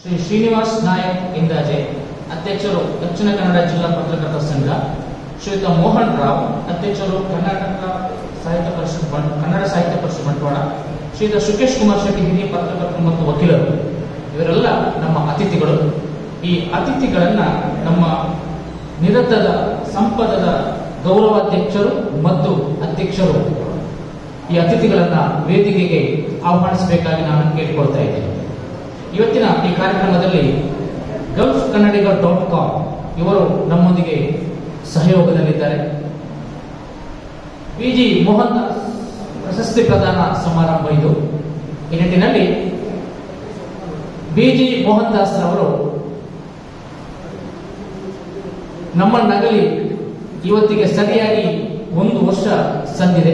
ಶ್ರೀ ಶ್ರೀನಿವಾಸ್ ನಾಯಕ್ ಇಂದಾಜೆ ಅಧ್ಯಕ್ಷರು ದಕ್ಷಿಣ ಕನ್ನಡ ಜಿಲ್ಲಾ ಪತ್ರಕರ್ತರ ಸಂಘ ಶ್ರೀಯುತ ಮೋಹನ್ ರಾವ್ ಅಧ್ಯಕ್ಷರು ಕರ್ನಾಟಕ ಸಾಹಿತ್ಯ ಪರಿಷತ್ ಬಂ- ಕನ್ನಡ ಸಾಹಿತ್ಯ ಪರಿಷತ್ ಬಂಟ್ವಾಳ ಶ್ರೀಯುತ ಸುಕೇಶ್ ಕುಮಾರ್ ಶೆಟ್ಟಿ ಹಿರಿಯ ಪತ್ರಕರ್ತರು ಮತ್ತು ವಕೀಲರು ಇವರೆಲ್ಲ ನಮ್ಮ ಅತಿಥಿಗಳು ಈ ಅತಿಥಿಗಳನ್ನ ನಮ್ಮ ನಿರತದ ಸಂಪದದ ಗೌರವಾಧ್ಯಕ್ಷರು ಮತ್ತು ಅಧ್ಯಕ್ಷರು ಈ ಅತಿಥಿಗಳನ್ನ ವೇದಿಕೆಗೆ ಆಹ್ವಾನಿಸಬೇಕಾಗಿ ನಾನು ಕೇಳಿಕೊಳ್ತಾ ಇದ್ದೇನೆ ಇವತ್ತಿನ ಈ ಕಾರ್ಯಕ್ರಮದಲ್ಲಿ ಗಲ್ಫ್ ಕನ್ನಡಿಗ ಡಾಟ್ ಕಾಮ್ ಇವರು ನಮ್ಮೊಂದಿಗೆ ಸಹಯೋಗದಲ್ಲಿದ್ದಾರೆ ವಿ ಜಿ ಮೋಹನ್ ದಾಸ್ ಪ್ರಶಸ್ತಿ ಪ್ರದಾನ ಸಮಾರಂಭ ಇದು ಈ ನಿಟ್ಟಿನಲ್ಲಿ ಬಿ ಜಿ ಮೋಹನ್ ದಾಸ್ ರವರು ನಮ್ಮನ್ನಗಲಿ ಇವತ್ತಿಗೆ ಸರಿಯಾಗಿ ಒಂದು ವರ್ಷ ಸಂದಿದೆ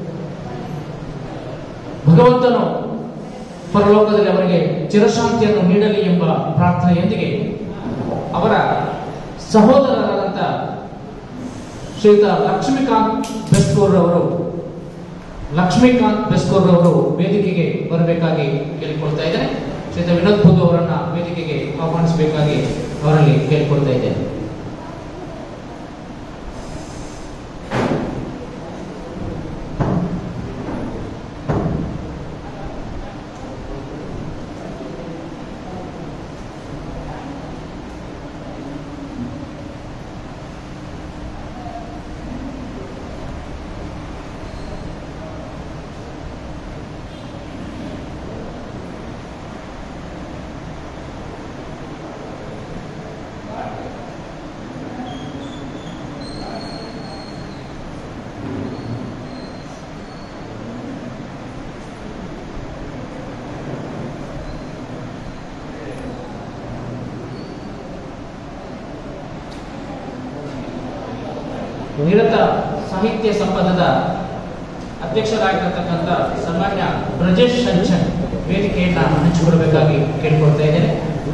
ಭಗವಂತನು ಪರಲೋಕದಲ್ಲಿ ಅವರಿಗೆ ಚಿರಶಾಂತಿಯನ್ನು ನೀಡಲಿ ಎಂಬ ಪ್ರಾರ್ಥನೆಯೊಂದಿಗೆ ಅವರ ಸಹೋದರರಾದಂಥ ಶ್ರೀಯುತ ಲಕ್ಷ್ಮೀಕಾಂತ್ ಬೆಸ್ಕೂರ್ ಅವರು ಲಕ್ಷ್ಮೀಕಾಂತ್ ಬೆಸ್ಕೂರ್ ಅವರು ವೇದಿಕೆಗೆ ಬರಬೇಕಾಗಿ ಕೇಳಿಕೊಳ್ತಾ ಇದ್ದೇನೆ ಶ್ರೀಯುತ ವಿನೋದ್ ಬುದ್ದು ಅವರನ್ನ ವೇದಿಕೆಗೆ ಆಹ್ವಾನಿಸಬೇಕಾಗಿ ಅವರಲ್ಲಿ ಕೇಳಿಕೊಳ್ತಾ ಇದ್ದೇನೆ ನಿರತ ಸಾಹಿತ್ಯ ಸಂಪದದ ಅಧ್ಯಕ್ಷರಾಗಿರತಕ್ಕಂಥ ಸನ್ಮಾನ್ಯ ಬ್ರಜೇಶ್ ಶಂಚನ್ ವೇದಿಕೆಯನ್ನ ಹಂಚಿಕೊಡಬೇಕಾಗಿ ಕೇಳಿಕೊಳ್ತಾ ಇದ್ದೇನೆ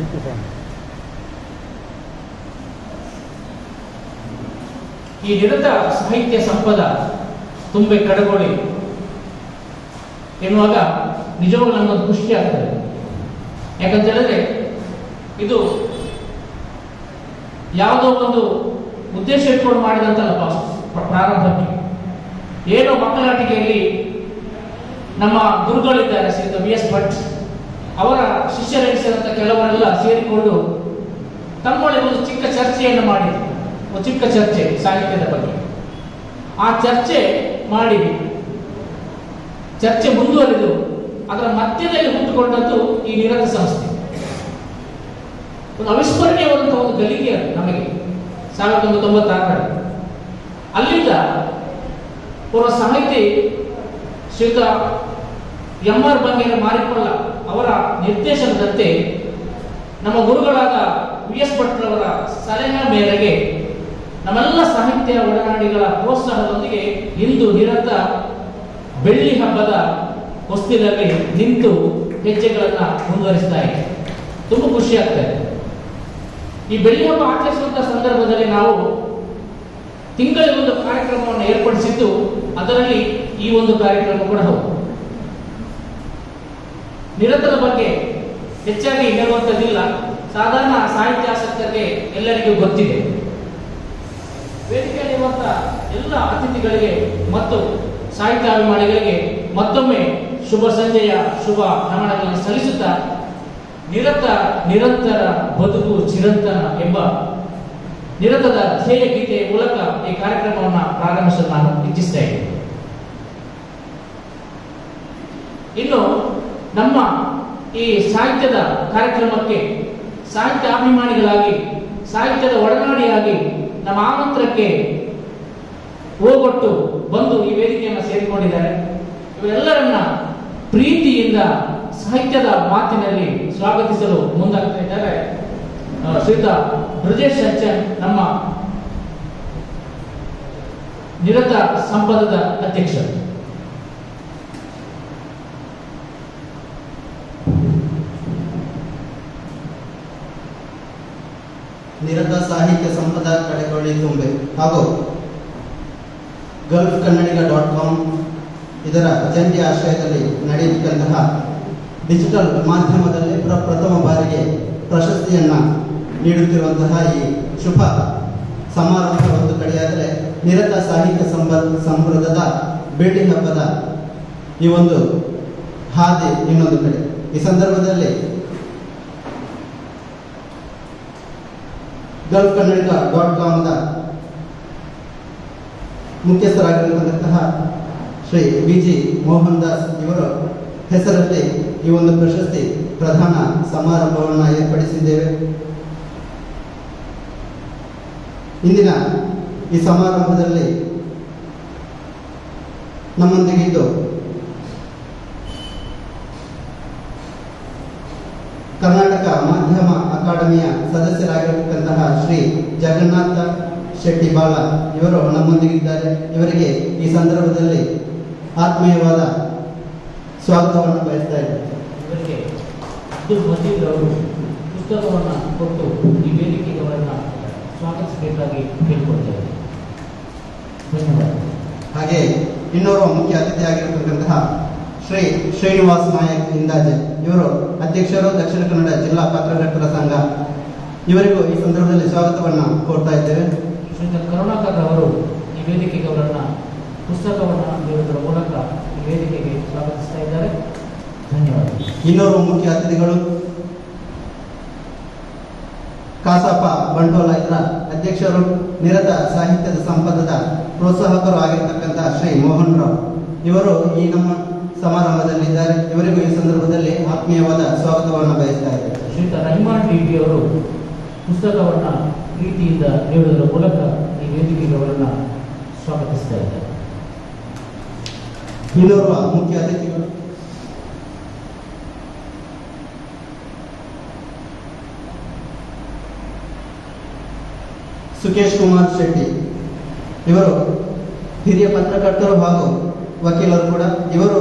ಈ ನಿರತ ಸಾಹಿತ್ಯ ಸಂಪದ ತುಂಬೆ ಕಡಗೋಳಿ ಎನ್ನುವಾಗ ನಿಜವಾಗ್ಲೂ ನಮಗೊಂದು ಖುಷಿ ಆಗ್ತದೆ ಯಾಕಂತ ಹೇಳಿದ್ರೆ ಇದು ಯಾವುದೋ ಒಂದು ಉದ್ದೇಶ ಇಟ್ಕೊಂಡು ಮಾಡಿದಂತಲ್ಲ ಪ- ಪ್ರಾರಂಭಕ್ಕೆ ಏನೋ ಮಕ್ಕಳಾಟಿಕೆಯಲ್ಲಿ ನಮ್ಮ ಗುರುಗಳಿದ್ದಾರೆ ಶ್ರೀಯುತ ವಿ ಎಸ್ ಭಟ್ ಅವರ ಶಿಷ್ಯರೆನಿಸಿದಂಥ ಕೆಲವರೆಲ್ಲ ಸೇರಿಕೊಂಡು ತಮ್ಮೊಳಗೆ ಒಂದು ಚಿಕ್ಕ ಚರ್ಚೆಯನ್ನು ಮಾಡಿದ್ರು ಒಂದು ಚಿಕ್ಕ ಚರ್ಚೆ ಸಾಹಿತ್ಯದ ಬಗ್ಗೆ ಆ ಚರ್ಚೆ ಮಾಡಿ ಚರ್ಚೆ ಮುಂದುವರೆದು ಅದರ ಮಧ್ಯದಲ್ಲಿ ಹುಟ್ಟುಕೊಂಡದ್ದು ಈ ನಿರತ ಸಂಸ್ಥೆ ಒಂದು ಅವಿಸ್ಮರಣೀಯವಾದಂತಹ ಒಂದು ಗಳಿಕೆ ಅದು ನಮಗೆ ಸಾವಿರದ ಒಂಬೈನೂರ ತೊಂಬತ್ತಾರರಲ್ಲಿ ಅಲ್ಲಿಂದ ಪೂರ್ವ ಸಾಹಿತಿ ಶ್ರೀಯುತ ಎಂ ಆರ್ ಬಂಗೇರ ಮಾರಿಕೊಳ್ಳ ಅವರ ನಿರ್ದೇಶನದಂತೆ ನಮ್ಮ ಗುರುಗಳಾದ ವಿ ಎಸ್ ಭಟ್ರವರ ಸಲಹೆ ಮೇರೆಗೆ ನಮ್ಮೆಲ್ಲ ಸಾಹಿತ್ಯ ಒಡನಾಡಿಗಳ ಪ್ರೋತ್ಸಾಹದೊಂದಿಗೆ ಇಂದು ನಿರಂತ ಬೆಳ್ಳಿ ಹಬ್ಬದ ಹೊಸ್ತಿಲಲ್ಲಿ ನಿಂತು ಹೆಜ್ಜೆಗಳನ್ನ ಮುಂದುವರಿಸ್ತಾ ಇದೆ ತುಂಬಾ ಖುಷಿ ಆಗ್ತಾ ಇದೆ ಈ ಬೆಳ್ಳಿ ಹಬ್ಬ ಆಚರಿಸುವಂತಹ ಸಂದರ್ಭದಲ್ಲಿ ನಾವು ತಿಂಗಳಿಗೆ ಒಂದು ಕಾರ್ಯಕ್ರಮವನ್ನು ಏರ್ಪಡಿಸಿದ್ದು ಅದರಲ್ಲಿ ಈ ಒಂದು ಕಾರ್ಯಕ್ರಮ ಕೂಡ ಹೌದು ನಿರತರ ಬಗ್ಗೆ ಹೆಚ್ಚಾಗಿ ಹೇಳುವಂಥದ್ದಿಲ್ಲ ಸಾಧಾರಣ ಸಾಹಿತ್ಯ ಆಸಕ್ತರಿಗೆ ಎಲ್ಲರಿಗೂ ಗೊತ್ತಿದೆ ವೇದಿಕೆಯಲ್ಲಿರುವಂತಹ ಎಲ್ಲ ಅತಿಥಿಗಳಿಗೆ ಮತ್ತು ಸಾಹಿತ್ಯಾಭಿಮಾನಿಗಳಿಗೆ ಮತ್ತೊಮ್ಮೆ ಶುಭ ಸಂಜೆಯ ಶುಭ ನಮನಗಳನ್ನು ಸಲ್ಲಿಸುತ್ತಾ ನಿರತ ನಿರಂತರ ಬದುಕು ಚಿರಂತನ ಎಂಬ ನಿರತದ ಧ್ಯೇಯ ಗೀತೆಯ ಮೂಲಕ ಈ ಕಾರ್ಯಕ್ರಮವನ್ನು ಪ್ರಾರಂಭಿಸಲು ನಾನು ಇಚ್ಛಿಸ್ತಾ ಇದ್ದೇನೆ ಇನ್ನು ನಮ್ಮ ಈ ಸಾಹಿತ್ಯದ ಕಾರ್ಯಕ್ರಮಕ್ಕೆ ಸಾಹಿತ್ಯ ಅಭಿಮಾನಿಗಳಾಗಿ ಸಾಹಿತ್ಯದ ಒಡನಾಡಿಯಾಗಿ ನಮ್ಮ ಆಮಂತ್ರಕ್ಕೆ ಹೋಗೊಟ್ಟು ಬಂದು ಈ ವೇದಿಕೆಯನ್ನು ಸೇರಿಕೊಂಡಿದ್ದಾರೆ ಇವರೆಲ್ಲರನ್ನ ಪ್ರೀತಿಯಿಂದ ಸಾಹಿತ್ಯದ ಮಾತಿನಲ್ಲಿ ಸ್ವಾಗತಿಸಲು ಮುಂದಾಗ್ತಾ ಇದ್ದಾರೆ ಆ, ಶ್ರೀಯುತ ಬ್ರಜೇಶ್ ಸಚ್ಚನ್ ನಮ್ಮ ನಿರತ ಸಂಪದದ ಅಧ್ಯಕ್ಷರು ನಿರತ ಸಾಹಿತ್ಯ ಸಂಪದ ಕಡೆಗೊಳ್ಳಿ ತುಂಬೆ ಹಾಗೂ ಗಲ್ಫ್ ಕನ್ನಡಿಗ ಡಾಟ್ ಕಾಮ್ ಇದರ ಜಂಟಿ ಆಶ್ರಯದಲ್ಲಿ ನಡೆಯತಕ್ಕಂತಹ ಡಿಜಿಟಲ್ ಮಾಧ್ಯಮದಲ್ಲಿ ಪ್ರ ಪ್ರಥಮ ಬಾರಿಗೆ ಪ್ರಶಸ್ತಿಯನ್ನ ನೀಡುತ್ತಿರುವಂತಹ ಈ ಶುಭ ಸಮಾರಂಭ ಒಂದು ಕಡೆಯಾದರೆ ನಿರತ ಸಾಹಿತ್ಯ ಸಂಬ ಸಂಭ್ರಮದ ಬೇಟಿ ಹಬ್ಬದ ಈ ಒಂದು ಹಾದಿ ಇನ್ನೊಂದು ಕಡೆ ಈ ಸಂದರ್ಭದಲ್ಲಿ ಗಲ್ಫ್ ಕನ್ನಡಿಗ ಡಾಟ್ ಕಾಮ್ದ ಮುಖ್ಯಸ್ಥರಾಗಿರತಕ್ಕಂತಹ Shri B G Mohandas ಇವರ ಹೆಸರಲ್ಲಿ ಈ ಒಂದು ಪ್ರಶಸ್ತಿ ಪ್ರಧಾನ ಸಮಾರಂಭವನ್ನು ಏರ್ಪಡಿಸಿದ್ದೇವೆ ಇಂದಿನ ಈ ಸಮಾರಂಭದಲ್ಲಿ ನಮ್ಮೊಂದಿಗಿದ್ದು ಕರ್ನಾಟಕ ಮಾಧ್ಯಮ ಅಕಾಡೆಮಿಯ ಸದಸ್ಯರಾಗಿರತಕ್ಕಂತಹ ಶ್ರೀ ಜಗನ್ನಾಥ ಶೆಟ್ಟಿ ಬಾಳ ಇವರು ನಮ್ಮೊಂದಿಗಿದ್ದಾರೆ ಇವರಿಗೆ ಈ ಸಂದರ್ಭದಲ್ಲಿ ಆತ್ಮೀಯವಾದ ಸ್ವಾಗತವನ್ನು ಬಯಸ್ತಾ ಇದ್ದಾರೆ ಇವರಿಗೆ ಅಬ್ದುಲ್ ಮಜೀದ್ ಅವರು ಪುಸ್ತಕವನ್ನು ಕೊಟ್ಟು ಈ ವೇದಿಕೆಗೆ ಅವರನ್ನು ಸ್ವಾಗತಿಸಬೇಕಾಗಿ ಕೇಳಿಕೊಳ್ತೇವೆ ಧನ್ಯವಾದ ಹಾಗೆ ಇನ್ನೋರ್ವ ಮುಖ್ಯ ಅತಿಥಿಯಾಗಿರತಕ್ಕಂತಹ ಶ್ರೀ ಶ್ರೀನಿವಾಸ್ ನಾಯಕ್ ಇಂದಾಜೆ ಇವರು ಅಧ್ಯಕ್ಷರು ದಕ್ಷಿಣ ಕನ್ನಡ ಜಿಲ್ಲಾ ಪತ್ರಕರ್ತರ ಸಂಘ ಇವರಿಗೂ ಈ ಸಂದರ್ಭದಲ್ಲಿ ಸ್ವಾಗತವನ್ನು ಕೋರ್ತಾ ಇದ್ದೇವೆ ಶ್ರೀಯುತ ಕರುಣಾಕರ್ ಅವರು ಈ ವೇದಿಕೆಗೆ ಅವರನ್ನು ಪುಸ್ತಕವನ್ನು ನೀಡುವುದರ ಮೂಲಕ ಈ ವೇದಿಕೆಗೆ ಸ್ವಾಗತಿಸ್ತಾ ಇದ್ದಾರೆ ಧನ್ಯವಾದ ಇನ್ನೋರ್ವ ಮುಖ್ಯ ಅತಿಥಿಗಳು ಕಾಸಪ್ಪ ಬಂಟೋಲ ಇದರ ಅಧ್ಯಕ್ಷರು ನಿರತ ಸಾಹಿತ್ಯದ ಸಂಪದದ ಪ್ರೋತ್ಸಾಹಕರು ಆಗಿರತಕ್ಕಂತಹ ಶ್ರೀ ಮೋಹನ್ ರಾವ್ ಇವರು ಈ ನಮ್ಮ ಸಮಾರಂಭದಲ್ಲಿದ್ದಾರೆ ಇವರಿಗೂ ಈ ಸಂದರ್ಭದಲ್ಲಿ ಆತ್ಮೀಯವಾದ ಸ್ವಾಗತವನ್ನು ಬಯಸ್ತಾ ಇದ್ದೇವೆ ಶ್ರೀಯುತ ರಹಿಮಾನ್ ಡಿಬಿ ಅವರು ಪುಸ್ತಕವನ್ನು ಪ್ರೀತಿಯಿಂದ ನೀಡುವುದರ ಮೂಲಕ ಈ ವೇದಿಕೆಗೆ ಅವರನ್ನು ಸ್ವಾಗತಿಸ್ತಾ ಇದ್ದಾರೆ ಇನ್ನೋರ್ವ ಮುಖ್ಯ ಅತಿಥಿಗಳು ಸುಕೇಶ್ ಕುಮಾರ್ ಶೆಟ್ಟಿ ಇವರು ಹಿರಿಯ ಪತ್ರಕರ್ತರು ಹಾಗೂ ವಕೀಲರು ಕೂಡ ಇವರು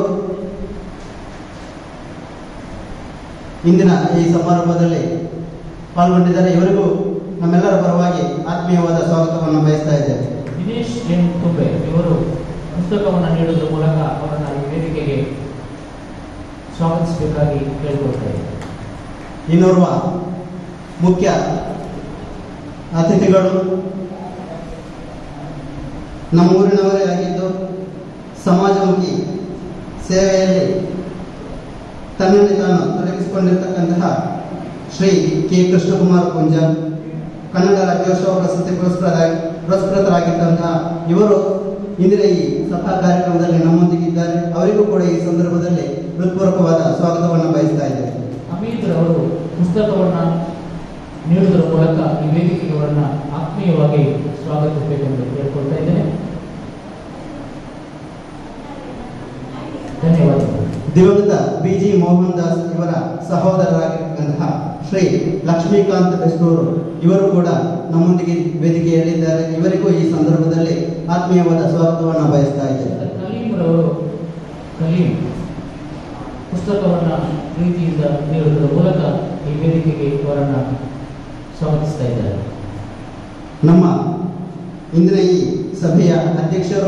ಇಂದಿನ ಈ ಸಮಾರಂಭದಲ್ಲಿ ಪಾಲ್ಗೊಂಡಿದ್ದಾರೆ ಇವರಿಗೂ ನಮ್ಮೆಲ್ಲರ ಪರವಾಗಿ ಆತ್ಮೀಯವಾದ ಸ್ವಾಗತವನ್ನು ಬಯಸ್ತಾ ಇದ್ದೇವೆ ದಿನೇಶ್ ಎನ್ ತುಂಬೆ ಇವರು ಪುಸ್ತಕವನ್ನು ನೀಡುವುದರ ಮೂಲಕ ಅವರನ್ನು ಈ ವೇದಿಕೆಗೆ ಸ್ವಾಗತಿಸಬೇಕಾಗಿ ಕೇಳಿಕೊಳ್ತಾ ಇದ್ದಾರೆ ಇನ್ನೋರ್ವ ಮುಖ್ಯ ಅತಿಥಿಗಳು ನಮ್ಮೂರಿನವರೇ ಆಗಿದ್ದು ಸಮಾಜಮುಖಿ ಸೇವೆಯಲ್ಲಿ ತನ್ನನ್ನು ತಾನು ತೊಡಗಿಸಿಕೊಂಡಿರ್ತಕ್ಕಂತಹ ಶ್ರೀ ಕೆ ಕೃಷ್ಣಕುಮಾರ್ ಪುಂಜ ಕನ್ನಡ ರಾಜ್ಯೋತ್ಸವ ಪ್ರಶಸ್ತಿ ಪುರಸ್ಕೃತ ಪುರಸ್ಕೃತರಾಗಿದ್ದಂತಹ ಇವರು ಇಂದಿನ ಈ ಸಭಾ ಕಾರ್ಯಕ್ರಮದಲ್ಲಿ ನಮ್ಮೊಂದಿಗಿದ್ದಾರೆ ಅವರಿಗೂ ಕೂಡ ಈ ಸಂದರ್ಭದಲ್ಲಿ ಹೃತ್ಪೂರ್ವಕವಾದ ಸ್ವಾಗತವನ್ನು ಬಯಸ್ತಾ ಇದ್ದೇವೆ ಹಮೀದ್ ಅವರು ಪುಸ್ತಕವನ್ನು ನೀಡುವುದರ ಮೂಲಕ ಈ ವೇದಿಕೆಗೆ ಅವರನ್ನು ಆತ್ಮೀಯವಾಗಿ ಸ್ವಾಗತಿಸಬೇಕೆಂದು ಕೇಳಿಕೊಳ್ತಾ ಇದ್ದೇನೆ ಧನ್ಯವಾದಗಳು ದಿವಂಗತ ಬಿ ಜಿ ಮೋಹನ್ ದಾಸ್ ಇವರ ಸಹೋದರರಾಗಿರ್ತಕ್ಕಂತಹ ಶ್ರೀ ಲಕ್ಷ್ಮೀಕಾಂತ್ ಬೆಸ್ತೂರು ಇವರು ಕೂಡ ನಮ್ಮೊಂದಿಗೆ ವೇದಿಕೆಯಲ್ಲಿದ್ದಾರೆ ಇವರಿಗೂ ಈ ಸಂದರ್ಭದಲ್ಲಿ ಆತ್ಮೀಯವಾದ ಸ್ವಾಗತವನ್ನು ಬಯಸ್ತಾ ಇದ್ದೇವೆ ಕಲೀಮ್ರವರು ಕಲೀಂ ಪುಸ್ತಕವನ್ನು ಪ್ರೀತಿಯಿಂದ ನೀಡುವುದರ ಮೂಲಕ ಈ ವೇದಿಕೆಗೆ ಅವರನ್ನು ಸ್ವಾಗತಿಸ್ತಾ ಇದ್ದಾರೆ ನಮ್ಮ ಇಂದಿನ ಈ ಸಭೆಯ ಅಧ್ಯಕ್ಷರು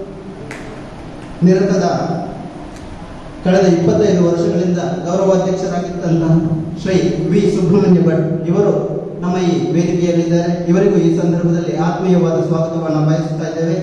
ನಿರತದ ಕಳೆದ ಇಪ್ಪತ್ತೈದು ವರ್ಷಗಳಿಂದ ಗೌರವಾಧ್ಯಕ್ಷರಾಗಿದ್ದಂತಹ ಶ್ರೀ ವಿ ಸುಬ್ರಹ್ಮಣ್ಯ ಭಟ್ ಇವರು ನಮ್ಮ ಈ ವೇದಿಕೆಯಲ್ಲಿದ್ದಾರೆ ಇವರಿಗೂ ಈ ಸಂದರ್ಭದಲ್ಲಿ ಆತ್ಮೀಯವಾದ ಸ್ವಾಗತವನ್ನು ಬಯಸುತ್ತಾ ಇದ್ದೇವೆ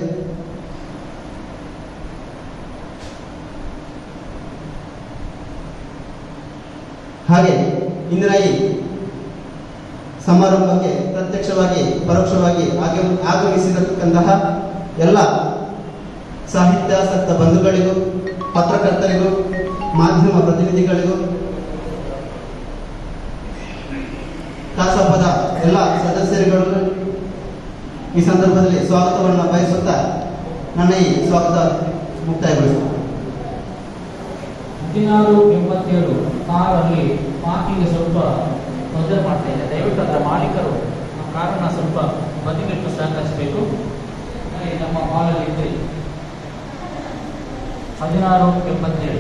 ಹಾಗೆ ಇಂದಿನ ಈ ಸಮಾರಂಭಕ್ಕೆ ಪ್ರತ್ಯಕ್ಷವಾಗಿ ಪರೋಕ್ಷವಾಗಿ ಆಗಮ- ಆಗಮಿಸಿರತಕ್ಕಂತಹ ಎಲ್ಲ ಸಾಹಿತ್ಯಾಸಕ್ತ ಬಂಧುಗಳಿಗೂ ಪತ್ರಕರ್ತರಿಗೂ ಮಾಧ್ಯಮ ಪ್ರತಿನಿಧಿಗಳಿಗೂ ಕಾಸಪ್ಪದ ಎಲ್ಲ ಸದಸ್ಯರುಗಳಿಗೂ ಈ ಸಂದರ್ಭದಲ್ಲಿ ಸ್ವಾಗತವನ್ನು ಬಯಸುತ್ತಾ ನನ್ನ ಈ ಸ್ವಾಗತ ಮುಕ್ತಾಯಗೊಳಿಸುತ್ತೇನೆ ಹದಿನಾರು ಎಂಬತ್ತೇಳು ಕಾರಲ್ಲಿ ಪಾರ್ಕಿಂಗ್ ಸ್ವಲ್ಪ ತೊಂದರೆ ಮಾಡ್ತಾ ಇದೆ ದಯವಿಟ್ಟು ಅದರ ಮಾಲೀಕರು ಆ ಕಾರನ್ನು ಸ್ವಲ್ಪ ಬದಿಗಿಟ್ಟು ಸಹಕರಿಸಬೇಕು ಹಾಗೆ ನಮ್ಮ ಹಾಲಲ್ಲಿ ಇದ್ದರೆ ಹದಿನಾರು ಎಂಬತ್ತೇಳು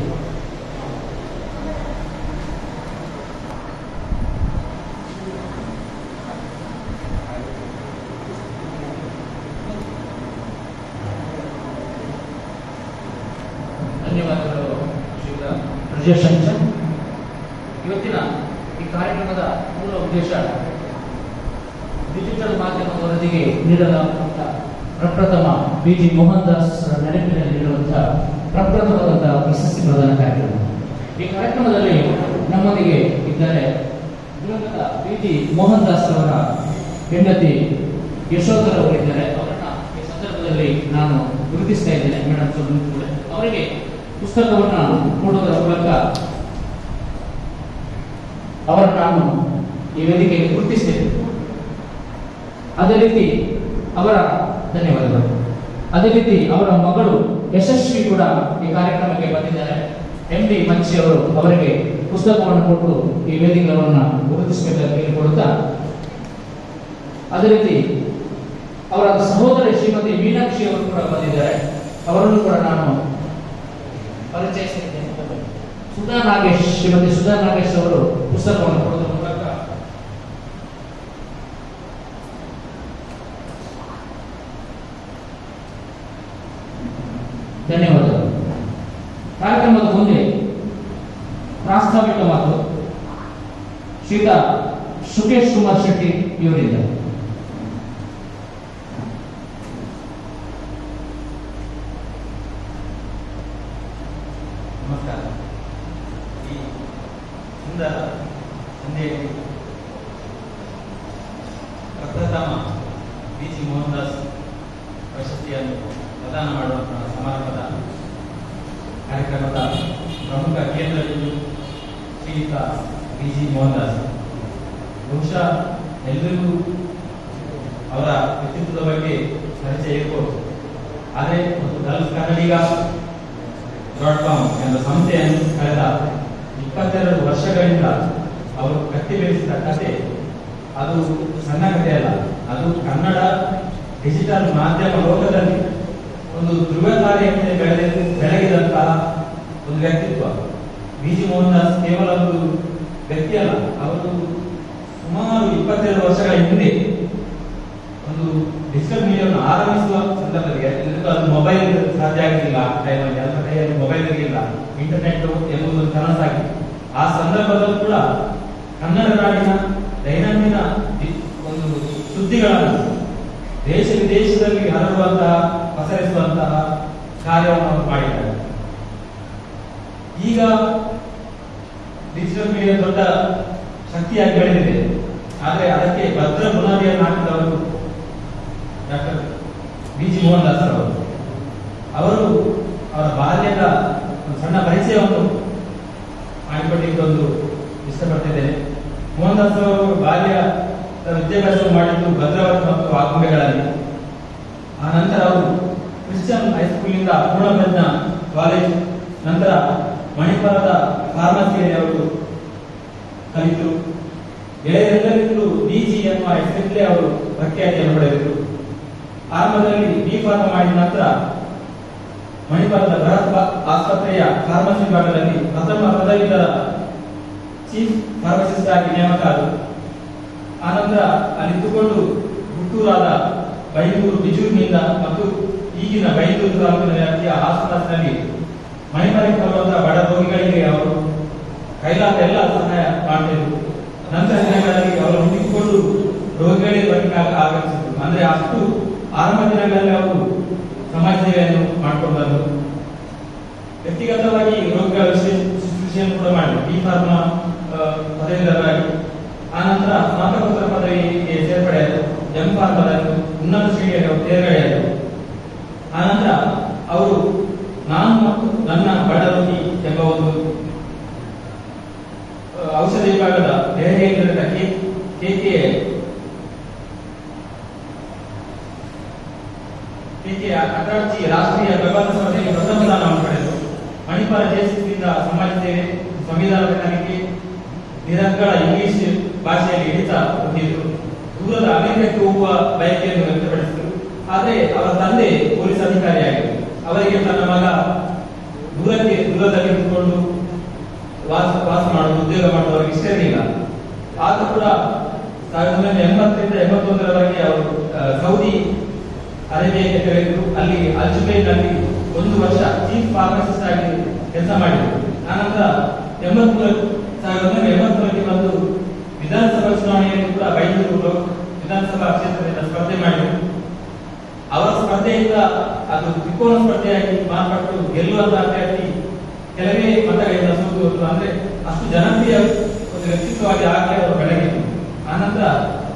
ಧನ್ಯವಾದಗಳು ಶ್ರೀಯುತ ಬ್ರಿಜೇಶ್ ಅಂಚನ್ ಇವತ್ತಿನ ಈ ಕಾರ್ಯಕ್ರಮದ ಮೂಲ ಉದ್ದೇಶ ಡಿಜಿಟಲ್ ಮಾಧ್ಯಮದ ವರದಿಗೆ ನೀಡಲಾಗುವಂತ ಪ್ರಪ್ರಥಮ ಬಿ ಜಿ ಮೋಹನ್ ದಾಸ್ ನೆನಪಿನಲ್ಲಿ ನೀಡುವಂತಹ ಪ್ರಪ್ರಥಮವಾದಂತಹ ಪ್ರಶಸ್ತಿ ಪ್ರದಾನ ಕಾರ್ಯಕ್ರಮ ಈ ಕಾರ್ಯಕ್ರಮದಲ್ಲಿ ನಮ್ಮೊಂದಿಗೆ ಇದ್ದಾರೆ ದಿವಂಗತ ಬಿ ಜಿ ಮೋಹನ್ ದಾಸ್ ಅವರ ಹೆಂಡತಿ ಯಶೋಧರ್ ಅವರಿದ್ದಾರೆ ಅವರನ್ನ ಈ ಸಂದರ್ಭದಲ್ಲಿ ನಾನು ಗುರುತಿಸ್ತಾ ಇದ್ದೇನೆ ಮೇಡಮ್ ಸ್ವಲ್ಪ ಕೂಡ ಅವರಿಗೆ ಪುಸ್ತಕವನ್ನ ಕೊಡುವುದರ ಮೂಲಕ ಅವರ ನಾನು ಈ ವೇದಿಕೆಗೆ ಗುರುತಿಸ್ತೇನೆ ಅದೇ ರೀತಿ ಅವರ ಧನ್ಯವಾದಗಳು ಅದೇ ರೀತಿ ಅವರ ಮಗಳು ಯಶಸ್ವಿ ಕೂಡ ಈ ಕಾರ್ಯಕ್ರಮಕ್ಕೆ ಬಂದಿದ್ದಾರೆ ಎಂ ಡಿ ಮಂಚಿ ಅವರು ಅವರಿಗೆ ಪುಸ್ತಕವನ್ನು ಕೊಟ್ಟು ಈ ವೇದಿಕೆಗಳನ್ನು ಗುರುತಿಸಬೇಕಾಗಿ ಕೇಳಿಕೊಡುತ್ತಾ ಅದೇ ರೀತಿ ಅವರ ಸಹೋದರಿ ಶ್ರೀಮತಿ ಮೀನಾಕ್ಷಿ ಅವರು ಕೂಡ ಬಂದಿದ್ದಾರೆ ಅವರನ್ನು ಕೂಡ ನಾನು ಪರಿಚಯಿಸಿದ್ದೇನೆ ಸುಧಾ ನಾಗೇಶ್ ಶ್ರೀಮತಿ ಸುಧಾ ನಾಗೇಶ್ ಅವರು ಪುಸ್ತಕವನ್ನು ಕೊಡುವುದರ ಮೂಲಕ ಧನ್ಯವಾದಗಳು ಕಾರ್ಯಕ್ರಮದ ಮುಂದೆ ಪ್ರಾಸ್ತಾವಿಕ ಮಾತು ಶ್ರೀತ ಸುಕೇಶ್ ಕುಮಾರ್ ಶೆಟ್ಟಿ ಇವರಿಂದ ನಮಸ್ಕಾರ ಈ ಸುಂದರ ಸಂಧ್ಯೆಯಲ್ಲಿ ಪ್ರಪ್ರಥಮ ಬಿ ಜಿ ಮೋಹನ್ ದಾಸ್ ಪ್ರಶಸ್ತಿಯನ್ನು ಪ್ರದಾನ ಮಾಡುವಂತಹ ಸಮಾರಂಭದ ಕಾರ್ಯಕ್ರಮದ ಪ್ರಮುಖ ಕೇಂದ್ರ ಬಿಂದು ಶ್ರೀಯುತ ಬಿ ಜಿ ಮೋಹನ್ ದಾಸ್ ಬಹುಶಃ ಎಲ್ಲರಿಗೂ ಅವರ ವ್ಯಕ್ತಿತ್ವದ ಬಗ್ಗೆ ಪರಿಚಯ ಇರಬಹುದು ಆದರೆ ಒಂದು ಗಲ್ಫ್ ಕನ್ನಡಿಗ ಡಾಟ್ ಕಾಮ್ ಎಂಬ ಸಂಸ್ಥೆಯನ್ನು ಕಳೆದ ಇಪ್ಪತ್ತೆರಡು ವರ್ಷಗಳಿಂದ ಅವರು ಕಟ್ಟಿ ಬೆಳೆಸಿದ ಕತೆ ಅದು ಸಣ್ಣ ಕಥೆ ಅಲ್ಲ ಅದು ಕನ್ನಡ ಡಿಜಿಟಲ್ ಮಾಧ್ಯಮ ಲೋಕದಲ್ಲಿ ಒಂದು ಧ್ರುವತಾರೆಯಂತೆ ಬೆಳೆದ ಬೆಳಗಿದಂತಹ ಒಂದು ವ್ಯಕ್ತಿತ್ವ ಬಿ ಜಿ ಮೋಹನ್ ದಾಸ್ ಕೇವಲ ಒಂದು ವ್ಯಕ್ತಿ ಅಲ್ಲ ಅವರು ಸುಮಾರು ಇಪ್ಪತ್ತೆರಡು ವರ್ಷಗಳ ಹಿಂದೆ ಒಂದು ಡಿಜಿಟಲ್ ಮೀಡಿಯಾವನ್ನು ಆರಂಭಿಸುವ ಸಂದರ್ಭದಲ್ಲಿ ಎಲ್ಲರಿಗೂ ಅದು ಮೊಬೈಲ್ ಸಾಧ್ಯ ಆಗಲಿಲ್ಲ ಆ ಟೈಮಲ್ಲಿ ಎಲ್ಲರ ಕೈಯಲ್ಲಿ ಮೊಬೈಲ್ ಇರಲಿಲ್ಲ ಇಂಟರ್ನೆಟ್ ಎಂಬುದು ಒಂದು ಕನಸಾಗಿತ್ತು ಆ ಸಂದರ್ಭದಲ್ಲೂ ಕೂಡ ಕನ್ನಡ ನಾಡಿನ ದೈನಂದಿನ ದಿ- ಒಂದು ಸುದ್ದಿಗಳನ್ನು ದೇಶ ವಿದೇಶದಲ್ಲಿ ಹರಡುವಂತಹ ಪಸರಿಸುವಂತಹ ಕಾರ್ಯವನ್ನು ಅವರು ಮಾಡಿದ್ದಾರೆ ಈಗ ಡಿಜಿಟಲ್ ಮೀಡಿಯಾ ದೊಡ್ಡ ಶಕ್ತಿಯಾಗಿ ಬೆಳೆದಿದೆ ಆದರೆ ಅದಕ್ಕೆ ಭದ್ರ ಬುನಾದಿಯನ್ನು ಹಾಕಿದವರು doctor B G Mohandas ಅವರು ಅವರು ಅವರ ಬಾಲ್ಯದ ಒಂದು ಸಣ್ಣ ಪರಿಚಯವನ್ನು ಮಾಡಿಕೊಟ್ಟಿದ್ದೊಂದು ಇಷ್ಟಪಡ್ತಿದ್ದೇನೆ ಮೋಹನ್ ದಾಸ್ ಅವರು ಬಾಲ್ಯ ವಿದ್ಯಾಭ್ಯಾಸವನ್ನು ಮಾಡಿದ್ದು ಭದ್ರಾವತಿ ಮತ್ತು ಆಗುಂಬೆಗಳಲ್ಲಿ ಆ ನಂತರ ಅವರು ಕ್ರಿಶ್ಚಿಯನ್ ಹೈಸ್ಕೂಲಿಂದ ಪೂರ್ಣಪ್ರಜ್ಞ ಕಾಲೇಜ್ ನಂತರ ಮಣಿಪಾಲದ ಫಾರ್ಮಸಿಯಲ್ಲಿ ಅವರು ಕಲಿತು ಗೆಳೆಯರೆಲ್ಲರಿಗೂ ಡಿಜಿ ಎನ್ನುವ ಹೆಸರಿನಲ್ಲೇ ಅವರು ಪ್ರಖ್ಯಾತಿಯನ್ನು ಪಡೆದರು ಆರಂಭದಲ್ಲಿ ಬಿ ಫಾರ್ಮ ಮಾಡಿದ ನಂತರ ಮಣಿಪಾಲದ ಬೃಹತ್ ಬಾ- ಆಸ್ಪತ್ರೆಯ ಫಾರ್ಮಸಿ ವಿಭಾಗದಲ್ಲಿ ಪ್ರಥಮ ಪದವೀಧರ ಚೀಫ್ ಫಾರ್ಮಸಿಸ್ಟ್ ಆಗಿ ನೇಮಕ ಆದರು ಆನಂತರ ಅಲ್ಲಿದ್ದುಕೊಂಡು ಹುಟ್ಟೂರಾದ ಬೈಂದೂರು ಬಿಜೂರಿನಿಂದ ಮತ್ತು ಈಗಿನ ಬೈಂದೂರು ತಾಲೂಕಿನ ವ್ಯಾಪ್ತಿಯ ಆಸ್ಪತ್ರೆಯಲ್ಲಿ ಮಣಿಪಾಲಕ್ಕೆ ಬರುವಂತಹ ಬಡ ರೋಗಿಗಳಿಗೆ ಅವರು ಕೈಲಾದ ಎಲ್ಲ ಸಹಾಯ ಮಾಡ್ತಿದ್ರು ನಂತರ ದಿನಗಳಲ್ಲಿ ಅವರು ಹುಡುಕಿಕೊಂಡು ರೋಗಿಗಳಿಗೆ ಬರಲಿಕ್ಕೆ ಆಗ- ಆಗಮಿಸಿದ್ರು ಅಂದ್ರೆ ಅಷ್ಟು ಆರಂಭ ದಿನಗಳಲ್ಲಿ ಅವರು ಸಮಾಜ ಸೇವೆಯನ್ನು ಮಾಡ್ಕೊಂಡು ಬಂದರು ವ್ಯಕ್ತಿಗತವಾಗಿ ರೋಗಿಗಳ ವಿಶೇಷ ಶುಶ್ರೂಷೆಯನ್ನು ಕೂಡ ಮಾಡಿದ್ರು ಬಿ ಫಾರ್ಮ ಪದವೀಧರರಾಗಿ ಆನಂತರ ಸ್ನಾತಕೋತ್ತರ ಪದವಿಗೆ ಸೇರ್ಪಡೆಯಾದರು ಎಂ ಫಾರ್ಮದಲ್ಲಿ ಉನ್ನತ ಶ್ರೇಣಿಯಲ್ಲಿ ಅವರು ತೇರ್ಗಡೆಯಾದರು ಆನಂತರ ಅವರು ನಾನು ಮತ್ತು ನನ್ನ ಬಡ ರೋಗಿ ಎಂಬ ಒಂದು ಆ, ಔಷಧ ವಿಭಾಗದ ದೆಹಲಿಯಲ್ಲಿರುವ ಕೆ ಕೆಕೆ ಕೆಕೆ ಅಟಾರ್ಜಿ ರಾಷ್ಟ್ರೀಯ ಪ್ರಬಂಧ ಸ್ಪರ್ಧೆಯಲ್ಲಿ ಪ್ರಥಮ ಸ್ಥಾನವನ್ನು ಪಡೆದರು ಮಣಿಪಾಲ ಜಯಸಿಂಹದಿಂದ ಸಮಾಜ ಸೇವೆ ಸಂವಿಧಾನದ ಕಲಿಕೆ ನಿರಂತರ ಇಂಗ್ಲಿಷ್ ಭಾಷೆಯಲ್ಲಿ ಹಿಡಿತ ಹೊಂದಿದ್ರು ದೂರದ ಅಮೆರಿಕಕ್ಕೆ ಹೋಗುವ ಬಯಕೆಯನ್ನು ವ್ಯಕ್ತಪಡಿಸಿದರು ಆದರೆ ಅವರ ತಂದೆ ಪೊಲೀಸ್ ಅಧಿಕಾರಿಯಾಗಿದ್ದರು ಅವರಿಗೆ ತನ್ನ ಮಗ ದೂರಕ್ಕೆ ದೂರದಲ್ಲಿ ಇದ್ದುಕೊಂಡು ವಾಸ ವಾಸ ಮಾಡುವುದು ಉದ್ಯೋಗ ಮಾಡುವುದು ಅವರಿಗೆ ಇಷ್ಟ ಇರಲಿಲ್ಲ ಆತ ಕೂಡ ಸಾವಿರದ ಒಂಬೈನೂರ ಎಂಬತ್ತರಿಂದ ಎಂಬತ್ತೊಂದರವರೆಗೆ ಅವರು ಆ, ಸೌದಿ ಅರೇಬಿಯಾಕ್ಕೆ ತೆರಳಿದ್ರು ಅಲ್ಲಿ ಅಲ್ಜುಬೈನಲ್ಲಿ ಒಂದು ವರ್ಷ ಚೀಫ್ ಫಾರ್ಮಸಿಸ್ಟ್ ಆಗಿ ಕೆಲಸ ಮಾಡಿದ್ರು ಆನಂತರ ಎಂಬತ್ಮೂರ ಸಾವಿರದ ಒಂಬೈನೂರ ಎಂಬತ್ಮೂರಕ್ಕೆ ಬಂದು ವಿಧಾನಸಭಾ ಚುನಾವಣೆಯಲ್ಲಿ ಕೂಡ ಬೈಂದೂರು ಲೋಕ- ವಿಧಾನಸಭಾ ಕ್ಷೇತ್ರದಿಂದ ಸ್ಪರ್ಧೆ ಮಾಡಿದರು ಅವರ ಸ್ಪರ್ಧೆಯಿಂದ ಅದು ತ್ರಿಕೋನ ಸ್ಪರ್ಧೆಯಾಗಿ ಮಾರ್ಪಟ್ಟು ಗೆಲ್ಲುವಂತ ಅಭ್ಯರ್ಥಿ ಕೆಲವೇ ಮತಗಳಿಂದ ಸೋತು ಹೋದ್ರು ಅಂದ್ರೆ ಅಷ್ಟು ಜನಪ್ರಿಯ ಒಂದು ವ್ಯಕ್ತಿತ್ವವಾಗಿ ಆಗಿ ಅವರು ಬೆಳಗಿದ್ರು ಆನಂತರ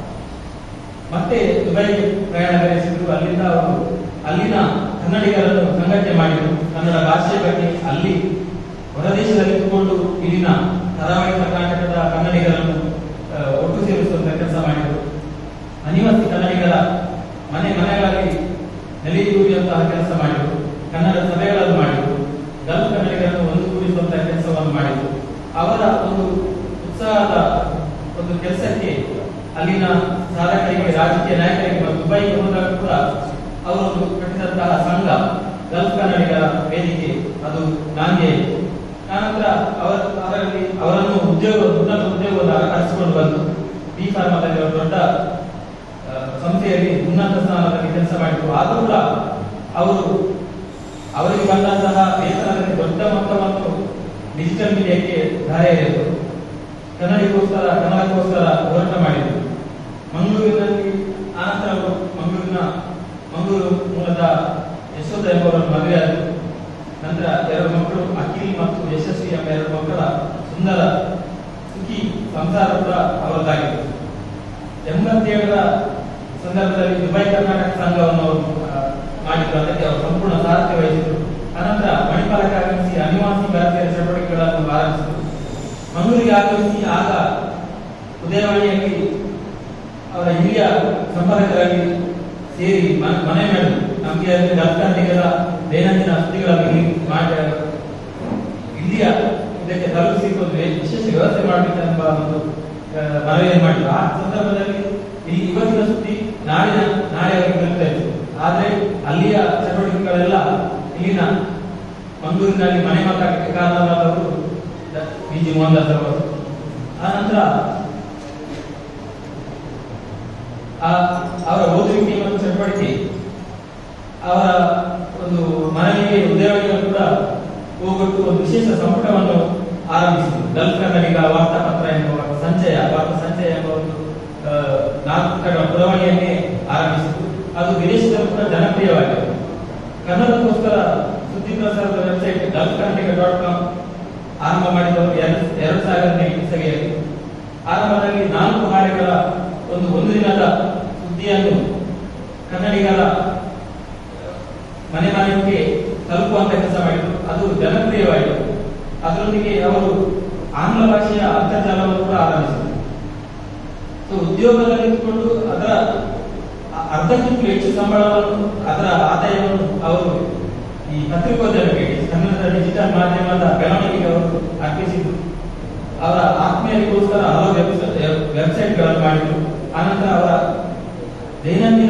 ಮತ್ತೆ ದುಬೈಗೆ ಪ್ರಯಾಣ ಬೆಳೆಸಿದ್ರು ಅಲ್ಲಿಂದ ಅವರು ಅಲ್ಲಿನ ಕನ್ನಡಿಗರನ್ನು ಸಂಘಟನೆ ಮಾಡಿದರು ಕನ್ನಡ ಭಾಷೆಯ ಬಗ್ಗೆ ಅಲ್ಲಿ ಹೊರದೇಶದಲ್ಲಿ ಇದ್ದುಕೊಂಡು ಇಲ್ಲಿನ ಕರಾವಳಿ ಕರ್ನಾಟಕದ ಕನ್ನಡಿಗರನ್ನು ಆ, ಒಟ್ಟು ಸೇರಿಸುವಂತ ಕೆಲಸ ಮಾಡಿದರು ಅನಿವಾಸಿ ಕನ್ನಡಿಗರ ಮನೆ ಮನೆಗಳಲ್ಲಿ ನೆಲೆಯೂರಿಯುವಂತಹ ಕೆಲಸ ಮಾಡಿದರು ಕನ್ನಡ ಸಭೆಗಳನ್ನು ಮಾಡಿದರು ಗಲ್ಫ್ ಕನ್ನಡಿಗರನ್ನು ಒಂದುಗೂಡಿಸುವಂತಹ ಕೆಲಸವನ್ನು ಮಾಡಿದರು ಅವರ ಒಂದು ಉತ್ಸಾಹದ ಒಂದು ಕೆಲಸಕ್ಕೆ ಅಲ್ಲಿನ ಸಾಧಕರಿಗೆ ರಾಜಕೀಯ ನಾಯಕರಿಗೆ ಮತ್ತು ದುಬೈಗೆ ಹೋದಾಗ ಕೂಡ ಅವರು ಕಟ್ಟಿದಂತಹ ಸಂಘ ಗಲ್ಫ್ ಕನ್ನಡಿಗರ ವೇದಿಕೆ ಅದು ನಾಂಗೆ ಆನಂತರ ಅವರ ಅವರಲ್ಲಿ ಅವರನ್ನು ಉದ್ಯೋಗ ಉನ್ನತ ಉದ್ಯೋಗವನ್ನು ಕರೆಸಿಕೊಂಡು ಬಂದು ಬಿ ಫಾರ್ಮಾದಲ್ಲಿ ಒಂದು ದೊಡ್ಡ ಆ, ಸಂಸ್ಥೆಯಲ್ಲಿ ಉನ್ನತ ಸ್ಥಾನದಲ್ಲಿ ಕೆಲಸ ಮಾಡಿದ್ರು ಆದರೂ ಕೂಡ ಅವರು ಅವರಿಗೆ ಬಂದಂತಹ ವೇತನದಲ್ಲಿ ದೊಡ್ಡ ಮೊತ್ತವನ್ನು ಡಿಜಿಟಲ್ ಮೀಡಿಯಾಕ್ಕೆ ಧಾರೆ ಎರೆದರು ಕನ್ನಡಿಗೋಸ್ಕರ ಕನ್ನಡಕ್ಕೋಸ್ಕರ ಹೋರಾಟ ಮಾಡಿದರು ಮಂಗಳೂರಿನಲ್ಲಿ ಆನಂತರ ಅವರು ಮಂಗಳೂರಿನ ಮಂಗಳೂರು ಮೂಲದ ಯಶೋಧ ಎಂಬುವರನ್ನು ಮದುವೆಯಾದರು ನಂತರ ಎರಡು ಮಕ್ಕಳು ಅಖಿಲ್ ಮತ್ತು ಯಶಸ್ವಿ ಎಂಬ ಎರಡು ಮಕ್ಕಳ ಸುಂದರ ಸುಖಿ ಸಂಸಾರ ಕೂಡ ಅವರದ್ದಾಗಿತ್ತು ಎಂಬತ್ತೇಳರ ಸಂದರ್ಭದಲ್ಲಿ ದುಬೈ ಕರ್ನಾಟಕ ಸಂಘವನ್ನು ಅವರು ಆ, ಮಾಡಿದ್ರು ಅದಕ್ಕೆ ಅವರು ಸಂಪೂರ್ಣ ಸಾರಥ್ಯ ವಹಿಸಿದರು ಅನಂತರ ಮಣಿಪಾಲಕ್ಕೆ ಆಗಮಿಸಿ ಅನಿವಾಸಿ ಭಾರತೀಯರ ಚಟುವಟಿಕೆಗಳನ್ನು ಆರಂಭಿಸಿದರು ಮಂಗಳೂರಿಗೆ ಆಗಮಿಸಿ ಆಗ ಉದಯವಾಣಿಯಲ್ಲಿ ಅವರ ಹಿರಿಯ ಸಂಪಾದಕರಾಗಿ ಸೇರಿ ಮ- ಮನೆ ಮಾಡಿದ್ರು ನಮಗೆ ಅಲ್ಲಿ ಕರ್ನಾಟಕದ ದೈನಂದಿನ ಸುದ್ದಿಗಳನ್ನು ಇಲ್ಲಿ ಮಾಡಿ ಇಲ್ಲಿಯ ಇದಕ್ಕೆ ತಲುಪಿಸಿ ಒಂದು ವಿಶೇಷ ವ್ಯವಸ್ಥೆ ಮಾಡಬೇಕೆಂಬ ಒಂದು ಆ, ಮನವಿಯನ್ನು ಮಾಡಿದ್ರು ಆ ಸಂದರ್ಭದಲ್ಲಿ ಇಲ್ಲಿ ಇವತ್ತಿನ ಸುದ್ದಿ ನಾಳಿನ ನಾಳೆ ಅವರಿಗೆ ತಲುಪ್ತಾ ಇತ್ತು ಆದ್ರೆ ಅಲ್ಲಿಯ ಚಟುವಟಿಕೆಗಳೆಲ್ಲ ಇಲ್ಲಿನ ಮಂಗಳೂರಿನಲ್ಲಿ ಮನೆ ಮಾತಾಡಕ್ಕೆ ಕಾರಣವಾದವರು ಬಿ ಜಿ ಮೋಹನ್ ದಾಸ್ ಅವರು ಆ ನಂತರ ಆ ಅವರ ಓದುವಿಕೆ ಮತ್ತು ಚಟುವಟಿಕೆ ಅವರ ಒಂದು ಮನವಿಗೆ ಉದಯವಾಣಿಗಳು ಕೂಡ ಹೋಗೊಟ್ಟು ಒಂದು ವಿಶೇಷ ಸಂಪುಟವನ್ನು ಆರಂಭಿಸಿದರು ಗಲ್ಫ್ ಕನ್ನಡಿಗ ವಾರ್ತಾಪತ್ರ ಎನ್ನುವ ಸಂಚಯ ವಾರ್ತಾ ಸಂಚಯ ಎಂಬ ಒಂದು ಆ, ನಾಲ್ಕು ಕಡೆ ಪುರವಣಿಯನ್ನೇ ಆರಂಭಿಸಿತು ಅದು ವಿದೇಶದಲ್ಲೂ ಕೂಡ ಜನಪ್ರಿಯವಾಗಿದೆ ಕನ್ನಡಕ್ಕೋಸ್ಕರ ಸುದ್ದಿ ಪ್ರಸಾರದ website gulf Kannadiga dot com ಆರಂಭ ಮಾಡಿದವರು ಎರಡು ಎರಡು ಸಾವಿರದ ಇಸವಿಯಲ್ಲಿ ಆರಂಭದಲ್ಲಿ ನಾಲ್ಕು ಹಾಳೆಗಳ ಒಂದು ಒಂದು ದಿನದ ಸುದ್ದಿಯನ್ನು ಕನ್ನಡಿಗರ ಮನೆ ಮನೆಗೆ ತಲುಪುವಂತ ಕೆಲಸ ಮಾಡಿದ್ರು ಅದು ಜನಪ್ರಿಯವಾಯಿತು ಅದರೊಂದಿಗೆ ಅವರು ಆಂಗ್ಲ ಭಾಷೆಯ ಅಂತರ್ಜಾಲವನ್ನು ಕೂಡ ಆರಂಭಿಸಿದರು ಸೊ ಉದ್ಯೋಗದಲ್ಲಿ ಇದ್ದುಕೊಂಡು ಅದರ ಅ- ಅರ್ಧಕ್ಕಿಂತ ಹೆಚ್ಚು ಸಂಬಳವನ್ನು ಅದರ ಆದಾಯವನ್ನು ಅವರು ಈ ಪತ್ರಿಕೋದ್ಯಮಕ್ಕೆ ಕನ್ನಡದ ಡಿಜಿಟಲ್ ಮಾಧ್ಯಮದ ಬೆಳವಣಿಗೆಗೆ ಅವರು ಅರ್ಪಿಸಿದ್ರು ಅವರ ಆತ್ಮೀಯರಿಗೋಸ್ಕರ ಹಲವು ವೆಬ್ಸೈಟ್ಗಳನ್ನು ಮಾಡಿದ್ರು ಆನಂತರ ಅವರ ದೈನಂದಿನ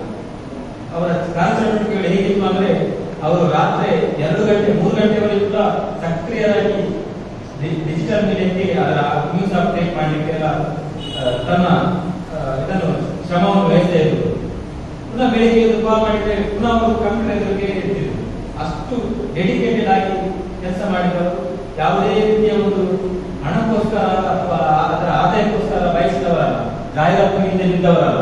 ಅವರ ಕಾರ್ಯಚಟುವಟಿಕೆಗಳು ಹೇಗಿತ್ತು ಅಂದ್ರೆ ಅವರು ರಾತ್ರಿ ಎರಡು ಗಂಟೆ ಮೂರು ಗಂಟೆವರೆಗೂ ಕೂಡ ಸಕ್ರಿಯರಾಗಿ ಡಿ- ಡಿಜಿಟಲ್ ಮೀಡಿಯಾಕ್ಕೆ ಅದರ ನ್ಯೂಸ್ ಅಪ್ಡೇಟ್ ಮಾಡಲಿಕ್ಕೆ ಎಲ್ಲ ಆ, ತನ್ನ ಆ, ಇದನ್ನು ಶ್ರಮವನ್ನು ವಹಿಸ್ತಾ ಇದ್ರು ಪುನಃ ಬೆಳಿಗ್ಗೆ ಎದ್ದು ಕಾಲ್ ಮಾಡಿದ್ರೆ ಪುನಃ ಅವರು ಕಂಪ್ಯೂಟರ್ ಎದುರಿಗೆ ಇರ್ತಿದ್ರು ಅಷ್ಟು ಡೆಡಿಕೇಟೆಡ್ ಆಗಿ ಕೆಲಸ ಮಾಡಿದವರು ಯಾವುದೇ ರೀತಿಯ ಒಂದು ಹಣಕ್ಕೋಸ್ಕರ ಅಥವಾ ಅದರ ಆದಾಯಕ್ಕೋಸ್ಕರ ಬಯಸಿದವರಲ್ಲ ಜಾಹೀರಾತು ಹಿಂದೆ ನಿಂತವರಲ್ಲ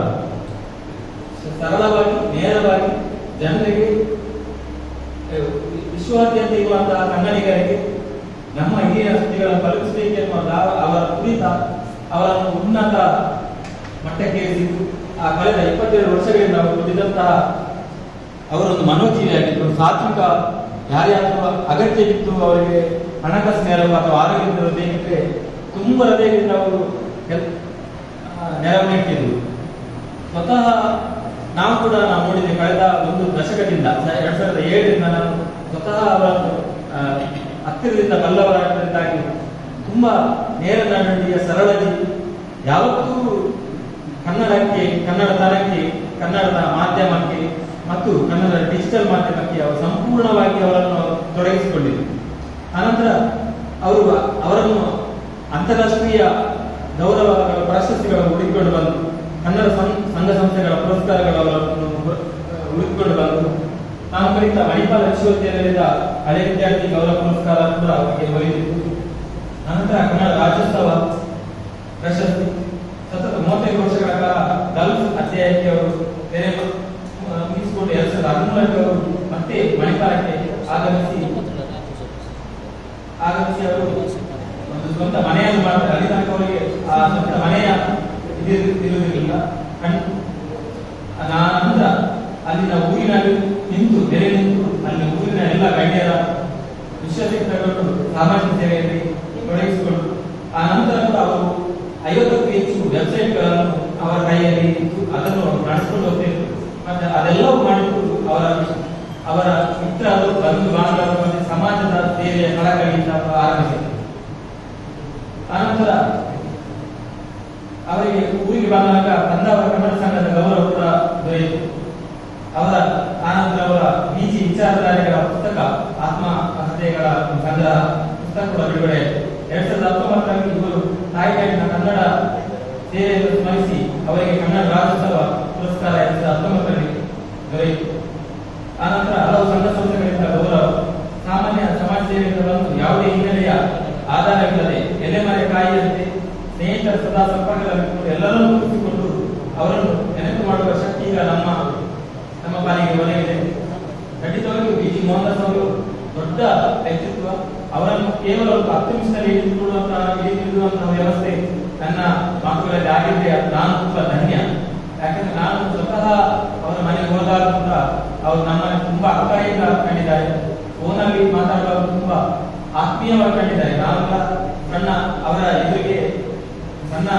ಸರಳವಾಗಿ ನೇರವಾಗಿ ಜನರಿಗೆ ಅಹ್, ವಿಶ್ವಾದ್ಯಂತ ಇರುವಂತಹ ಕನ್ನಡಿಗರಿಗೆ ನಮ್ಮ ಹಿರಿಯ ಸುದ್ದಿಗಳನ್ನು ತಲುಪಿಸಬೇಕೆನ್ನುವ ದಾವ- ಅವರ ಕುರಿತ ಅವರನ್ನು ಉನ್ನತ ಮಟ್ಟಕ್ಕೇರಿಸಿದ್ದು ಆ ಕಳೆದ ಇಪ್ಪತ್ತೆರಡು ವರ್ಷಗಳಿಂದ ಅವರು ದುಡಿದಂತಹ ಅವರೊಂದು ಮನೋಜೀವಿಯಾಗಿದ್ದರು ಸಾತ್ವಿಕ ಯಾರ್ಯಾರು ಅಗತ್ಯವಿತ್ತು ಅವರಿಗೆ ಹಣಕಾಸು ನೆರವು ಅಥವಾ ಆರೋಗ್ಯ ನೆರವು ಬೇಕಿದ್ರೆ ತುಂಬ ಹೃದಯದಿಂದ ಅವರು ಹೆಲ್- ಆ, ನೆರವು ನೀಡ್ತಿದ್ರು ಸ್ವತಃ ನಾವು ಕೂಡ ನಾವು ನೋಡಿದ್ದೆ ಕಳೆದ ಒಂದು ದಶಕದಿಂದ ಸ- ಎರಡ್ ಸಾವಿರದ ಏಳರಿಂದ ನಾನು ಸ್ವತಃ ಅವರನ್ನು ಆ, ಹತ್ತಿರದಿಂದ ಬಲ್ಲವರಾಗಿ ತುಂಬಾ ನೇರ ನಡವಳಿಕೆಯ ಸರಳತೆ ಯಾವತ್ತೂ ಕನ್ನಡಕ್ಕೆ ಕನ್ನಡ ತನಕ್ಕೆ ಕನ್ನಡದ ಮಾಧ್ಯಮಕ್ಕೆ ಮತ್ತು ಕನ್ನಡ ಡಿಜಿಟಲ್ ಮಾಧ್ಯಮಕ್ಕೆ ಅವರು ಸಂಪೂರ್ಣವಾಗಿ ಅವರನ್ನು ತೊಡಗಿಸಿಕೊಂಡಿದ್ದರು ಅನಂತರ ಅವರು ಅವರನ್ನು ಅಂತಾರಾಷ್ಟ್ರೀಯ ಗೌರವ ಪ್ರಶಸ್ತಿಗಳನ್ನು ಹುಡುಕಿಕೊಂಡು ಬಂದು ಕನ್ನಡ ಸಂ- ಸಂಘ ಸಂಸ್ಥೆಗಳ ಪುರಸ್ಕಾರಗಳು ಅವರನ್ನು ಹುಡುಕಿಕೊಂಡು ಬಂದು ನಾನು ಕಲಿತ ಮಣಿಪಾಲ ವಿಶ್ವವಿದ್ಯಾಲಯದ ಹಳೆ ವಿದ್ಯಾರ್ಥಿ ಗೌರವ ಪುರಸ್ಕಾರ ಕೂಡ ಅವರಿಗೆ ಒಲಿದಿತ್ತು ಅನಂತರ ಕನ್ನಡ ರಾಜ್ಯೋತ್ಸವ ಪ್ರಶಸ್ತಿ ಪಂಚಾಯತಿ ಅವರು ತೆರೆ ಆ, ಮುಗಿಸಿಕೊಂಡು ಎರಡ್ ಸಾವಿರದ ಹದಿಮೂರಕ್ಕೆ ಅವರು ಮತ್ತೆ ಮಣಿಪಾಲಕ್ಕೆ ಆಗಮಿಸಿ ಆಗಮಿಸಿ ಅವರು ಒಂದು ಸ್ವಂತ ಮನೆಯನ್ನು ಮಾಡ್ತಾರೆ ಅಲ್ಲಿ ತನಕ ಅವರಿಗೆ ಆ ಸ್ವಂತ ಮನೆಯ ಇದಿರು- ಇರುವುದಿಲ್ಲ ಕಣ್- ಆ ನಂತರ ಅಲ್ಲಿನ ಊರಿನಲ್ಲಿ ನಿಂತು ನೆಲೆ ನಿಂತು ಅಲ್ಲಿ ಊರಿನ ಎಲ್ಲ ಗಣ್ಯರ ವಿಶ್ವಾಸಕ್ಕೆ ತಗೊಂಡು ಸಾಮಾಜಿಕ ಸೇವೆಯಲ್ಲಿ ತೊಡಗಿಸಿಕೊಂಡು ಆ ನಂತರ ಕೂಡ ಅವರು ಐವತ್ತಕ್ಕೂ ಹೆಚ್ಚು ವೆಬ್ಸೈಟ್ಗಳನ್ನು ಅವರ ಕೈಯಲ್ಲಿ ಇತ್ತು ಅದನ್ನು ಅವರು ನಡೆಸಿಕೊಂಡು ಹೋಗ್ತಿದ್ರು ಮತ್ತೆ ಅದೆಲ್ಲವೂ ಮಾಡಿಕೊಂಡು ಅವರ ಅವರ ಮಿತ್ರರು ಬಂಧು ಬಾಂಧವರು ಮತ್ತೆ ಸಮಾಜದ ಸೇವೆಯ ಕಳಕಳಿಯಿಂದ ಅವರು ಆರಂಭಿಸಿದರು ಆನಂತರ ಅವರಿಗೆ ಊರಿಗೆ ಬಂದಾಗ ಕಂದಾವರ ಕನ್ನಡ ಸಂಘದ ಗೌರವ ಕೂಡ ದೊರೆಯಿತು ಅವರ ಆನಂತರ ಅವರ ಬೀಚಿ ವಿಚಾರಧಾರೆಗಳ ಪುಸ್ತಕ ಆತ್ಮ ಕಥೆಗಳ ಸಂಗ್ರಹ ಪುಸ್ತಕ ಕೂಡ ಬಿಡುಗಡೆಯಾಯಿತು ಎರಡ್ ಸಾವಿರದ ಹತ್ತೊಂಬತ್ತರಲ್ಲಿ ಇವರು ತಾಯಿನಾಡಿನ ಕನ್ನಡ ಸೇವೆಯನ್ನು ಸ್ಮರಿಸಿ ಅವರಿಗೆ ಕನ್ನಡ ರಾಜ್ಯೋತ್ಸವ ಪುರಸ್ಕಾರ ಎರಡ್ ಸಾವಿರದ ಹತ್ತೊಂಬತ್ತರಲ್ಲಿ ದೊರೆಯಿತು ಆನಂತರ ಹಲವು ಸಂಘ ಸಂಸ್ಥೆಗಳಿಂದ ಗೌರವ ಸಾಮಾನ್ಯ ಸಮಾಜ ಸೇವೆಯಿಂದ ಬಂದು ಯಾವುದೇ ಹಿನ್ನೆಲೆಯ ಆಧಾರವಿಲ್ಲದೆ ಎಲೆಮರೆ ಕಾಯಿಯಂತೆ ಸ್ನೇಹಿತರ ಸದಾ ಸಂಪರ್ಕದಲ್ಲಿಟ್ಟು ಎಲ್ಲರನ್ನೂ ಗುರುತಿಸಿಕೊಂಡು ಅವರನ್ನು ನೆನಪು ಮಾಡುವ ಶಕ್ತಿ ಈಗ ನಮ್ಮ ನಮ್ಮ ಪಾಲಿಗೆ ಒದಗಿದೆ ಖಂಡಿತವಾಗಿಯೂ ಬಿ ಜಿ ಮೋಹನ್ದಾಸ್ ಅವರು ದೊಡ್ಡ ವ್ಯಕ್ತಿತ್ವ ಅವರನ್ನು ಕೇವಲ ಒಂದು ಹತ್ತು ನಿಮಿಷದಲ್ಲಿ ಇಳಿದುಕೊಳ್ಳುವಂತಹ ಇಳಿದಿರುವಂತಹ ವ್ಯವಸ್ಥೆ ನನ್ನ ಮಾತುಗಳಲ್ಲಿ ಆಗಿದ್ರೆ ನಾನು ತುಂಬಾ ಧನ್ಯ ಯಾಕಂದ್ರೆ ನಾನು ಸ್ವತಃ ಅವರ ಮನೆಗೆ ಹೋದಾಗ ಕೂಡ ಅವರು ನಮ್ಮನ್ನು ತುಂಬಾ ಅಕ್ಕರೆಯಿಂದ ಕಂಡಿದ್ದಾರೆ ಫೋನಲ್ಲಿ ಮಾತಾಡುವಾಗ ತುಂಬಾ ಆತ್ಮೀಯವಾಗಿ ಕಂಡಿದ್ದಾರೆ ನಾವೆಲ್ಲ ಸಣ್ಣ ಅವರ ಎದುರಿಗೆ ಸಣ್ಣ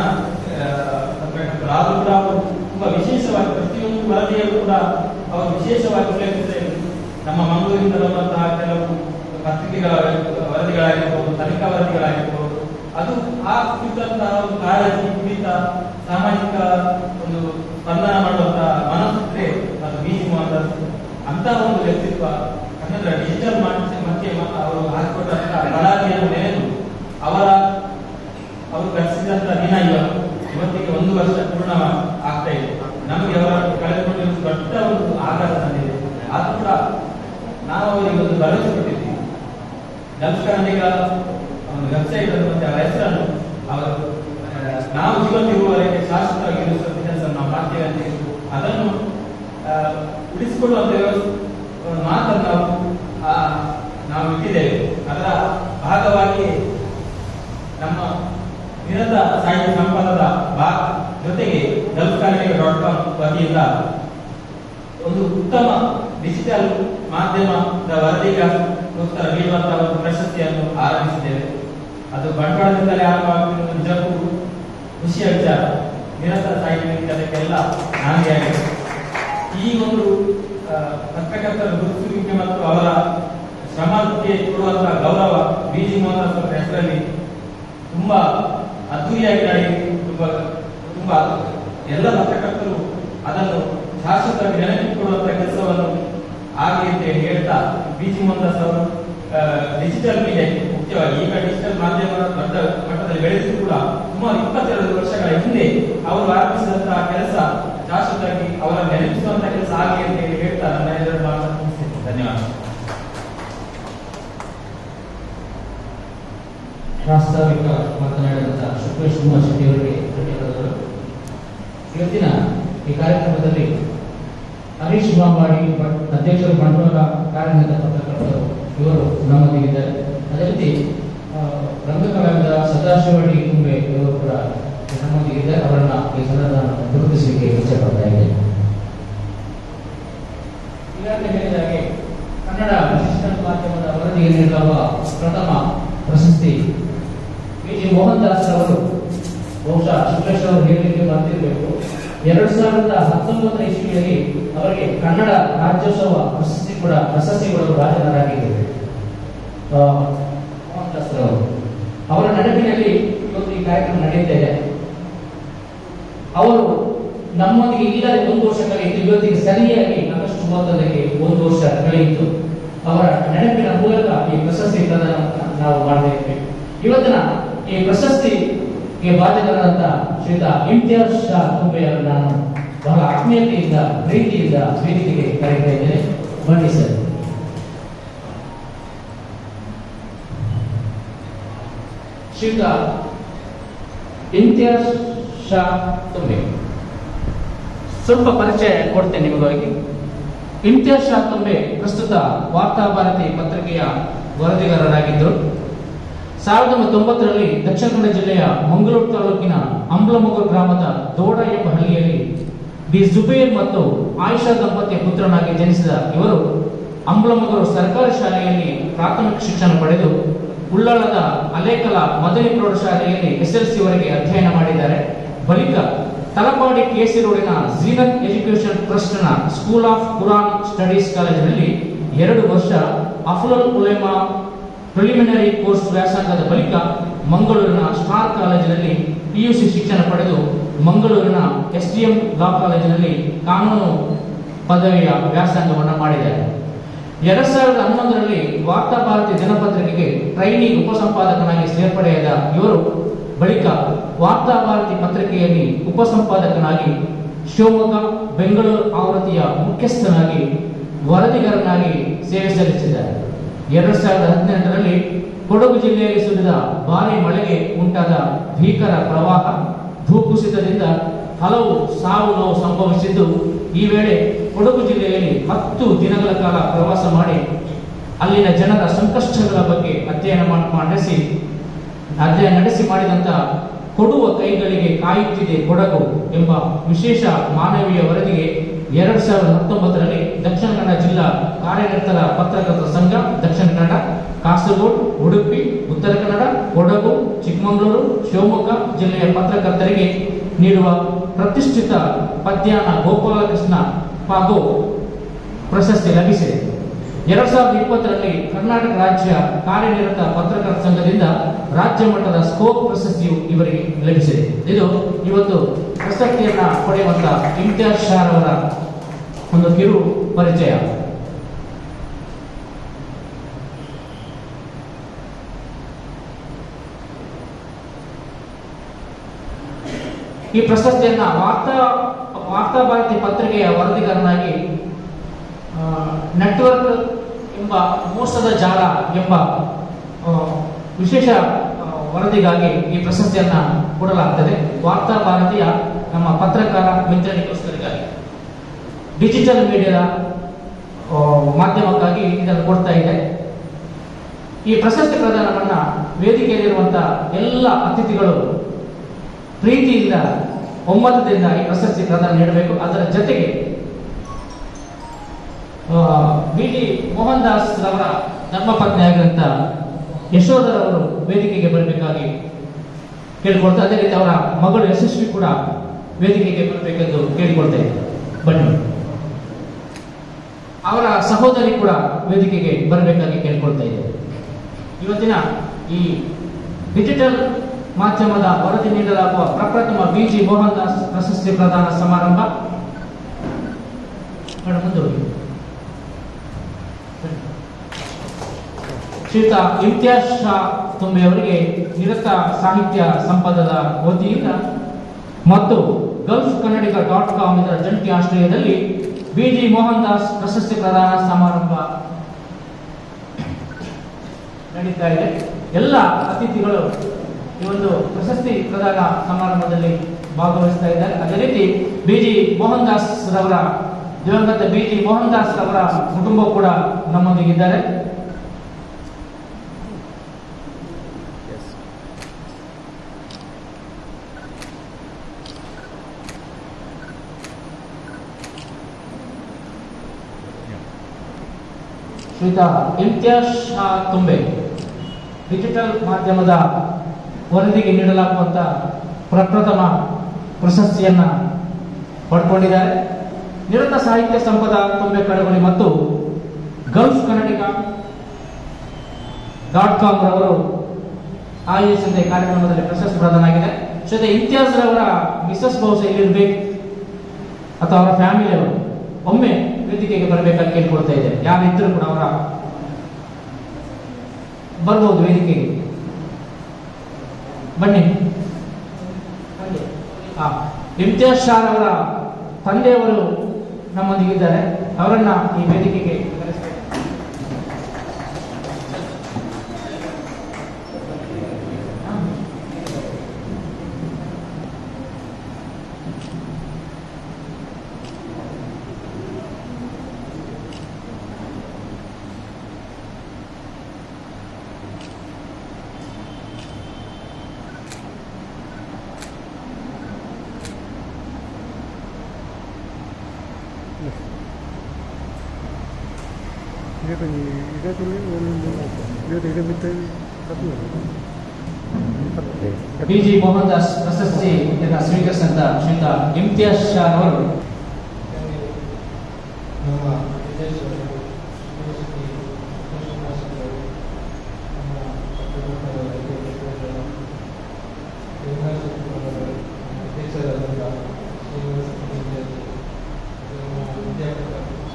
ರಾಹುಲ್ ಕೂಡ ಅವರು ತುಂಬಾ ವಿಶೇಷವಾಗಿ ಪ್ರತಿಯೊಂದು ವರದಿಯಲ್ಲೂ ಕೂಡ ಅವರು ವಿಶೇಷವಾಗಿ ಉಲ್ಲೇಖಿಸಿದ್ದಾರೆ ನಮ್ಮ ಮಂಗಳೂರಿಂದ ಬರುವಂತಹ ಕೆಲವು ಪತ್ರಿಕೆಗಳ ವರದಿಗಳಾಗಿರ್ಬೋದು ತನಿಖಾ ವರದಿಗಳಾಗಿರ್ಬೋದು ಅದು ಆ ಕುರಿತಂತಹ ಒಂದು ಕಾಳಜಿ ಕುರಿತ ಸಾಮಾಜಿಕ ಒಂದು ಸ್ಪಂದನ ಮಾಡುವಂತಹ ಮನಸ್ಸಿದ್ರೆ ಅದು ಬಿ ಜಿ ಮೋಹನ್ದಾಸ್ ಅಂತಹ ಒಂದು ವ್ಯಕ್ತಿತ್ವ ಕನ್ನಡ ಡಿಜಿಟಲ್ ಮಧ್ಯೆ ಅವರು ಹಾಕಿಕೊಟ್ಟಂತಹ ಬಳ್ಳಾರಿಯನ್ನು ನೆನೆದು ಅವರ ಅವರು ಕಲಿಸಿದಂತ ದಿನ ಇವತ್ತು ಇವತ್ತಿಗೆ ಒಂದು ವರ್ಷ ಪೂರ್ಣ ಆಗ್ತಾ ಇದೆ ನಮಗೆ ಅವರ ಕಳೆದುಕೊಂಡಿರುವ ದೊಡ್ಡ ಒಂದು ಆಘಾತ ತಂದಿದೆ ಆದ್ರೂ ಕೂಡ ನಾವು ಅವರಿಗೆ ಒಂದು ಭರವಸೆ ಕೊಟ್ಟಿದ್ದೀವಿ ಗಲ್ಫ್ ಕನ್ನಡಿಗರ ಒಂದು ವೆಬ್ಸೈಟ್ ಅನ್ನು ಮತ್ತೆ ಅವರ ಹೆಸರನ್ನು ಅವರು ಆ, ನಾವು ಜೀವನವಿರುವವರೆಗೆ ಶಾಶ್ವತವಾಗಿ ಇರಿಸುವ ಕೆಲಸ ನಾವು ಮಾಡ್ತೇವೆ ಅಂತ ಹೇಳಿ ಅದನ್ನು ಆ, ಉಳಿಸಿಕೊಳ್ಳುವಂತ ವ್ಯವಸ್ಥೆ ಒಂದು ಮಾತನ್ನು ನಾವು ಆ, ನಾವು ಇಟ್ಟಿದ್ದೇವೆ ಅದರ ಭಾಗವಾಗಿ ನಮ್ಮ ನಿರತ ಸಾಹಿತ್ಯ ಸಂಪದದ ಬಾ ಜೊತೆಗೆ ಗಲ್ಫ್ ಕನ್ನಡಿಗ ಡಾಟ್ ಕಾಮ್ ವತಿಯಿಂದ ಒಂದು ಉತ್ತಮ ಡಿಜಿಟಲ್ ಮಾಧ್ಯಮದ ವರದಿಗೋಸ್ಕರ ನೀಡುವಂತಹ ಒಂದು ಪ್ರಶಸ್ತಿಯನ್ನು ಆರಂಭಿಸಿದ್ದೇವೆ ಅದು ಬಂಡವಾಳದಿಂದಲೇ ಆರಂಭವಾಗುತ್ತಿರುವುದು ನಿಜಕ್ಕೂ ಖುಷಿಯ ವಿಚಾರ ನಿರತ ಸಾಹಿತ್ಯಕ್ಕೆಲ್ಲ ನಾಂದಿಯಾಗಿದೆ ಈ ಒಂದು ಆ, ಪತ್ರಕರ್ತರ ಗುರುತಿಸುವಿಕೆ ಮತ್ತು ಅವರ ಶ್ರಮಕ್ಕೆ ಕೊಡುವಂತಹ ಗೌರವ ಬಿ ಜಿ ಮೋಹನ್ ಅವರ ಹೆಸರಲ್ಲಿ ತುಂಬಾ ಅದ್ದೂರಿಯಾಗಿ ನಡೆಯಿತು ತುಂಬಾ ತುಂಬಾ ಎಲ್ಲ ಪತ್ರಕರ್ತರು ಅದನ್ನು ಶಾಶ್ವತವಾಗಿ ನೆನಪಿಟ್ಟುಕೊಳ್ಳುವಂತಹ ಕೆಲಸವನ್ನು ಆಗಲಿ ಅಂತ ಹೇಳಿ ಹೇಳ್ತಾ ಬಿ ಜಿ ಮೋಹನ್ದಾಸ್ ಅವರು ಡಿಜಿಟಲ್ ಮೀಡಿಯಾಕ್ಕೆ ಮುಖ್ಯವಾಗಿ ಈಗ ಡಿಜಿಟಲ್ ಮಾಧ್ಯಮದ ದೊಡ್ಡ ಮಟ್ಟದಲ್ಲಿ ಬೆಳೆಸಿದ್ರು ಕೂಡ ಸುಮಾರು ಇಪ್ಪತ್ತೆರಡು ವರ್ಷಗಳ ಹಿಂದೆ ಅವರು ಆರಂಭಿಸಿದಂತಹ ಕೆಲಸ ಶಾಶ್ವತವಾಗಿ ಅವರ ನೆನಪಿಸುವಂತಹ ಕೆಲಸ ಆಗಲಿ ಅಂತ ಹೇಳಿ ಹೇಳ್ತಾ ನನ್ನ ಎರಡು ಮಾತನ್ನು ಮುಗಿಸ್ತೇನೆ ಧನ್ಯವಾದ ಪ್ರಾಸ್ತಾವಿಕ ಮಾತನಾಡಿದಂಥ ಶುಕ್ರೇಶ್ ಕುಮಾರ್ ಶೆಟ್ಟಿ ಅವರಿಗೆ ಧನ್ಯವಾದಗಳು ಇವತ್ತಿನ ಈ ಕಾರ್ಯಕ್ರಮದಲ್ಲಿ ಹರೀಶ್ ಮಾಂಬಾಡಿ ಭಟ್- ಅಧ್ಯಕ್ಷರು ಬಂಡವಾಳ ಕಾರ್ಯನಿರತ ಪತ್ರಕರ್ತರು ಇವರು ನಮ್ಮೊಂದಿಗಿದ್ದಾರೆ ಅದೇ ರೀತಿ ಆ, ರಂಗಕಲಾವಿದ ಸದಾಶಿವಡಿ ಕುಂಬೆ ಇವರು ಕೂಡ ನಮ್ಮೊಂದಿಗಿದ್ದಾರೆ ಅವರನ್ನ ಈ ಸಂದರ್ಭ ಗುರುತಿಸಲಿಕ್ಕೆ ಇಚ್ಛೆ ಪಡ್ತಾ ಇದ್ದೇನೆ ಈಗಾಗಲೇ ಹೇಳಿದ ಹಾಗೆ ಕನ್ನಡ ಡಿಜಿಟಲ್ ಮಾಧ್ಯಮದ ವರದಿಗೆ ನೀಡಲಾಗುವ ಪ್ರಥಮ ಪ್ರಶಸ್ತಿ ವಿ ಜಿ ಮೋಹನ್ ದಾಸ್ ಅವರು ಬಹುಶಃ ಶುಕ್ಲೇಶ್ ಅವರು ಹೇಳಲಿಕ್ಕೆ ಬರ್ತಿರ್ಬೇಕು ಎರಡ್ ಸಾವಿರದ ಹತ್ತೊಂಬತ್ತರ ಇಸ್ವಿಯಲ್ಲಿ ಅವರಿಗೆ ಕನ್ನಡ ರಾಜ್ಯೋತ್ಸವ ಪ್ರಶಸ್ತಿ ಕೂಡ ಪ್ರಶಸ್ತಿ ಕೊಡಲು ರಾಜನಾಗಿದ್ದೇವೆ ಆ, ಮೋಹನ್ ದಾಸ್ ಅವರು ಅವರ ನೆನಪಿನಲ್ಲಿ ಇವತ್ತು ಈ ಕಾರ್ಯಕ್ರಮ ನಡೆಯುತ್ತಾ ಇದೆ ಅವರು ನಮ್ಮೊಂದಿಗೆ ಇಲ್ಲದೆ ಒಂದು ವರ್ಷ ಕಳೆಯಿತು ಇವತ್ತಿಗೆ ಸರಿಯಾಗಿ ಆಗಸ್ಟ್ ಮೂವತ್ತೊಂದಕ್ಕೆ ಒಂದು ವರ್ಷ ಕಳೆಯಿತು ಅವರ ನೆನಪಿನ ಮೂಲಕ ಈ ಪ್ರಶಸ್ತಿ ಪ್ರದಾನ ನಾವು ಮಾಡ್ತಾ ಇದ್ದೇವೆ ಇವತ್ತಿನ ಈ ಪ್ರಶಸ್ತಿಗೆ ಬಾಧ್ಯರಾದಂತ ಶ್ರೀಯುತ ಇಮ್ತಿಯಾಜ್ ಶಾ ತುಂಬೆ ಅವರನ್ನು ನಾನು ಬಹಳ ಆತ್ಮೀಯತೆಯಿಂದ ಪ್ರೀತಿಯಿಂದ ವೇದಿಕೆಗೆ ಕರೀತಾ ಇದ್ದೇನೆ ಬನ್ನಿ ಸರ್ ಶ್ರೀಯುತ ಇಮ್ತಿಯಾಜ್ ಶಾ ತುಂಬೆ ಸ್ವಲ್ಪ ಪರಿಚಯ ಕೊಡ್ತೇನೆ ನಿಮಗಾಗಿ ಇಮ್ತಿಯಾಜ್ ಶಾ ತುಂಬೆ ಪ್ರಸ್ತುತ ವಾರ್ತಾಭಾರತಿ ಪತ್ರಿಕೆಯ ವರದಿಗಾರರಾಗಿದ್ದರು ಸಾವಿರದ ಒಂಬೈನೂರ ತೊಂಬತ್ತರಲ್ಲಿ ದಕ್ಷಿಣ ಕನ್ನಡ ಜಿಲ್ಲೆಯ ಮಂಗಳೂರು ತಾಲೂಕಿನ ಅಂಬ್ಲಮೊಗ್ಗು ಗ್ರಾಮದ ದೋಡ ಎಂಬ ಹಳ್ಳಿಯಲ್ಲಿ ಡಿ ಜುಬೇರ್ ಮತ್ತು ಆಯಿಷಾ ದಂಪತಿಯ ಪುತ್ರನಾಗಿ ಜನಿಸಿದ ಇವರು ಅಂಬ್ಲಮೊಗರು ಸರ್ಕಾರಿ ಶಾಲೆಯಲ್ಲಿ ಪ್ರಾಥಮಿಕ ಶಿಕ್ಷಣ ಪಡೆದು ಉಳ್ಳಾಳದ ಅಲೇಕಲ ಮದನಿ ಪ್ರೌಢಶಾಲೆಯಲ್ಲಿ ಎಸ್ಎಲ್ಸಿ ವರೆಗೆ ಅಧ್ಯಯನ ಮಾಡಿದ್ದಾರೆ ಬಳಿಕ ತಲಪಾಡಿ ಕೆಸಿ ರೋಡಿನ ಜೀನತ್ ಎಜುಕೇಶನ್ ಟ್ರಸ್ಟ್ನ ಸ್ಕೂಲ್ ಆಫ್ ಕುರಾನ್ ಸ್ಟಡೀಸ್ ಕಾಲೇಜಿನಲ್ಲಿ ಎರಡು ವರ್ಷ ಅಫ್ಲಲ್ ಉಲೇಮಾ ಪ್ರಿಲಿಮಿನರಿ ಕೋರ್ಸ್ ವ್ಯಾಸಂಗದ ಬಳಿಕ ಮಂಗಳೂರಿನ ಸ್ಟಾರ್ ಕಾಲೇಜಿನಲ್ಲಿ ಪಿಯುಸಿ ಶಿಕ್ಷಣ ಪಡೆದು ಮಂಗಳೂರಿನ ಎಸ್ಡಿಎಂ ಲಾ ಕಾಲೇಜಿನಲ್ಲಿ ಕಾನೂನು ಪದವಿಯ ವ್ಯಾಸಂಗವನ್ನು ಮಾಡಿದ್ದಾರೆ ಎರಡ್ ಸಾವಿರದ ಹನ್ನೊಂದರಲ್ಲಿ ವಾರ್ತಾಭಾರತಿ ದಿನಪತ್ರಿಕೆಗೆ ಟ್ರೈನಿ ಉಪಸಂಪಾದಕನಾಗಿ ಸೇರ್ಪಡೆಯಾದ ಇವರು ಬಳಿಕ ವಾರ್ತಾಭಾರತಿ ಪತ್ರಿಕೆಯಲ್ಲಿ ಉಪಸಂಪಾದಕನಾಗಿ ಶಿವಮೊಗ್ಗ ಬೆಂಗಳೂರು ಆವೃತ್ತಿಯ ಮುಖ್ಯಸ್ಥನಾಗಿ ವರದಿಗಾರನಾಗಿ ಸೇವೆ ಸಲ್ಲಿಸಿದ್ದಾರೆ ಎರಡ್ ಸಾವಿರದ ಹದಿನೆಂಟರಲ್ಲಿ ಕೊಡಗು ಜಿಲ್ಲೆಯಲ್ಲಿ ಸುರಿದ ಭಾರಿ ಮಳೆಗೆ ಉಂಟಾದ ಭೀಕರ ಪ್ರವಾಹ ಭೂಕುಸಿತದಿಂದ ಹಲವು ಸಾವು ನೋವು ಸಂಭವಿಸಿದ್ದು ಈ ವೇಳೆ ಕೊಡಗು ಜಿಲ್ಲೆಯಲ್ಲಿ ಹತ್ತು ದಿನಗಳ ಕಾಲ ಪ್ರವಾಸ ಮಾಡಿ ಅಲ್ಲಿನ ಜನರ ಸಂಕಷ್ಟಗಳ ಬಗ್ಗೆ ಅಧ್ಯಯನ ಮಾಡ್- ನಡೆಸಿ ಅಧ್ಯಯನ ನಡೆಸಿ ಮಾಡಿದಂತ ಕೊಡುವ ಕೈಗಳಿಗೆ ಕಾಯುತ್ತಿದೆ ಕೊಡಗು ಎಂಬ ವಿಶೇಷ ಮಾನವೀಯ ವರದಿಗೆ ಎರಡ್ ಸಾವಿರದ ಹತ್ತೊಂಬತ್ತರಲ್ಲಿ ದಕ್ಷಿಣ ಕನ್ನಡ ಜಿಲ್ಲಾ ಕಾರ್ಯಕರ್ತರ ಪತ್ರಕರ್ತರ ಸಂಘ ದಕ್ಷಿಣ ಕನ್ನಡ ಕಾಸರಗೋಡು ಉಡುಪಿ ಉತ್ತರ ಕನ್ನಡ ಕೊಡಗು ಚಿಕ್ಕಮಗಳೂರು ಶಿವಮೊಗ್ಗ ಜಿಲ್ಲೆಯ ಪತ್ರಕರ್ತರಿಗೆ ನೀಡುವ ಪ್ರತಿಷ್ಠಿತ ಪದ್ಯಾನ ಗೋಪಾಲಕೃಷ್ಣ ಪಾಗೋ ಪ್ರಶಸ್ತಿ ಲಭಿಸಿದೆ ಎರಡ್ ಸಾವಿರದ ಇಪ್ಪತ್ತರಲ್ಲಿ ಕರ್ನಾಟಕ ರಾಜ್ಯ ಕಾರ್ಯನಿರತ ಪತ್ರಕರ್ತರ ಸಂಘದಿಂದ ರಾಜ್ಯ ಮಟ್ಟದ ಸ್ಕೋಪ್ ಪ್ರಶಸ್ತಿಯು ಇವರಿಗೆ ಲಭಿಸಿದೆ ಇದು ಇವತ್ತು ಪ್ರಶಸ್ತಿಯನ್ನ ಪಡೆಯುವಂತ ಇಮ್ತಿಯಾಜ್ ಶಾ ಅವರ ಒಂದು ಕಿರು ಪರಿಚಯ ಈ ಪ್ರಶಸ್ತಿಯನ್ನ ವಾರ್ತಾ ವಾರ್ತಾಭಾರತಿ ಪತ್ರಿಕೆಯ ವರದಿಗಾರನಾಗಿ ಆ, ನೆಟ್ವರ್ಕ್ ಎಂಬ ಮೋಸದ ಜಾಲ ಎಂಬ ಆ, ವಿಶೇಷ ಆ, ವರದಿಗಾಗಿ ಈ ಪ್ರಶಸ್ತಿಯನ್ನ ಕೊಡಲಾಗ್ತದೆ ವಾರ್ತಾ ಭಾರತೀಯ ನಮ್ಮ ಪತ್ರಕಾರ ಮಿತ್ರರಿಗೋಸ್ಕರಿಗಾಗಿ ಡಿಜಿಟಲ್ ಮೀಡಿಯಾದ ಆ, ಮಾಧ್ಯಮಕ್ಕಾಗಿ ಇದನ್ನು ಕೊಡ್ತಾ ಇದೆ ಈ ಪ್ರಶಸ್ತಿ ಪ್ರದಾನವನ್ನ ವೇದಿಕೆಯಲ್ಲಿರುವಂತಹ ಎಲ್ಲ ಅತಿಥಿಗಳು ಪ್ರೀತಿಯಿಂದ ಒಮ್ಮತದಿಂದ ಈ ಪ್ರಶಸ್ತಿ ಪ್ರದಾನ ನೀಡಬೇಕು ಅದರ ಜೊತೆಗೆ ಬಿ ಟಿ ಮೋಹನ್ ದಾಸ್ ರವರ ಧರ್ಮಪತ್ನಿ ಆಗಿರುವಂತ ಯಶೋಧರವರು ವೇದಿಕೆಗೆ ಬರಬೇಕಾಗಿ ಕೇಳಿಕೊಳ್ತಾ ಅದೇ ರೀತಿ ಅವರ ಮಗಳು ಯಶಸ್ವಿ ಕೂಡ ವೇದಿಕೆಗೆ ಬರಬೇಕೆಂದು ಕೇಳಿಕೊಳ್ತಾ ಇದ್ದಾರೆ ಬನ್ನಿ ಅವರ ಸಹೋದರಿ ಕೂಡ ವೇದಿಕೆಗೆ ಬರಬೇಕಾಗಿ ಕೇಳಿಕೊಳ್ತಾ ಇದ್ದೇವೆ ಇವತ್ತಿನ ಈ ಡಿಜಿಟಲ್ ಮಾಧ್ಯಮದ ವರದಿ ನೀಡಲಾಗುವ ಪ್ರಪ್ರಥಮ ಬಿ ಜಿ ಮೋಹನ್ ದಾಸ್ ಪ್ರಶಸ್ತಿ ಪ್ರದಾನ ಸಮಾರಂಭ ಮೇಡಮ್ ಮುಂದೆ ಹೋಗಿ ಶ್ರೀಯುತ ಇಮ್ತಿಯಾಜ್ ಶಾ ತುಂಬೆ ಅವರಿಗೆ ನಿರತ ಸಾಹಿತ್ಯ ಸಂಪದದ ವತಿಯಿಂದ ಮತ್ತು ಗಲ್ಫ್ ಕನ್ನಡಿಗ ಡಾಟ್ ಕಾಮ್ ಇದರ ಜಂಟಿ ಆಶ್ರಯದಲ್ಲಿ ಬಿ ಜಿ ಮೋಹನ್ ದಾಸ್ ಪ್ರಶಸ್ತಿ ಪ್ರದಾನ ಸಮಾರಂಭ ನಡೀತಾ ಇದೆ ಎಲ್ಲ ಅತಿಥಿಗಳು ಈ ಒಂದು ಪ್ರಶಸ್ತಿ ಪ್ರದಾನ ಸಮಾರಂಭದಲ್ಲಿ ಭಾಗವಹಿಸ್ತಾ ಇದ್ದಾರೆ ಅದೇ ರೀತಿ ಬಿ ಜಿ ಮೋಹನ್ ದಾಸ್ ರವರ ದಿವಂಗತ ಬಿ ಜಿ ಮೋಹನ್ ದಾಸ್ ರವರ ಕುಟುಂಬ ಕೂಡ ನಮ್ಮೊಂದಿಗಿದ್ದಾರೆ ಶ್ರೀಯುತ ಇಮ್ತಿಯಾಜ್ ಶಾ ತುಂಬೆ ಡಿಜಿಟಲ್ ಮಾಧ್ಯಮದ ವರದಿಗೆ ನೀಡಲಾಗುವಂತ ಪ್ರಪ್ರಥಮ ಪ್ರಶಸ್ತಿಯನ್ನ ಪಡ್ಕೊಂಡಿದ್ದಾರೆ ನಿರತ ಸಾಹಿತ್ಯ ಸಂಪದ ತುಂಬೆ ಕಡಗೊಳಿ ಮತ್ತು ಗಲ್ಫ್ ಕನ್ನಡಿಗ ಡಾಟ್ ಕಾಮ್ ರವರು ಆಯೋಜಿಸಿದ ಈ ಕಾರ್ಯಕ್ರಮದಲ್ಲಿ ಪ್ರಶಸ್ತಿ ಪ್ರದಾನ ಆಗಿದೆ ಶ್ರೀಯುತ ಇಮ್ತಿಯಾಜ್ ರವರ ಮಿಸಸ್ ಬಹುಶಃ ಇಲ್ಲಿರ್ಬೇಕು ಅಥವಾ ಅವರ ಫ್ಯಾಮಿಲಿ ಅವರು ಒಮ್ಮೆ ವೇದಿಕೆಗೆ ಬರಬೇಕಾಗಿ ಕೇಳ್ಕೊಳ್ತಾ ಇದೆ ಯಾರಿದ್ರು ಕೂಡ ಅವರ ಬರ್ಬೋದು ವೇದಿಕೆಗೆ ಬನ್ನಿ ಬನ್ನಿ. ಆ, ಇಮ್ತಿಯಾಜ್ ಶಾ ಅವರ ತಂದೆಯವರು ನಮ್ಮೊಂದಿಗಿದ್ದಾರೆ ಅವರನ್ನ ಈ ವೇದಿಕೆಗೆ ಕರೆಸ್ಬೇಕು. Dia kan dia tu ni dia tidak minta tapi B G Mohandas ಪ್ರಶಸ್ತಿಯನ್ನ ಸ್ವೀಕರಿಸಿದಂತ ಶ್ರೀಯುತ ಇಮ್ತಿಯಾಜ್ ಶಾ ಅವರು ನಮ್ಮ ವಿದೇಶಗಳು ಯೂನಿವರ್ಸಿಟಿ ಇಂಟರ್ನ್ಯಾಷನಲ್ ನಮ್ಮ ಅಧ್ಯಕ್ಷರಾದಂಥ ಶ್ರೀನಿವಾಸ ವಿದ್ಯಾಪೀಠ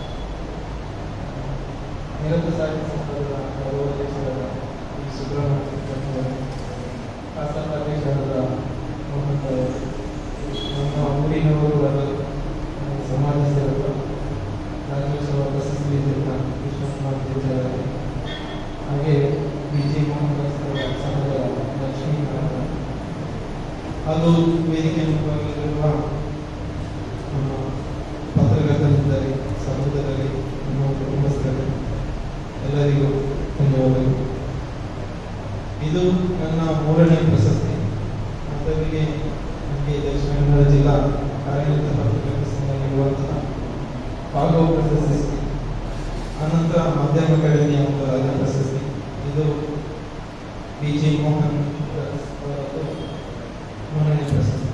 ನಿರಂತರ ಸಾಹಿತ್ಯ ಸಂಘದ ಗೌರವಾಧ್ಯಕ್ಷರಾದ ಈ ಸುಬ್ರಹ್ಮಣ್ಯ ಹಾಸನ ಅಧ್ಯಕ್ಷರಾದ ಮೋಹನ್ ಅವರು ನಮ್ಮ ಊರಿನವರು ಅದು ನಮ್ಮ ಸಮಾಜ ಸೇವಕ ರಾಜ್ಯೋತ್ಸವ ಪ್ರಶಸ್ತಿ ವಿಜೇತ ವಿಶ್ವಕುಮಾರ್ ಜೇಜಾರವರು ಹಾಗೆ ಬಿ ಜಿ ಮೋಹನ್ ದಾಸ್ ಅವರ ಸಂಘದ ಲಕ್ಷ್ಮೀಕಾಂತ ಹಾಗೂ ವೇದಿಕೆ ಮುಖವಾಗಿರುವ ನಮ್ಮ ಪತ್ರಕರ್ತರಿದ್ದಾರೆ ಸಹೋದರರೇ ನಮ್ಮ ಕುಟುಂಬಸ್ಥರೇ ಎಲ್ಲರಿಗೂ ಧನ್ಯವಾದಗಳು ಇದು ನನ್ನ ಮೂರನೇ ಪ್ರಶಸ್ತಿ ಮೊದಲಿಗೆ ನನಗೆ ದಕ್ಷಿಣ ಕನ್ನಡ ಜಿಲ್ಲಾ ಕಾರ್ಯನಿರತ ಪತ್ರಕರ್ತರ ಸಂಘ ನೀಡುವಂತಹ ಭಾಗವ ಪ್ರಶಸ್ತಿ ಅನಂತರ ಮಾಧ್ಯಮ ಅಕಾಡೆಮಿಯ ಒಂದು ರಾಜ್ಯ ಪ್ರಶಸ್ತಿ ಇದು ಬಿ ಜಿ ಮೋಹನ್ ದಾಸ್ ಅವರದ್ದು ಮೂರನೇ ಪ್ರಶಸ್ತಿ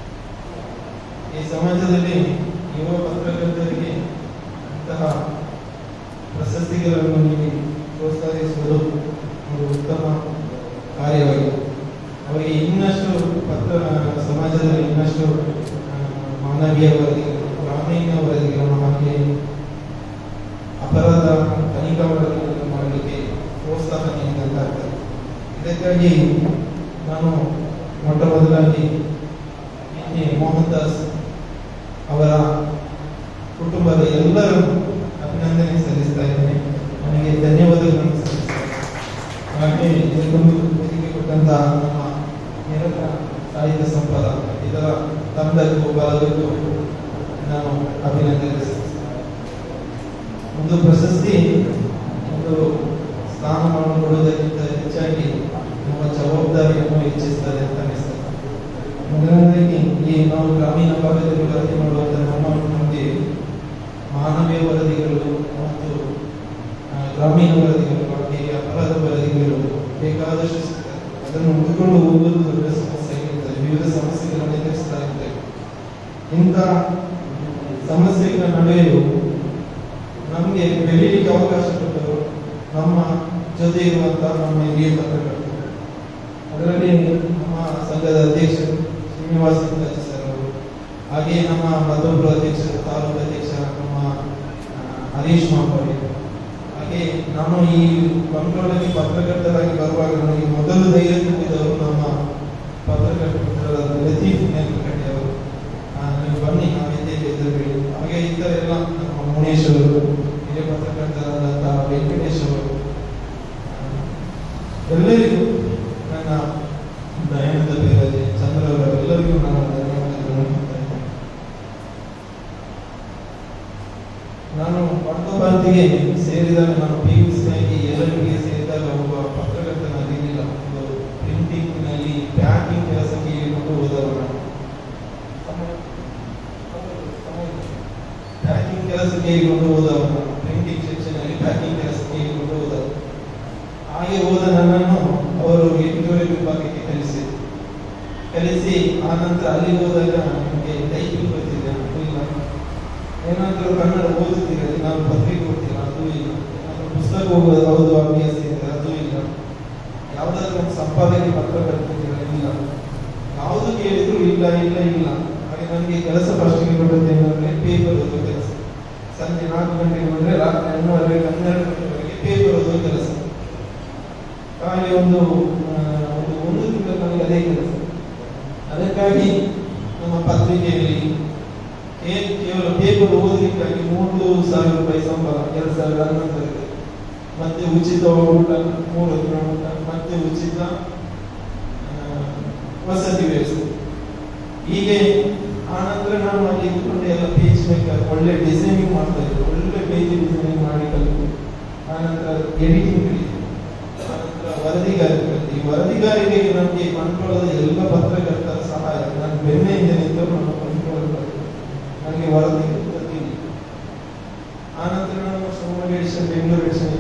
ಈ ಸಮಾಜದಲ್ಲಿ ಯುವ ಪತ್ರಕರ್ತರಿಗೆ ಅಂತಹ ಪ್ರಶಸ್ತಿಗಳನ್ನು ನೀಡಿ ಪ್ರೋತ್ಸಾಹಿಸುವುದು ಒಂದು ಉತ್ತಮ ಕಾರ್ಯವಾಗಿದೆ ಅವರಿಗೆ ಇನ್ನಷ್ಟು ಪತ್ರ ಸಮಾಜದಲ್ಲಿ ಇನ್ನಷ್ಟು ಆ, ಮಾನವೀಯ ವರದಿಗಳು ಗ್ರಾಮೀಣ ವರದಿಗಳನ್ನು ಹಾಗೆ ಅಪರಾಧ ತನಿಖಾ ವರದಿಗಳನ್ನು ಮಾಡಲಿಕ್ಕೆ ಪ್ರೋತ್ಸಾಹ ನೀಡಿದಂತಾಗ್ತದೆ ಇದಕ್ಕಾಗಿ ನಾನು ಮೊಟ್ಟ ಮೊದಲಾಗಿ ನಿನ್ನೆ ಮೋಹನ್ ದಾಸ್ ಅವರ ಕುಟುಂಬದ ಎಲ್ಲರೂ ಅಭಿನಂದನೆ ಸಲ್ಲಿಸ್ತಾ ಇದ್ದೇನೆ ನನಗೆ ಧನ್ಯವಾದಗಳನ್ನು ಸಲ್ಲಿಸ್ತಾ ಇದ್ದೇನೆ. ಹಾಗೆ ಇದಕ್ಕೊಂದು ವೇದಿಕೆ ಕೊಟ್ಟಂತಹ ನಮ್ಮ ನಿರತ ಸಾಹಿತ್ಯ ಸಂಪದ ಇದರ ತಂಡಕ್ಕೂ ಬಲದಕ್ಕೂ ನಾನು ಅಭಿನಂದನೆ ಸಲ್ಲಿಸ್ತೇನೆ ಒಂದು ಪ್ರಶಸ್ತಿ ಒಂದು ಸ್ಥಾನಮಾನ ಕೊಡುವುದಕ್ಕಿಂತ ಹೆಚ್ಚಾಗಿ ನಮ್ಮ ಜವಾಬ್ದಾರಿಯನ್ನು ಹೆಚ್ಚಿಸ್ತದೆ ಅಂತ ಅನಿಸ್ತದೆ ಮೊದಲನೇದಾಗಿ ಈ ನಾವು ಗ್ರಾಮೀಣ ಭಾಗದಲ್ಲಿ ವರದಿ ಮಾಡುವಂತ ನಮ್ಮ ನಮಗೆ ಮಾನವೀಯ ವರದಿಗಳು ಮತ್ತು ಆ, ಗ್ರಾಮೀಣ ವರದಿಗಳು ಹಾಗೆ ಅಪರಾಧ ವರದಿಗಳು ಬೇಕಾದಷ್ಟು ಸಿಗ್ತದೆ ಅದನ್ನು ಹುಡುಕೊಂಡು ಹೋಗುವುದು ದೊಡ್ಡ ಸಮಸ್ಯೆ ಆಗಿರ್ತದೆ ವಿವಿಧ ಸಮಸ್ಯೆಗಳನ್ನು ಎದುರಿಸ್ತಾ ಇರ್ತೇವೆ ಇಂಥ ಸಮಸ್ಯೆಗಳ ನಡುವೆಯೂ ನಮಗೆ ಬೆಳೀಲಿಕ್ಕೆ ಅವಕಾಶ ಕೊಟ್ಟರು ನಮ್ಮ ಜೊತೆ ಇರುವಂತಹ ನಮ್ಮ ಹಿರಿಯ ಪತ್ರಕರ್ತರು ಅದರಲ್ಲಿ ನಮ್ಮ ಸಂಘದ ಅಧ್ಯಕ್ಷರು ಶ್ರೀನಿವಾಸ ಇಂದಾಜಿ ಸರ್ ಅವರು ಹಾಗೆಯೇ ನಮ್ಮ ಮತ್ತೊಬ್ಬರು ಅಧ್ಯಕ್ಷರು ತಾಲೂಕು ಅಧ್ಯಕ್ಷ ನಮ್ಮ ಆ, ಹರೀಶ್ ಮಾಪರಿ ಹಾಗೆ ನಾನು ಈ ಬಂಟ್ವಾಳದಲ್ಲಿ ಪತ್ರಕರ್ತರಾಗಿ ಬರುವಾಗ ನನಗೆ ಮೊದಲು ಧೈರ್ಯ ತುಂಬಿದವರು ನಮ್ಮ ಪತ್ರಕರ್ತರಾದ ಲತೀಫ್ ನೆಲಕಟ್ಟಿ ಅವರು ಆ, ನೀವು ಬನ್ನಿ ನಾವು ಇದ್ದೇವೆ ಎದುರುಗಡೆ ಹಾಗೆ ಇದ್ದರೆಲ್ಲ ನಮ್ಮ ಮುನೇಶ್ ಅವರು ಹಿರಿಯ ಪತ್ರಕರ್ತರಾದಂತಹ ವೆಂಕಟೇಶ್ ಅವರು ಆ, ಎಲ್ಲರಿಗೂ ನನ್ನ ದಯಾನಂದ ಬೇರಾಜೆ ಚಂದ್ರ ಅವರೆಲ್ಲರಿಗೂ ನಾನು ಧನ್ಯವಾದಗಳನ್ನು ಹೇಳ್ತಾ ಇದ್ದೇನೆ. ನಾನು ಭಾರತಿಗೆ ಸೇರಿದಾಗ ನಾನು ಪಿ ಯು ಸಿಯಾಗಿ ಎಲ್ಲರಿಗೆ ಸೇರಿದಾಗ ಒಬ್ಬ ಪತ್ರಕರ್ತನಾಗಿರಲಿಲ್ಲ ಒಂದು ಪ್ರಿಂಟಿಂಗ್ನಲ್ಲಿ ಪ್ಯಾಕಿಂಗ್ ಕೆಲಸಕ್ಕೆ ಕೊಂಡು ಹೋದವರು ನಾನು ಪ್ಯಾಕಿಂಗ್ ಕೆಲಸಕ್ಕೆ ಕೊಂಡು ಹೋದವರು ನಾನು ಪ್ರಿಂಟಿಂಗ್ ಸೆಕ್ಷನ್ ಅಲ್ಲಿ ಪ್ಯಾಕಿಂಗ್ ಕೆಲಸಕ್ಕೆ ಕೊಂಡು ಹೋದವರು ಹಾಗೆ ಹೋದ ನನ್ನನ್ನು ಅವರು ಎಡಿಟೋರಿಯಲ್ ವಿಭಾಗಕ್ಕೆ ಕಲಿಸಿದ್ರು ಕಲಿಸಿ ಆ ನಂತರ ಅಲ್ಲಿ ಹೋದಾಗ ನನಗೆ ಟೈಪಿಂಗ್ ಗೊತ್ತಿದೆ ಅದು ಇಲ್ಲ ಏನಾದರೂ ಕನ್ನಡ ಓದುತ್ತೀರ ನಾನು ಪತ್ರಿಕೆ ಓದ್ತೀನಿ ಅದು ಇಲ್ಲ ಏನಾದರೂ ಪುಸ್ತಕ ಓದೋದು ಓದುವ ಅಭ್ಯಾಸ ಇದೆ ಅದು ಇಲ್ಲ ಯಾವುದಾದ್ರೂ ಒಂದು ಸಂಪಾದನೆ ಪತ್ರ ಬರ್ತಿದ್ದೀರ ಇಲ್ಲ ಯಾವುದು ಕೇಳಿದ್ರು ಇಲ್ಲ ಇಲ್ಲ ಇಲ್ಲ ಹಾಗೆ ನನಗೆ ಕೆಲಸ ಫಸ್ಟಿಗೆ ಕೊಟ್ಟದ್ದು ಏನಂದ್ರೆ ಪೇಪರ್ ಓದುವ ಕೆಲಸ ಸಂಜೆ ನಾಲ್ಕು ಗಂಟೆಗೆ ಬಂದ್ರೆ ರಾತ್ರಿ ಹನ್ನೆರಡು ಹನ್ನೆರಡು ಗಂಟೆವರೆಗೆ ಪೇಪರ್ ಓದುವ ಕೆಲಸ ಹಾಗೆ ಒಂದು ಆ, ಒಂದು ಒಂದು ತಿಂಗಳು ನನಗೆ ಅದೇ ಕೆಲಸ ಅದಕ್ಕಾಗಿ ನಮ್ಮ ಪತ್ರಿಕೆಯಲ್ಲಿ ಕೇ- ಕೇವಲ ಪೇಪರ್ ಓದಲಿಕ್ಕಾಗಿ ಮೂರು ಸಾವಿರ ರೂಪಾಯಿ ಸಂಬಳ ಎರಡು ಸಾವಿರ ಹನ್ನೊಂದರಲ್ಲಿ ಮತ್ತೆ ಉಚಿತ ಊಟ ಮೂರು ದಿನ ಊಟ ಮತ್ತೆ ಉಚಿತ ಆ, ವಸತಿ ವ್ಯವಸ್ಥೆ ಹೀಗೆ ಆನಂತರ ನಾನು ಅಲ್ಲಿ ಇದ್ಕೊಂಡು ಎಲ್ಲ ಪೇಜ್ ಮೇಕರ್ ಒಳ್ಳೆ ಡಿಸೈನಿಂಗ್ ಮಾಡ್ತಾ ಇದ್ದೆ ಒಳ್ಳೆ ಪೇಜ್ ಡಿಸೈನಿಂಗ್ ಮಾಡಿ ಕಲಿತು ಆನಂತರ ಎಡಿಟಿಂಗ್ ಕಲಿತು ಆನಂತರ ವರದಿಗಾರಿಕೆ ಈ ವರದಿಗಾರಿಕೆಗೆ ನಮಗೆ ಬಂಟ್ವಾಳದ ಎಲ್ಲ ಪತ್ರಕರ್ತರ ಸಹಾಯ ನಾನು ಬೆನ್ನೆಯಿಂದ ನಿಂತರು ನಮ್ಮ ಬಂಟ್ವಾಳದ ನನಗೆ ವರದಿ ಗೊತ್ತಿಲ್ಲ ಆನಂತರ ನಾನು ಶಿವಮೊಗ್ಗ ಎಡಿಷನ್ ಬೆಂಗಳೂರು ಎಡಿಷನ್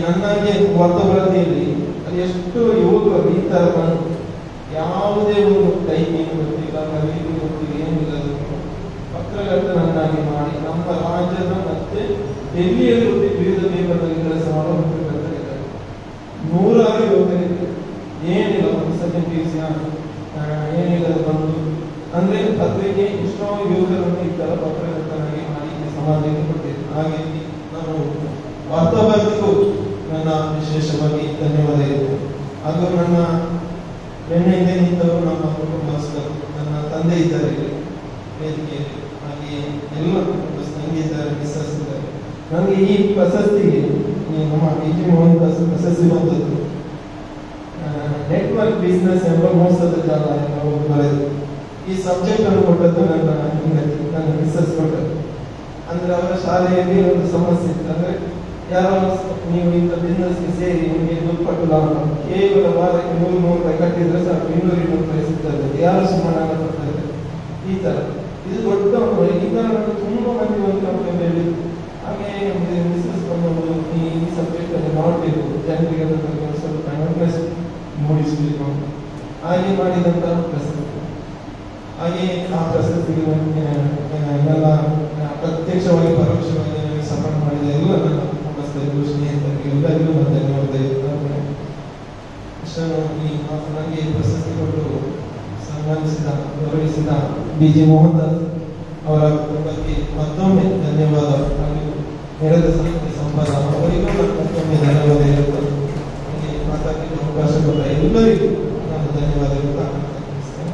ನನ್ನಾಗೆ ವಾತಾವರಣದಲ್ಲಿ ಅಲ್ಲಿ ಎಷ್ಟು ಯುವಕರು ಈ ತರ ಬಂದು ಯಾವುದೇ ಒಂದು ಟೈಮಿಂಗ್ ಗೊತ್ತಿಲ್ಲ ಕಲಿಕೆ ಗೊತ್ತಿಲ್ಲ ಏನಿಲ್ಲ ಪತ್ರಕರ್ತ ನನ್ನಾಗಿ ಮಾಡಿ ನಮ್ಮ ರಾಜ್ಯದ ಮತ್ತೆ ಡೆಲ್ಲಿಯಲ್ಲಿ ವಿವಿಧ ಪೇಪರ್ನಲ್ಲಿ ಕೆಲಸ ಮಾಡುವ ಪತ್ರಕರ್ತರಿದ್ದಾರೆ ನೂರಾರು ಯುವಕರಿದ್ದಾರೆ ಏನಿಲ್ಲ ಒಂದು ಸೆಕೆಂಡ್ ಪಿ ಸಿ ಏನಿಲ್ಲ ಬಂದು ಅಂದ್ರೆ ಪತ್ರಿಕೆ ಎಷ್ಟೋ ಯುವಕರನ್ನು ಈ ತರ ಪತ್ರಕರ್ತನಾಗಿ ಮಾಡಿ ಈ ಸಮಾಜಕ್ಕೆ ಕೊಟ್ಟಿದೆ ಹಾಗೆ ನಾನು ವಾರ್ತಾಭಾರತಿಗೂ ನನ್ನ ವಿಶೇಷವಾಗಿ ಧನ್ಯವಾದ ಇದೆ ಹಾಗೂ ನನ್ನ ಬೆನ್ನ ಹಿಂದೆ ನಿಂತವರು ನಮ್ಮ ಕುಟುಂಬಸ್ಥರು ನನ್ನ ತಂದೆ ಇದ್ದಾರೆ ಇಲ್ಲಿ ವೇದಿಕೆಯಲ್ಲಿ ಹಾಗೆ ಎಲ್ಲ ಕುಟುಂಬಸ್ಥರು ತಂಗಿ ಇದ್ದಾರೆ ಮಿಸ್ಸಸ್ ಇದ್ದಾರೆ ನನಗೆ ಈ ಪ್ರಶಸ್ತಿಗೆ ಈ ನಮ್ಮ ಬಿ ಜಿ ಮೋಹನ್ ದಾಸ್ ಪ್ರಶಸ್ತಿ ಬಂದದ್ದು ನೆಟ್ವರ್ಕ್ ಬಿಸ್ನೆಸ್ ಎಂಬ ಮೋಸದ ಜಾಲ ಎಂಬ ಒಂದು ಬರೆದು ಈ ಸಬ್ಜೆಕ್ಟ್ ಅನ್ನು ಕೊಟ್ಟದ್ದು ನನ್ನ ಹೆಂಡತಿ ನನ್ನ ಮಿಸ್ಸಸ್ ಕೊಟ್ಟದ್ದು ಅಂದ್ರೆ ಅವರ ಶಾಲೆಯಲ್ಲಿ ಒಂದು ಸಮಸ್ಯೆ ಇತ್ತು ಅಂದ್ರೆ ಯಾರೋ ನೀವು ಇಂಥ ಬಿಸ್ನೆಸ್ಗೆ ಸೇರಿ ನಿಮಗೆ ದುಪ್ಪಟ್ಟು ಲಾಭ ಕೇವಲ ವಾರಕ್ಕೆ ನೂರು ನೂರು ರೂಪಾಯಿ ಕಟ್ಟಿದ್ರೆ ಸಾಕು ಇನ್ನೂರು ಇನ್ನೂರು ರೂಪಾಯಿ ಸಿಗ್ತದೆ ಯಾರು ಸುಮ್ಮನೆ ಕೊಡ್ತಾರೆ ಈ ತರ ಇದು ದೊಡ್ಡ ಒಂದು ಈ ತರ ನನಗೆ ತುಂಬಾ ಮಂದಿ ಒಂದು ಕಂಪ್ಲೇಂಟ್ ಹೇಳಿದ್ರು ಹಾಗೆ ಮಿಸ್ಸಸ್ ಬಂದು ಈ ಸಬ್ಜೆಕ್ಟ್ ಅಲ್ಲಿ ಮಾಡಬೇಕು ಜನರಿಗೆ ಅದ್ರ ಬಗ್ಗೆ ಒಂದು ಸ್ವಲ್ಪ ಅವೇರ್ನೆಸ್ ಮೂಡಿಸಬೇಕು ಅಂತ ಹಾಗೆ ಮಾಡಿದಂತ ಪ್ರಶಸ್ತಿ ಹಾಗೆ ಆ ಪ್ರಶಸ್ತಿಗೆ ನನಗೆ, ಆ, ಎಲ್ಲ ಆ, ಪ್ರತ್ಯಕ್ಷವಾಗಿ ಪರೋಕ್ಷವಾಗಿ ನನಗೆ ಸಪೋರ್ಟ್ ಮಾಡಿದ ಎಲ್ಲ ನನ್ನ ಕುಟುಂಬಸ್ಥರಿಗೂ ಸ್ನೇಹಿತರಿಗೆ ಎಲ್ಲರಿಗೂ ನಾನು ಧನ್ಯವಾದ ಹೇಳ್ತೇನೆ. ಇಷ್ಟನ್ನು ಈ ಮಾತು ನನಗೆ ಪ್ರಶಸ್ತಿ ಕೊಟ್ಟು ಸನ್ಮಾನಿಸಿದ ಗೌರವಿಸಿದ ಬಿ ಜಿ ಮೋಹನ್ ದಾಸ್ ಅವರ ಕುಟುಂಬಕ್ಕೆ ಮತ್ತೊಮ್ಮೆ ಧನ್ಯವಾದ ಹಾಗೂ ನೆರೆದ ಸಾಹಿತ್ಯ ಸಂಪದ ಅವರಿಗೂ ನಾನು ಮತ್ತೊಮ್ಮೆ ಧನ್ಯವಾದ ಹೇಳುತ್ತೇನೆ ನನಗೆ ಮಾತಾಡಲಿಕ್ಕೆ ಅವಕಾಶ ಕೊಟ್ಟ ಎಲ್ಲರಿಗೂ ನಾನು ಧನ್ಯವಾದ ಹೇಳುತ್ತಾ ಮುಗಿಸ್ತೇನೆ.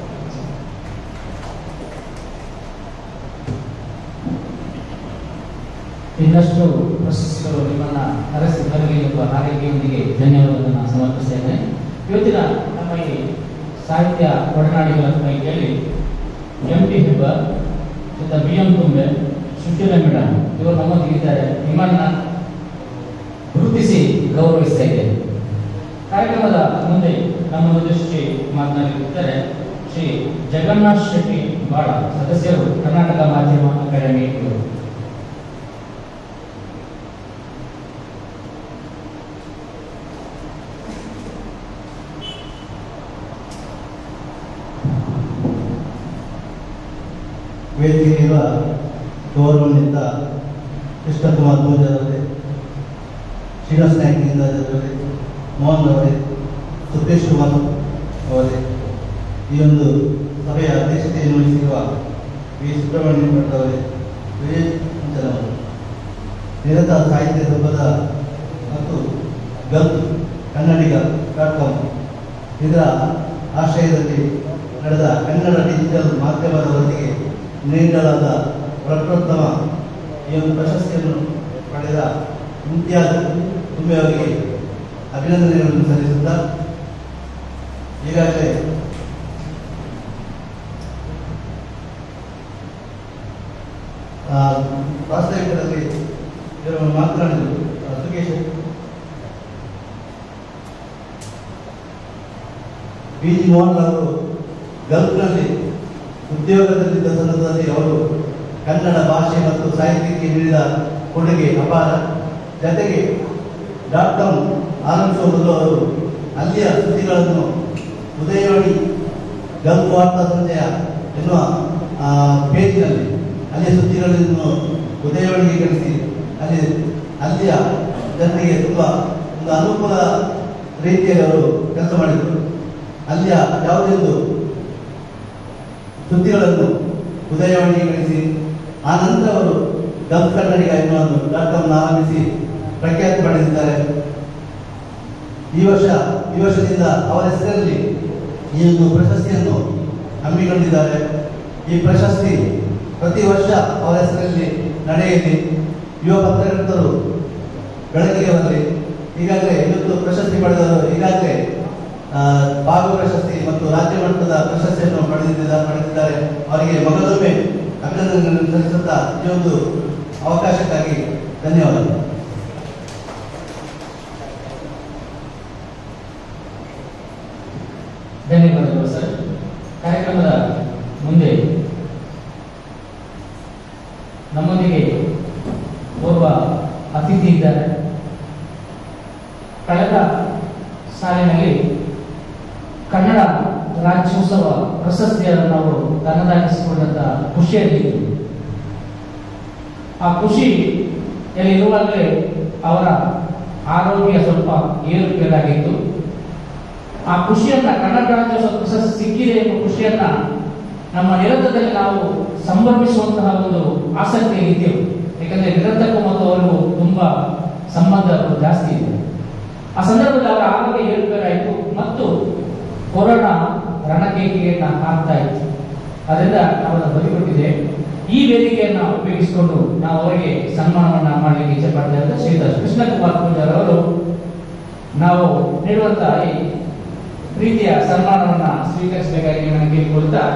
ಇನ್ನಷ್ಟು ಪ್ರಶಸ್ತಿಗಳು ನಿಮ್ಮನ್ನ ಅರಸಿ ಬರಲಿ ಎಂಬ ಹಾರೈಕೆಯೊಂದಿಗೆ ಧನ್ಯವಾದಗಳನ್ನು ಸಮರ್ಪಿಸ್ತೇನೆ ಇವತ್ತಿನ ನಮ್ಮ ಈ ಸಾಹಿತ್ಯ ಒಡನಾಡಿಗಳ ಪೈಕಿಯಲ್ಲಿ ಎಂ ಟಿ ಹೆಬ್ಬರ್ ಮತ್ತು B M Thumbe Sushila madam ಇವರು ನಮ್ಮೊಂದಿಗಿದ್ದಾರೆ ನಿಮ್ಮನ್ನ ಗುರುತಿಸಿ ಗೌರವಿಸ್ತಾ ಇದ್ದೇನೆ ಕಾರ್ಯಕ್ರಮದ ಮುಂದೆ ನಮ್ಮ ಉದ್ದೇಶಿಸಿ ಮಾತನಾಡಲಿದ್ದಾರೆ ಶ್ರೀ ಜಗನ್ನಾಥ್ ಶೆಟ್ಟಿ ಬಾಳ ಸದಸ್ಯರು ಕರ್ನಾಟಕ ಮಾಧ್ಯಮ ಅಕಾಡೆಮಿ ಇವರು ವೇದಿಕೆಯಿರುವ ಗೌರವಾನ್ವಿತ ಕೃಷ್ಣಕುಮಾರ್ ಪೂಜಾರ್ ಅವರೇ ಶ್ರೀನಿವಾಸ ನಾಯ್ಕ ಅವರೇ ಮೋಹನ್ ಅವರೇ ಸುರೇಶ್ ಕುಮಾರ್ ಅವರೇ ಈ ಒಂದು ಸಭೆಯ ಅಧ್ಯಕ್ಷತೆಯನ್ನು ವಹಿಸಿರುವ ವಿ ಸುಬ್ರಹ್ಮಣ್ಯ ಭಟ್ ಅವರೇ ವಿಜಯ್ ಅಂಚನ್ ಅವರು ನಿರತ ಸಾಹಿತ್ಯ ಸಂಪದ ಮತ್ತು ಗಲ್ಫ್ ಕನ್ನಡಿಗ ಡಾಟ್ ಕಾಮ್ ಇದರ ಆಶ್ರಯದಲ್ಲಿ ನಡೆದ ಕನ್ನಡ ಡಿಜಿಟಲ್ ಮಾಧ್ಯಮದ ವರದಿಗೆ ನೀಡಲಾದ ಪ್ರಪ್ರಥಮ ಈ ಒಂದು ಪ್ರಶಸ್ತಿಯನ್ನು ಪಡೆದ ಇಮ್ತಿಯಾಜ್ ತುಂಬೆ ಅವರಿಗೆ ಅಭಿನಂದನೆಗಳನ್ನು ಸಲ್ಲಿಸುತ್ತಾ ಈಗಾಗಲೇ ಆ, ವಾಸ್ತವಿಕದಲ್ಲಿ ಇವರು ಮಾತನಾಡಿದರು ಆ, ಸುಖೇಶ್ ಬಿ ಜಿ ಮೋಹನ್ ಅವರು ಗಲ್ಫ್ನಲ್ಲಿ ಉದ್ಯೋಗದಲ್ಲಿದ್ದ ಸಂದರ್ಭದಲ್ಲಿ ಅವರು ಕನ್ನಡ ಭಾಷೆ ಮತ್ತು ಸಾಹಿತ್ಯಕ್ಕೆ ನೀಡಿದ ಕೊಡುಗೆ ಅಪಾರ ಜತೆಗೆ ಡಾಕ್ಟರ್ ಆನಂದ್ ಸೋಮಲು ಅವರು ಅಲ್ಲಿಯ ಸುದ್ದಿಗಳನ್ನು ಉದಯವಾಣಿ ಗಲ್ಫ್ ವಾರ್ತಾ ಸಂಜೆಯ ಎನ್ನುವ ಆ, ಪೇಜ್ನಲ್ಲಿ ಅಲ್ಲಿಯ ಸುದ್ದಿಗಳನ್ನು ಉದಯವಾಣಿಗೆ ಕಳಿಸಿ ಅಲ್ಲಿ ಅಲ್ಲಿಯ ಜನರಿಗೆ ತುಂಬ ಒಂದು ಅನುಕೂಲ ರೀತಿಯಲ್ಲಿ ಅವರು ಕೆಲಸ ಮಾಡಿದರು ಅಲ್ಲಿಯ ಯಾವುದೊಂದು ಸುದ್ದಿಗಳನ್ನು ಉದಯವಾಣಿಗೆ ಕಳಿಸಿ ಆ ನಂತರ ಅವರು ಗಲ್ಫ್ ಕನ್ನಡಿಗ ಎನ್ನುವ ಒಂದು ಡಾಕ್ಟರ್ನ ಆರಂಭಿಸಿ ಪ್ರಖ್ಯಾತಿ ಪಡೆದಿದ್ದಾರೆ ಈ ವರ್ಷ ಈ ವರ್ಷದಿಂದ ಅವರ ಹೆಸರಲ್ಲಿ ಈ ಒಂದು ಪ್ರಶಸ್ತಿಯನ್ನು ಹಮ್ಮಿಕೊಂಡಿದ್ದಾರೆ ಈ ಪ್ರಶಸ್ತಿ ಪ್ರತಿ ವರ್ಷ ಅವರ ಹೆಸರಲ್ಲಿ ನಡೆಯಲಿ ಯುವ ಪತ್ರಕರ್ತರು ಬೆಳಕಿಗೆ ಬರಲಿ ಈಗಾಗಲೇ ಇವತ್ತು ಪ್ರಶಸ್ತಿ ಪಡೆದವರು ಈಗಾಗಲೇ ಆ, ಬಾಬು ಪ್ರಶಸ್ತಿ ಮತ್ತು ರಾಜ್ಯ ಮಟ್ಟದ ಪ್ರಶಸ್ತಿಯನ್ನು ಪಡೆದಿದ್ದಾರೆ ಪಡೆದಿದ್ದಾರೆ ಅವರಿಗೆ ಮೊದಲೊಮ್ಮೆ ಅಭಿನಂದನೆಗಳನ್ನು ಸಲ್ಲಿಸುತ್ತಾ ಈ ಒಂದು ಅವಕಾಶಕ್ಕಾಗಿ ಧನ್ಯವಾದಗಳು ಧನ್ಯವಾದಗಳು ಸರ್ ಕಾರ್ಯಕ್ರಮದ ಮುಂದೆ ನಮ್ಮೊಂದಿಗೆ ಓರ್ವ ಅತಿಥಿ ಇದ್ದಾರೆ ಸಾಲಿನಲ್ಲಿ ಕನ್ನಡ ರಾಜ್ಯೋತ್ಸವ ಪ್ರಶಸ್ತಿಯನ್ನು ನಾವು ತನ್ನದಾಗಿಸಿಕೊಂಡಂತ ಖುಷಿಯಲ್ಲಿತ್ತು ಆ ಖುಷಿಯಲ್ಲಿ ಇರುವಾಗಲೇ ಅವರ ಆರೋಗ್ಯ ಸ್ವಲ್ಪ ಏರುಪೇರಾಗಿತ್ತು ಆ ಖುಷಿಯನ್ನ ಕನ್ನಡ ರಾಜ್ಯೋತ್ಸವ ಪ್ರಶಸ್ತಿ ಸಿಕ್ಕಿದೆ ಎಂಬ ಖುಷಿಯನ್ನ ನಮ್ಮ ನಿರಂತರದಲ್ಲಿ ನಾವು ಸಂಭ್ರಮಿಸುವಂತಹ ಒಂದು ಆಸಕ್ತಿಯಲ್ಲಿ ಇದ್ದೆವು ಯಾಕಂದ್ರೆ ನಿರಂತರಕ್ಕೂ ಮತ್ತು ಅವರಿಗೂ ತುಂಬಾ ಸಂಬಂಧ ಜಾಸ್ತಿ ಇದೆ ಆ ಸಂದರ್ಭದಲ್ಲಿ ಅವರ ಆರೋಗ್ಯ ಏರುಪೇರಾಯಿತು ಮತ್ತು ಕೊರೋನಾ ರಣಕೇಕೆಯನ್ನ ಹಾಕ್ತಾ ಇತ್ತು ಅದರಿಂದ ನಾವು ಅದನ್ನು ಬದಿಕೊಟ್ಟಿದೆ ಈ ವೇದಿಕೆಯನ್ನ ಉಪಯೋಗಿಸಿಕೊಂಡು ನಾವು ಅವರಿಗೆ ಸನ್ಮಾನವನ್ನ ಮಾಡಲಿಕ್ಕೆ ಇಚ್ಛೆ ಪಡ್ತಾ ಇದ್ದ ಶ್ರೀಯುತ ಕೃಷ್ಣಕುಮಾರ್ ಪೂಜಾರ್ ಅವರು ನಾವು ನೀಡುವಂತಹ ಈ ಪ್ರೀತಿಯ ಸನ್ಮಾನವನ್ನ ಸ್ವೀಕರಿಸಬೇಕಾಗಿ ನಿಮ್ಮನ್ನು ಕೇಳಿಕೊಳ್ತಾ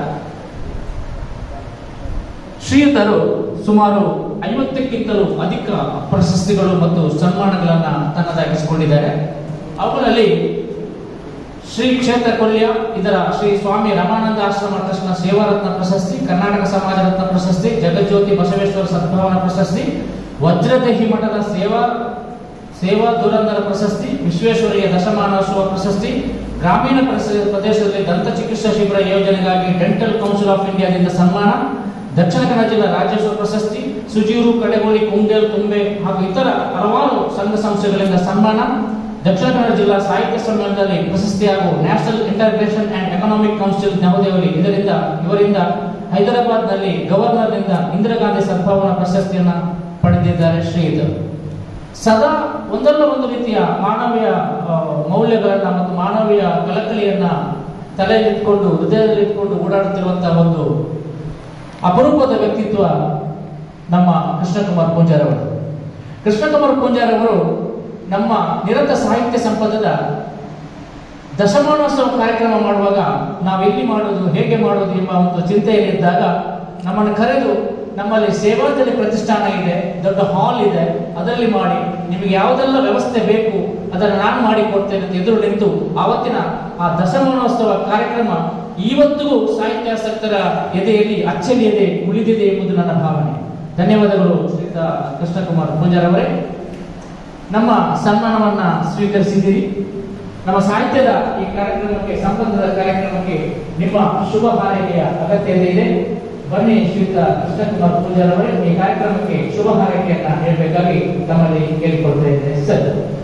ಶ್ರೀಯುತರು ಸುಮಾರು ಐವತ್ತಕ್ಕಿಂತಲೂ ಅಧಿಕ ಪ್ರಶಸ್ತಿಗಳು ಮತ್ತು ಸನ್ಮಾನಗಳನ್ನ ತನ್ನದಾಗಿಸಿಕೊಂಡಿದ್ದಾರೆ ಅವುಗಳಲ್ಲಿ ಶ್ರೀ ಕ್ಷೇತ್ರ ಕೊಲ್ಯ ಇದರ ಶ್ರೀ ಸ್ವಾಮಿ ರಮಾನಂದ ಆಶ್ರಮ ಟ್ರಸ್ಟ್ನ ಸೇವಾರತ್ನ ಪ್ರಶಸ್ತಿ ಕರ್ನಾಟಕ ಸಮಾಜ ರತ್ನ ಪ್ರಶಸ್ತಿ ಜಗಜ್ಯೋತಿ ಬಸವೇಶ್ವರ ಸದ್ಭಾವನಾ ಪ್ರಶಸ್ತಿ ವಜ್ರದೇಹಿ ಮಠದ ಸೇವಾ ಸೇವಾ ದುರಂದರ ಪ್ರಶಸ್ತಿ ವಿಶ್ವೇಶ್ವರಯ್ಯ ದಶಮಾನೋತ್ಸವ ಪ್ರಶಸ್ತಿ ಗ್ರಾಮೀಣ ಪ್ರಸ- ಪ್ರದೇಶದಲ್ಲಿ ದಂತ ಚಿಕಿತ್ಸಾ ಶಿಬಿರ ಯೋಜನೆಗಾಗಿ ಡೆಂಟಲ್ ಕೌನ್ಸಿಲ್ ಆಫ್ ಇಂಡಿಯಾದಿಂದ ಸನ್ಮಾನ ದಕ್ಷಿಣ ಕನ್ನಡ ಜಿಲ್ಲಾ ರಾಜ್ಯೋತ್ಸವ ಪ್ರಶಸ್ತಿ ಸುಜೀರು ಕಡೆಗೋಳಿ ಕುಂದೇಲ್ ತುಂಬೆ ಹಾಗೂ ಇತರ ಹಲವಾರು ಸಂಘ ಸಂಸ್ಥೆಗಳಿಂದ ಸನ್ಮಾನ ದಕ್ಷಿಣ ಕನ್ನಡ ಜಿಲ್ಲಾ ಸಾಹಿತ್ಯ ಸಮ್ಮೇಳನದಲ್ಲಿ ಪ್ರಶಸ್ತಿ ಹಾಗೂ national integration and economic council New Delhi ಇದರಿಂದ ಇವರಿಂದ ಹೈದರಾಬಾದ್ನಲ್ಲಿ ಗವರ್ನರ್ನಿಂದ ಇಂದಿರಾ ಗಾಂಧಿ ಸದ್ಭಾವನಾ ಪ್ರಶಸ್ತಿಯನ್ನ ಪಡೆದಿದ್ದಾರೆ ಶ್ರೀಯುತರು ಸದಾ ಒಂದಲ್ಲ ಒಂದು ರೀತಿಯ ಮಾನವೀಯ ಆ, ಮೌಲ್ಯಗಳನ್ನ ಮತ್ತು ಮಾನವೀಯ ಕಳಕಳಿಯನ್ನ ತಲೆಯಲ್ಲಿಟ್ಕೊಂಡು ಹೃದಯದಲ್ಲಿಟ್ಕೊಂಡು ಓಡಾಡುತ್ತಿರುವಂತಹ ಒಂದು ಅಪರೂಪದ ವ್ಯಕ್ತಿತ್ವ ನಮ್ಮ ಕೃಷ್ಣಕುಮಾರ್ ಪೂಂಜಾರ್ ಅವರು ಕೃಷ್ಣಕುಮಾರ್ ಪೂಂಜಾರ್ ಅವರು ನಮ್ಮ ನಿರಂತರ ಸಾಹಿತ್ಯ ಸಂಪದದ ದಶಮಾನೋತ್ಸವ ಕಾರ್ಯಕ್ರಮ ಮಾಡುವಾಗ ನಾವು ಎಲ್ಲಿ ಮಾಡೋದು ಹೇಗೆ ಮಾಡೋದು ಎಂಬ ಒಂದು ಚಿಂತೆಯಲ್ಲಿದ್ದಾಗ ನಮ್ಮನ್ನು ಕರೆದು ನಮ್ಮಲ್ಲಿ ಸೇವಾಂಜಲಿ ಪ್ರತಿಷ್ಠಾನ ಇದೆ ದೊಡ್ಡ ಹಾಲ್ ಇದೆ ಅದರಲ್ಲಿ ಮಾಡಿ ನಿಮಗೆ ಯಾವುದೆಲ್ಲ ವ್ಯವಸ್ಥೆ ಬೇಕು ಅದನ್ನು ನಾನು ಮಾಡಿ ಕೊಡ್ತೇನೆ ಅಂತ ಎದುರು ನಿಂತು ಆವತ್ತಿನ ಆ ದಶಮಾನೋತ್ಸವ ಕಾರ್ಯಕ್ರಮ ಇವತ್ತಿಗೂ ಸಾಹಿತ್ಯಾಸಕ್ತರ ಎದೆಯಲ್ಲಿ ಅಚ್ಚಳಿಯದೆ ಉಳಿದಿದೆ ಎಂಬುದು ನನ್ನ ಭಾವನೆ ಧನ್ಯವಾದಗಳು ಶ್ರೀಯುತ ಕೃಷ್ಣಕುಮಾರ್ ಪೂಂಜಾರ್ ಅವರೇ ನಮ್ಮ ಸನ್ಮಾನವನ್ನ ಸ್ವೀಕರಿಸಿದ್ದೀರಿ ನಮ್ಮ ಸಾಹಿತ್ಯದ ಈ ಕಾರ್ಯಕ್ರಮಕ್ಕೆ ಸಂಬಂಧದ ಕಾರ್ಯಕ್ರಮಕ್ಕೆ ನಿಮ್ಮ ಶುಭ ಹಾರೈಕೆಯ ಅಗತ್ಯತೆ ಇದೆ ಬನ್ನಿ ಶ್ರೀಯುತ ಕೃಷ್ಣಕುಮಾರ್ ಪೂಜಾರ್ ಅವರೇ ಈ ಕಾರ್ಯಕ್ರಮಕ್ಕೆ ಶುಭ ಹಾರೈಕೆಯನ್ನ ಹೇಳಬೇಕಾಗಿ ತಮ್ಮಲ್ಲಿ ಕೇಳಿಕೊಳ್ತಾ ಇದ್ದೇನೆ ಸರ್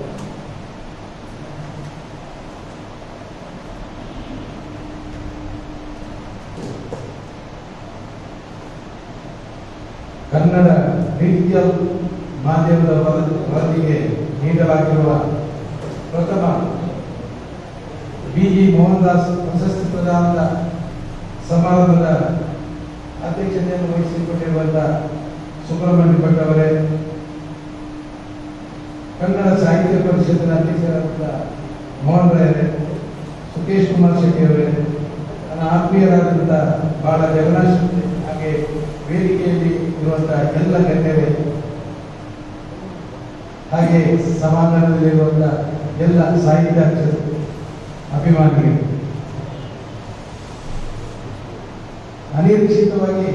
ಕನ್ನಡ ಡಿಜಿಟಲ್ ಮಾಧ್ಯಮದ ವರದಿ- ವರದಿಗೆ ನೀಡಲಾಗಿರುವ ಪ್ರಥಮ ಬಿ ಜಿ ಮೋಹನ್ ದಾಸ್ ಪ್ರಶಸ್ತಿ ಪ್ರದಾನದ ಸಮಾರಂಭದ ಅಧ್ಯಕ್ಷತೆಯನ್ನು ವಹಿಸಿಕೊಂಡಿರುವಂತಹ ಸುಬ್ರಹ್ಮಣ್ಯ ಭಟ್ ಅವರೇ ಕನ್ನಡ ಸಾಹಿತ್ಯ ಪರಿಷತ್ತಿನ ಅಧ್ಯಕ್ಷರಾದ ಮೋಹನ್ ರಾಯರೇ ಸುಖೇಶ್ ಕುಮಾರ್ ಶೆಟ್ಟಿ ಅವರೇ ನನ್ನ ಆತ್ಮೀಯರಾದಂಥ ಬಹಳ ಜಗನ್ನಾಥ್ ಶೆಟ್ಟಿ ಹಾಗೆ ವೇದಿಕೆಯಲ್ಲಿ ಇರುವಂತಹ ಎಲ್ಲ ಗಣ್ಯರೇ ಹಾಗೆ ಸಮಾಧಾನದಲ್ಲಿರುವಂತಹ ಎಲ್ಲ ಸಾಹಿತ್ಯಾಚಾರ್ಯರು ಅಭಿಮಾನಿಗಳು ಅನಿರೀಕ್ಷಿತವಾಗಿ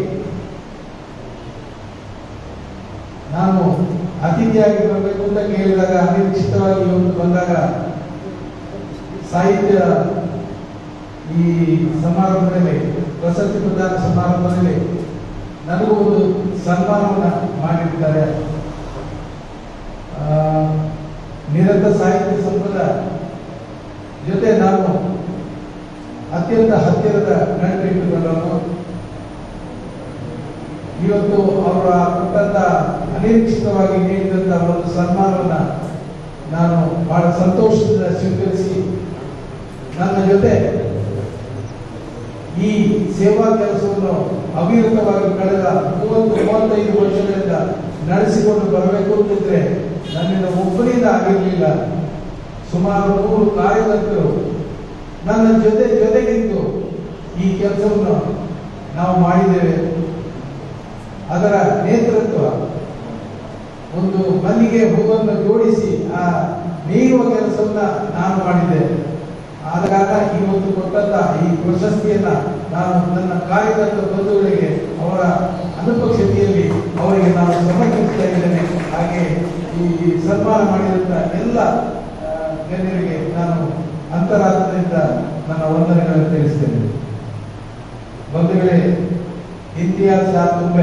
ನಾನು ಅತಿಥಿಯಾಗಿ ಬರಬೇಕು ಅಂತ ಕೇಳಿದಾಗ ಅನಿರೀಕ್ಷಿತವಾಗಿ ಇವತ್ತು ಬಂದಾಗ ಸಾಹಿತ್ಯ ಈ ಸಮಾರಂಭದಲ್ಲಿ ಪ್ರಶಸ್ತಿ ಪ್ರದಾನ ಸಮಾರಂಭದಲ್ಲಿ ನನಗೂ ಒಂದು ಸನ್ಮಾನವನ್ನು ಮಾಡಿದ್ದಾರೆ ಆ, ನಿರಂತರ ಸಾಹಿತ್ಯ ಸಂಪದ ಜೊತೆ ನಾನು ಅತ್ಯಂತ ಹತ್ತಿರದ ನಂಟಿಟ್ಟುಕೊಂಡವನು ಇವತ್ತು ಅವರ ಕೊಟ್ಟಂತ ಅನಿರೀಕ್ಷಿತವಾಗಿ ನೀಡಿದಂತ ಒಂದು ಸನ್ಮಾನವನ್ನ ನಾನು ಬಹಳ ಸಂತೋಷದಿಂದ ಸ್ವೀಕರಿಸಿ ನನ್ನ ಜೊತೆ ಈ ಸೇವಾ ಕೆಲಸವನ್ನು ಅವಿರತವಾಗಿ ಕಳೆದ ಮೂವತ್ತು ಮೂವತ್ತೈದು ವರ್ಷಗಳಿಂದ ನಡೆಸಿಕೊಂಡು ಬರಬೇಕು ಅಂತಿದ್ರೆ ನನ್ನಿಂದ ಒಬ್ಬರಿಂದ ಆಗಿರಲಿಲ್ಲ ಸುಮಾರು ನೂರು ಕಾರ್ಯಕರ್ತರು ನನ್ನ ಜೊತೆ ಜೊತೆಗಿದ್ದು ಈ ಕೆಲಸವನ್ನು ನಾವು ಮಾಡಿದ್ದೇವೆ ಅದರ ನೇತೃತ್ವ ಒಂದು ಮಲ್ಲಿಗೆ ಹೂವನ್ನು ಜೋಡಿಸಿ ಆ ನೇಯುವ ಕೆಲಸವನ್ನ ನಾನು ಮಾಡಿದ್ದೆ ಆದ ಕಾರಣ ಇವತ್ತು ಕೊಟ್ಟಂತ ಈ ಪ್ರಶಸ್ತಿಯನ್ನ ನಾನು ನನ್ನ ಕಾರ್ಯಕರ್ತ ಬಂಧುಗಳಿಗೆ ಅವರ ಅನುಪಸ್ಥಿತಿಯಲ್ಲಿ ಅವರಿಗೆ ನಾನು ಸಮರ್ಪಿಸ್ತಾ ಇದ್ದೇನೆ ಹಾಗೆ ಈ ಸನ್ಮಾನ ಮಾಡಿದಂತ ಎಲ್ಲ ಆ, ಗಣ್ಯರಿಗೆ ನಾನು ಅಂತರಾತ್ಮದಿಂದ ನನ್ನ ವಂದನೆಗಳನ್ನು ತಿಳಿಸ್ತೇನೆ ಬಂಧುಗಳೇ ಇತಿಹಾಸ ತುಂಬೆ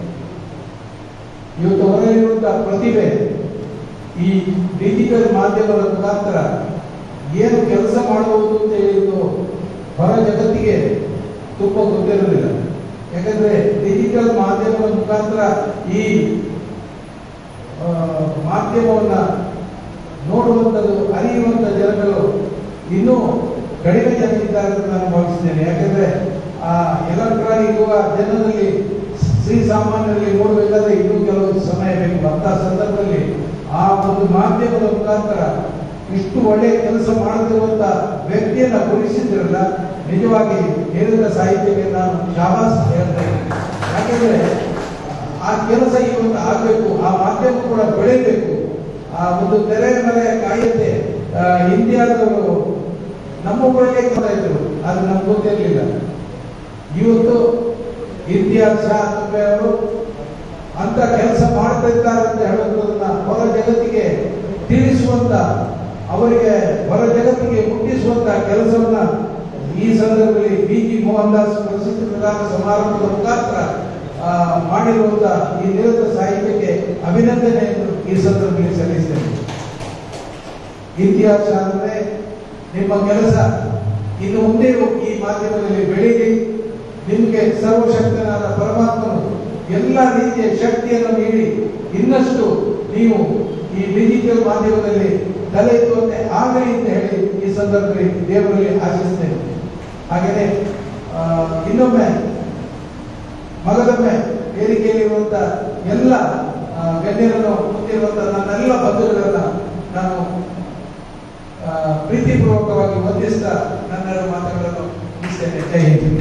ಇವತ್ತು ಹೊರಗಿರುವಂತಹ ಪ್ರತಿಭೆ ಈ ಡಿಜಿಟಲ್ ಮಾಧ್ಯಮದ ಮುಖಾಂತರ ಏನು ಕೆಲಸ ಮಾಡಬಹುದು ಅಂತ ಹೇಳಿದ್ದು ಹೊರ ಜಗತ್ತಿಗೆ ತುಂಬ ಗೊತ್ತಿರಲಿಲ್ಲ ಯಾಕಂದ್ರೆ ಡಿಜಿಟಲ್ ಮಾಧ್ಯಮದ ಮುಖಾಂತರ ಈ ಆ, ಮಾಧ್ಯಮವನ್ನ ನೋಡುವಂಥದ್ದು ಅರಿಯುವಂಥ ಜನಗಳು ಇನ್ನೂ ಕಡಿಮೆ ಜನ ಇದ್ದಾರೆ ಅಂತ ನಾನು ಭಾವಿಸ್ತೇನೆ ಯಾಕಂದ್ರೆ ಆ ಎಲೆಕ್ಟ್ರಾನಿಕ್ ಯುಗ ಜನರಲ್ಲಿ ಶ್ರೀ ಸಾಮಾನ್ಯರಲ್ಲಿ ನೋಡಬೇಕಾದ್ರೆ ಇನ್ನೂ ಕೆಲವು ಸಮಯ ಬೇಕು ಅಂತ ಸಂದರ್ಭದಲ್ಲಿ ಆ ಒಂದು ಮಾಧ್ಯಮದ ಮುಖಾಂತರ ಇಷ್ಟು ಒಳ್ಳೆಯ ಕೆಲಸ ಮಾಡುತ್ತಿರುವಂತ ವ್ಯಕ್ತಿಯನ್ನ ಗುರುತಿಸಿದ್ರಲ್ಲ ನಿಜವಾಗಿ ಹೇಳಿದ ಸಾಹಿತ್ಯಕ್ಕೆ ನಾನು ಶಾಬಾಸ್ ಹೇಳ್ತಾ ಇದ್ದೀನಿ ಯಾಕೆಂದ್ರೆ ಆ ಕೆಲಸ ಇವತ್ತು ಆಗಬೇಕು ಆ ಮಾಧ್ಯಮ ಕೂಡ ಬೆಳೆಯಬೇಕು ಆ ಒಂದು ತೆರೆ ಮೇಲೆ ಕಾಯುತ್ತೆ ಆ, ಇಂಡಿಯಾದವರು ನಮ್ಮ ಊರಲ್ಲೇ ಕೊಡ್ತಾ ಇದ್ರು ಅದು ನಮ್ಗೆ ಗೊತ್ತಿರಲಿಲ್ಲ ಇವತ್ತು ಇತಿಹಾಸ ಅವರು ಅಂತ ಕೆಲಸ ಮಾಡ್ತಾ ಇದ್ದಾರೆ ಅಂತ ಹೇಳುವುದನ್ನ ಹೊರ ಜಗತ್ತಿಗೆ ತಿಳಿಸುವಂತ ಅವರಿಗೆ ಹೊರ ಜಗತ್ತಿಗೆ ಮುಟ್ಟಿಸುವಂತ ಕೆಲಸವನ್ನ ಈ ಸಂದರ್ಭದಲ್ಲಿ ಬಿ ಜಿ ಮೋಹನ್ ದಾಸ್ ಪ್ರಸಿದ್ಧ ಪ್ರಧಾನ ಸಮಾರಂಭದ ಮುಖಾಂತರ ಆ, ಮಾಡಿರುವಂತ ಈ ನಿರತ ಸಾಹಿತ್ಯಕ್ಕೆ ಅಭಿನಂದನೆಯನ್ನು ಈ ಸಂದರ್ಭದಲ್ಲಿ ಸಲ್ಲಿಸ್ತೇನೆ ಇತಿಹಾಸ ಅಂದ್ರೆ ನಿಮ್ಮ ಕೆಲಸ ಇನ್ನು ಮುಂದೆ ಈ ಮಾಧ್ಯಮದಲ್ಲಿ ಬೆಳೀಲಿ ನಿಮಗೆ ಸರ್ವಶಕ್ತನಾದ ಪರಮಾತ್ಮನು ಎಲ್ಲ ರೀತಿಯ ಶಕ್ತಿಯನ್ನು ನೀಡಿ ಇನ್ನಷ್ಟು ನೀವು ಈ ಡಿಜಿಟಲ್ ಮಾಧ್ಯಮದಲ್ಲಿ ತಲೆ ಎತ್ತುವಂತೆ ಆಗಲಿ ಅಂತ ಹೇಳಿ ಈ ಸಂದರ್ಭದಲ್ಲಿ ದೇವರಲ್ಲಿ ಆಶಿಸ್ತೇನೆ ಹಾಗೆಯೇ ಆ, ಇನ್ನೊಮ್ಮೆ ಮಗದೊಮ್ಮೆ ವೇದಿಕೆಯಲ್ಲಿರುವಂತ ಎಲ್ಲ ಆ, ಗಣ್ಯರನ್ನು ಹೊಂದಿರುವಂತ ನನ್ನೆಲ್ಲ ಬಂಧುಗಳನ್ನ ನಾನು ಆ, ಪ್ರೀತಿಪೂರ್ವಕವಾಗಿ ವಂದಿಸ್ತಾ ನನ್ನೆರಡು ಮಾತುಗಳನ್ನು ಮುಗಿಸ್ತೇನೆ ಜೈ ಹಿಂದ್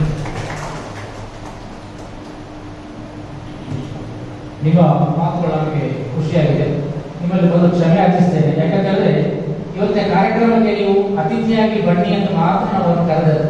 ನಿಮ್ಮ ಮಾತುಗಳು ನಮಗೆ ಖುಷಿಯಾಗಿದೆ ನಿಮ್ಮಲ್ಲಿ ಒಂದು ಕ್ಷಮೆ ಯಾಚಿಸ್ತೇನೆ ಯಾಕಂತಂದ್ರೆ ಇವತ್ತಿನ ಕಾರ್ಯಕ್ರಮಕ್ಕೆ ನೀವು ಅತಿಥಿಯಾಗಿ ಬನ್ನಿ ಅಂತ ಮಾತ್ರ ನಾವು ಅವ್ರನ್ನ ಕರೆದದ್ದು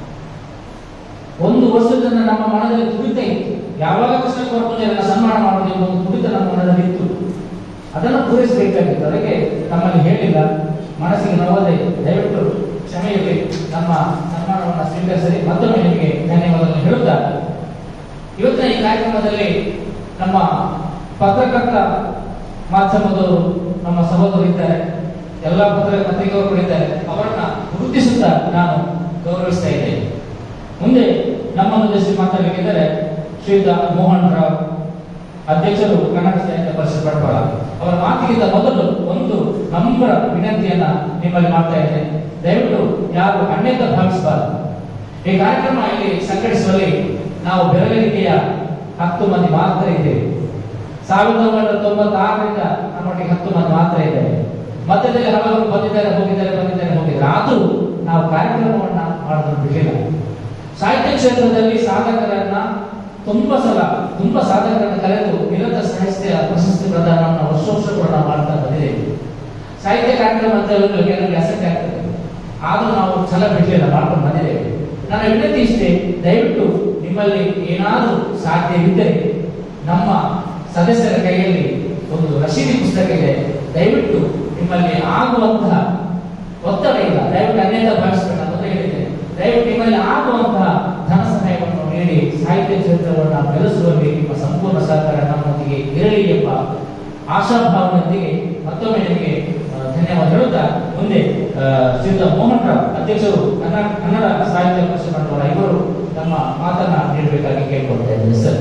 ಒಂದು ವರ್ಷದಿಂದ ನಮ್ಮ ಮನದಲ್ಲಿ ತುಡಿತ ಇತ್ತು ಯಾವಾಗ ಕೃಷ್ಣ ಪೂಜೆಯನ್ನು ಸನ್ಮಾನ ಮಾಡೋದು ಎಂಬ ಒಂದು ತುಡಿತ ನಮ್ಮ ಮನದಲ್ಲಿ ಇತ್ತು ಅದನ್ನು ಪೂರೈಸಬೇಕಾಗಿತ್ತು ಅದಕ್ಕೆ ನಮ್ಮಲ್ಲಿ ಹೇಳಿಲ್ಲ ಮನಸ್ಸಿಗೆ ನೋವದೆ ದಯವಿಟ್ಟು ಕ್ಷಮೆ ಇರಲಿ ನಮ್ಮ ಸನ್ಮಾನವನ್ನು ಸ್ವೀಕರಿಸಲಿ ಮತ್ತೊಮ್ಮೆ ನಿಮಗೆ ಧನ್ಯವಾದಗಳನ್ನು ಹೇಳುತ್ತಾ ಇವತ್ತಿನ ಈ ಕಾರ್ಯಕ್ರಮದಲ್ಲಿ ನಮ್ಮ ಪತ್ರಕರ್ತ ಮಾಧ್ಯಮದವರು ನಮ್ಮ ಸಹೋದರರು ಇದ್ದಾರೆ ಎಲ್ಲ ಪತ್ರ ಪತ್ರಿಕೆಯವರು ಕೂಡ ಇದ್ದಾರೆ ಅವರನ್ನ ಗುರುತಿಸುತ್ತಾ ನಾನು ಗೌರವಿಸ್ತಾ ಇದ್ದೇನೆ ಮುಂದೆ ನಮ್ಮನ್ನು ಉದ್ದೇಶಿಸಿ ಮಾತಾಡಬೇಕಿದ್ದರೆ ಶ್ರೀಯುತ ಮೋಹನ್ ರಾವ್ ಅಧ್ಯಕ್ಷರು ಕರ್ನಾಟಕ ಸಾಹಿತ್ಯ ಪರಿಷತ್ ಬಂಟ್ವಾಳ ಅವರ ಮಾತಿಗಿಂತ ಮೊದಲು ಒಂದು ನಮ್ರ ವಿನಂತಿಯನ್ನ ನಿಮ್ಮಲ್ಲಿ ಮಾಡ್ತಾ ಇದ್ದೇನೆ ದಯವಿಟ್ಟು ಯಾರು ಅನ್ಯತ ಭಾವಿಸಬಾರದು ಈ ಕಾರ್ಯಕ್ರಮ ಇಲ್ಲಿ ಸಂಘಟಿಸುವಲ್ಲಿ ನಾವು ಬೆರಳೆಣಿಕೆಯ ಹತ್ತು ಮಂದಿ ಮಾತ್ರ ಇದ್ದೇವೆ ಸಾವಿರದ ಒಂಬೈನೂರ ತೊಂಬತ್ತಾರರಿಂದ ನಮ್ಮೊಟ್ಟಿಗೆ ಹತ್ತು ಮಂದಿ ಮಾತ್ರ ಇದ್ದೇವೆ ಮಧ್ಯದಲ್ಲಿ ಹಲವರು ಬಂದಿದ್ದಾರೆ ಹೋಗಿದ್ದಾರೆ ಬಂದಿದ್ದಾರೆ ಹೋಗಿದ್ದಾರೆ ಆದರೂ ನಾವು ಕಾರ್ಯಕ್ರಮವನ್ನ ಮಾಡೋದನ್ನು ಬಿಡಲಿಲ್ಲ ಸಾಹಿತ್ಯ ಕ್ಷೇತ್ರದಲ್ಲಿ ಸಾಧಕರನ್ನ ತುಂಬಾ ಸಲ ತುಂಬಾ ಸಾಧಕರನ್ನ ಕರೆದು ನಿರತ ಸಾಹಿತ್ಯ ಪ್ರಶಸ್ತಿ ಪ್ರದಾನವನ್ನು ವರ್ಷ ವರ್ಷ ಕೂಡ ನಾವು ಮಾಡ್ತಾ ಬಂದಿದ್ದೇವೆ ಸಾಹಿತ್ಯ ಕಾರ್ಯಕ್ರಮ ಅಂತ ಹೇಳಿದ್ರೆ ಕೆಲವರಿಗೆ ಆಸಕ್ತಿ ಆಗ್ತದೆ ಆದ್ರೂ ನಾವು ಛಲ ಬಿಡಲಿಲ್ಲ ಮಾಡ್ಕೊಂಡು ಬಂದಿದ್ದೇವೆ ನನ್ನ ವಿನಂತಿ ಇಷ್ಟೇ ದಯವಿಟ್ಟು ನಿಮ್ಮಲ್ಲಿ ಏನಾದರೂ ಸಾಧ್ಯವಿದ್ದರೆ ನಮ್ಮ ಸದಸ್ಯರ ಕೈಯಲ್ಲಿ ಒಂದು ರಸೀದಿ ಪುಸ್ತಕ ಇದೆ ದಯವಿಟ್ಟು ನಿಮ್ಮಲ್ಲಿ ಆಗುವಂತಹ ಒತ್ತಡ ಇಲ್ಲ ದಯವಿಟ್ಟು ಅನ್ಯತಾ ಭಾವಿಸಬೇಡ ಅಂತ ಹೇಳಿದ್ದೇನೆ ದಯವಿಟ್ಟು ನಿಮ್ಮಲ್ಲಿ ಆಗುವಂತಹ ಧನ ಸಹಾಯವನ್ನು ನೀಡಿ ಸಾಹಿತ್ಯ ಕ್ಷೇತ್ರವನ್ನು ಬೆಳೆಸುವಲ್ಲಿ ನಿಮ್ಮ ಸಂಪೂರ್ಣ ಸಹಕಾರ ನಮ್ಮೊಂದಿಗೆ ಇರಲಿ ಎಂಬ ಆಶಾಭಾವನೆಯೊಂದಿಗೆ ಮತ್ತೊಮ್ಮೆ ನಿಮಗೆ ಆ, ಧನ್ಯವಾದ ಹೇಳುತ್ತಾ ಮುಂದೆ ಆ, ಶ್ರೀಯುತ ಮೋಹನ್ ರಾವ್ ಅಧ್ಯಕ್ಷರು ಕನ್ನಡ ಕನ್ನಡ ಸಾಹಿತ್ಯ ಪರಿಷತ್ ಬಂಡವಾಳ ಇವರು ತಮ್ಮ ಮಾತನ್ನ ನೀಡಬೇಕಾಗಿ ಕೇಳ್ಕೊಳ್ತಾ ಇದ್ದೇನೆ ಸರ್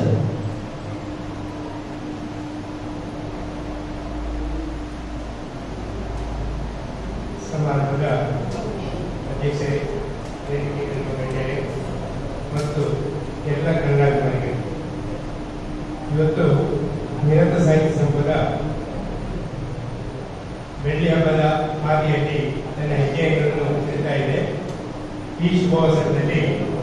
ಸಮಾರಂಭದ ಅಧ್ಯಕ್ಷರೇ ವೇದಿಕೆಯಲ್ಲಿರುವ ಗಣ್ಯರೇ ಮತ್ತು ಎಲ್ಲ ಕನ್ನಡಿಗರಿಗೆ ಇವತ್ತು ನಿರತ ಸಾಹಿತ್ಯ ಸಂಪದ ಬೆಳ್ಳಿ ಹಬ್ಬದ ಹಾದಿಯಲ್ಲಿ ತನ್ನ ಹೆಜ್ಜೆಯನ್ನು ಇಡ್ತಾ ಇದೆ ಈ ಶುಭಾವಸರದಲ್ಲಿ